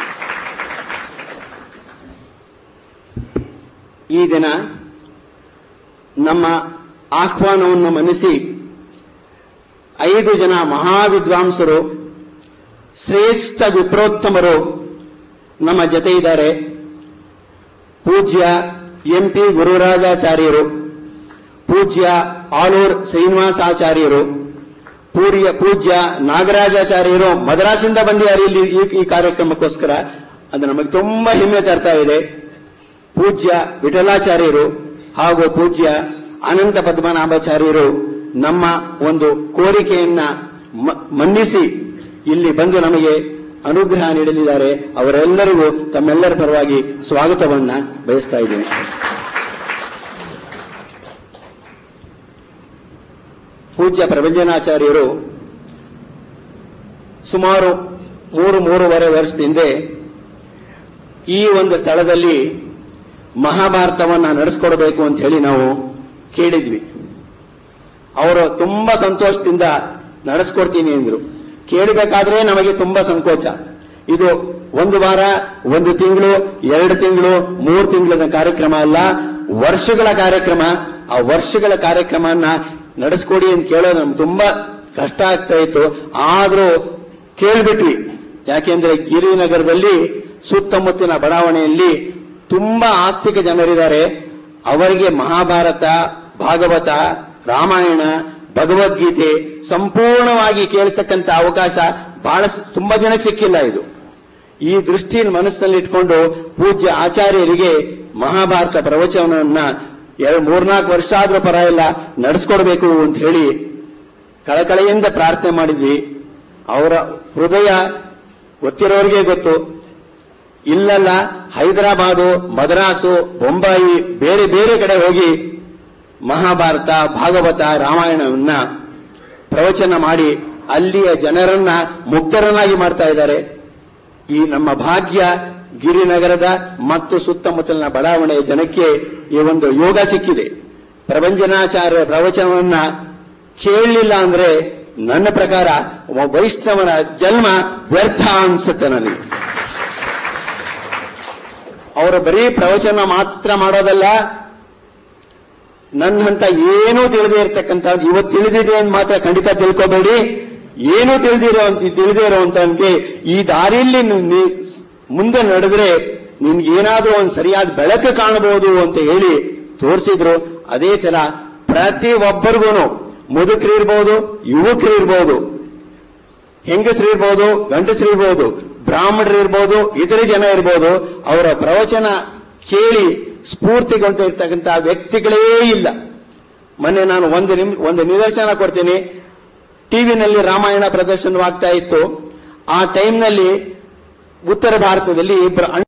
[SPEAKER 2] ಈ ದಿನ ನಮ್ಮ ಆಹ್ವಾನವನ್ನು ಮನ್ನಿಸಿ ಐದು ಜನ ಮಹಾವಿದ್ವಾಂಸರು ಶ್ರೇಷ್ಠ ವಿಪ್ರೋತ್ತಮರು ನಮ್ಮ ಜೊತೆ ಇದ್ದಾರೆ ಪೂಜ್ಯ ಎಂ ಪಿ ಗುರುರಾಜಾಚಾರ್ಯರು ಪೂಜ್ಯ ಆಲೂರ್ ಶ್ರೀನಿವಾಸಾಚಾರ್ಯರು ಪೂರ್ಯ ಪೂಜ್ಯ ನಾಗರಾಜಾಚಾರ್ಯರು ಮದ್ರಾಸಿಂದ ಬಂದಿದ್ದಾರೆ ಇಲ್ಲಿ ಈ- ಈ ಕಾರ್ಯಕ್ರಮಕ್ಕೋಸ್ಕರ ಅದು ನಮಗೆ ತುಂಬಾ ಹೆಮ್ಮೆ ತರ್ತಾ ಇದೆ ಪೂಜ್ಯ ವಿಠಲಾಚಾರ್ಯರು ಹಾಗೂ ಪೂಜ್ಯ ಅನಂತ ಪದ್ಮನಾಭಾಚಾರ್ಯರು ನಮ್ಮ ಒಂದು ಕೋರಿಕೆಯನ್ನ ಮ- ಮನ್ನಿಸಿ ಇಲ್ಲಿ ಬಂದು ನಮಗೆ ಅನುಗ್ರಹ ನೀಡಲಿದ್ದಾರೆ ಅವರೆಲ್ಲರಿಗೂ ತಮ್ಮೆಲ್ಲರ ಪರವಾಗಿ ಸ್ವಾಗತವನ್ನ ಬಯಸ್ತಾ ಇದ್ದೇನೆ ಪೂಜ್ಯ ಪ್ರಭಂಜನಾಚಾರ್ಯರು ಸುಮಾರು ಮೂರು ಮೂರುವರೆ ವರ್ಷದ ಹಿಂದೆ ಈ ಒಂದು ಸ್ಥಳದಲ್ಲಿ ಮಹಾಭಾರತವನ್ನ ನಡೆಸ್ಕೊಡ್ಬೇಕು ಅಂತ ಹೇಳಿ ನಾವು ಕೇಳಿದ್ವಿ ಅವರು ತುಂಬಾ ಸಂತೋಷದಿಂದ ನಡೆಸ್ಕೊಡ್ತೀನಿ ಎಂದ್ರು ಕೇಳಬೇಕಾದ್ರೆ ನಮಗೆ ತುಂಬಾ ಸಂಕೋಚ ಇದು ಒಂದು ವಾರ ಒಂದು ತಿಂಗಳು ಎರಡು ತಿಂಗಳು ಮೂರು ತಿಂಗಳ ಕಾರ್ಯಕ್ರಮ ಅಲ್ಲ ವರ್ಷಗಳ ಕಾರ್ಯಕ್ರಮ ಆ ವರ್ಷಗಳ ಕಾರ್ಯಕ್ರಮನ ನಡೆಸ್ಕೊಡಿ ಅಂತ ಕೇಳೋದು ನಮ್ಗೆ ತುಂಬಾ ಕಷ್ಟ ಆಗ್ತಾ ಇತ್ತು ಆದ್ರೂ ಕೇಳ್ಬಿಟ್ವಿ ಯಾಕೆಂದ್ರೆ ಗಿರಿನಗರದಲ್ಲಿ ಸುತ್ತಮುತ್ತಲಿನ ಬಡಾವಣೆಯಲ್ಲಿ ತುಂಬಾ ಆಸ್ತಿಕ ಜನರಿದ್ದಾರೆ ಅವರಿಗೆ ಮಹಾಭಾರತ ಭಾಗವತ ರಾಮಾಯಣ ಭಗವದ್ಗೀತೆ ಸಂಪೂರ್ಣವಾಗಿ ಕೇಳಿಸ್ತಕ್ಕಂಥ ಅವಕಾಶ ಬಹಳ ಸ- ತುಂಬಾ ಜನಕ್ಕೆ ಸಿಕ್ಕಿಲ್ಲ ಇದು ಈ ದೃಷ್ಟಿಯನ್ನು ಮನಸ್ಸಿನಲ್ಲಿ ಇಟ್ಕೊಂಡು ಪೂಜ್ಯ ಆಚಾರ್ಯರಿಗೆ ಮಹಾಭಾರತ ಪ್ರವಚನವನ್ನ ಎರಡು ಮೂರ್ನಾಲ್ಕು ವರ್ಷ ಆದ್ರೂ ಪರ ಇಲ್ಲ ನಡೆಸ್ಕೊಡ್ಬೇಕು ಅಂತ ಹೇಳಿ ಕಳಕಳೆಯಿಂದ ಪ್ರಾರ್ಥನೆ ಮಾಡಿದ್ವಿ ಅವರ ಹೃದಯ ಗೊತ್ತಿರೋರಿಗೆ ಗೊತ್ತು ಇಲ್ಲಲ್ಲ ಹೈದರಾಬಾದು ಮದ್ರಾಸು ಬೊಂಬಾಯಿ ಬೇರೆ ಬೇರೆ ಕಡೆ ಹೋಗಿ ಮಹಾಭಾರತ ಭಾಗವತ ರಾಮಾಯಣವನ್ನ ಪ್ರವಚನ ಮಾಡಿ ಅಲ್ಲಿಯ ಜನರನ್ನ ಮುಕ್ತರನ್ನಾಗಿ ಮಾಡ್ತಾ ಇದ್ದಾರೆ ಈ ನಮ್ಮ ಭಾಗ್ಯ ಗಿರಿನಗರದ ಮತ್ತು ಸುತ್ತಮುತ್ತಲಿನ ಬಡಾವಣೆಯ ಜನಕ್ಕೆ ಈ ಒಂದು ಯೋಗ ಸಿಕ್ಕಿದೆ ಪ್ರಭಂಜನಾಚಾರ್ಯ ಪ್ರವಚನವನ್ನ ಕೇಳಲಿಲ್ಲ ಅಂದ್ರೆ ನನ್ನ ಪ್ರಕಾರ ಒಬ್ಬ ವೈಷ್ಣವನ ಜನ್ಮ ವ್ಯರ್ಥ ಅನ್ಸುತ್ತೆ ನನಗೆ ಅವರು ಬರೀ ಪ್ರವಚನ ಮಾತ್ರ ಮಾಡೋದಲ್ಲ ನನ್ನ ಹಂತ ಏನೂ ತಿಳಿದೇ ಇರ್ತಕ್ಕಂಥ ಇವತ್ತು ತಿಳಿದಿದೆ ಅಂತ ಮಾತ್ರ ಖಂಡಿತ ತಿಳ್ಕೋಬೇಡಿ ಏನೂ ತಿಳಿದಿರೋ ತಿಳಿದೇ ಇರೋಂತವನ್ಗೆ ಈ ದಾರಿಯಲ್ಲಿ ನೀನ್- ನೀ ಮುಂದೆ ನಡೆದ್ರೆ ನಿನ್ಗೆ ಏನಾದ್ರೂ ಒಂದು ಸರಿಯಾದ ಬೆಳಕು ಕಾಣಬಹುದು ಅಂತ ಹೇಳಿ ತೋರಿಸಿದ್ರು ಅದೇ ತರ ಪ್ರತಿ ಒಬ್ಬರಿಗೂ ಮುದುಕರು ಇರ್ಬೋದು ಯುವಕರು ಇರ್ಬೋದು ಹೆಂಗಸರು ಇರ್ಬೋದು ಗಂಡಸರು ಇರ್ಬೋದು ಬ್ರಾಹ್ಮಣರು ಇರ್ಬೋದು ಇತರೆ ಜನ ಇರ್ಬೋದು ಅವರ ಪ್ರವಚನ ಕೇಳಿ ಸ್ಫೂರ್ತಿಗೊಂತ ಇರ್ತಕ್ಕಂಥ ವ್ಯಕ್ತಿಗಳೇ ಇಲ್ಲ ಮೊನ್ನೆ ನಾನು ಒಂದು ನಿಮ್ ಒಂದು ನಿದರ್ಶನ ಕೊಡ್ತೀನಿ ಟಿವಿನಲ್ಲಿ ರಾಮಾಯಣ ಪ್ರದರ್ಶನವಾಗ್ತಾ ಇತ್ತು ಆ ಟೈಮ್ನಲ್ಲಿ ಉತ್ತರ ಭಾರತದಲ್ಲಿ ಇಬ್ಬರು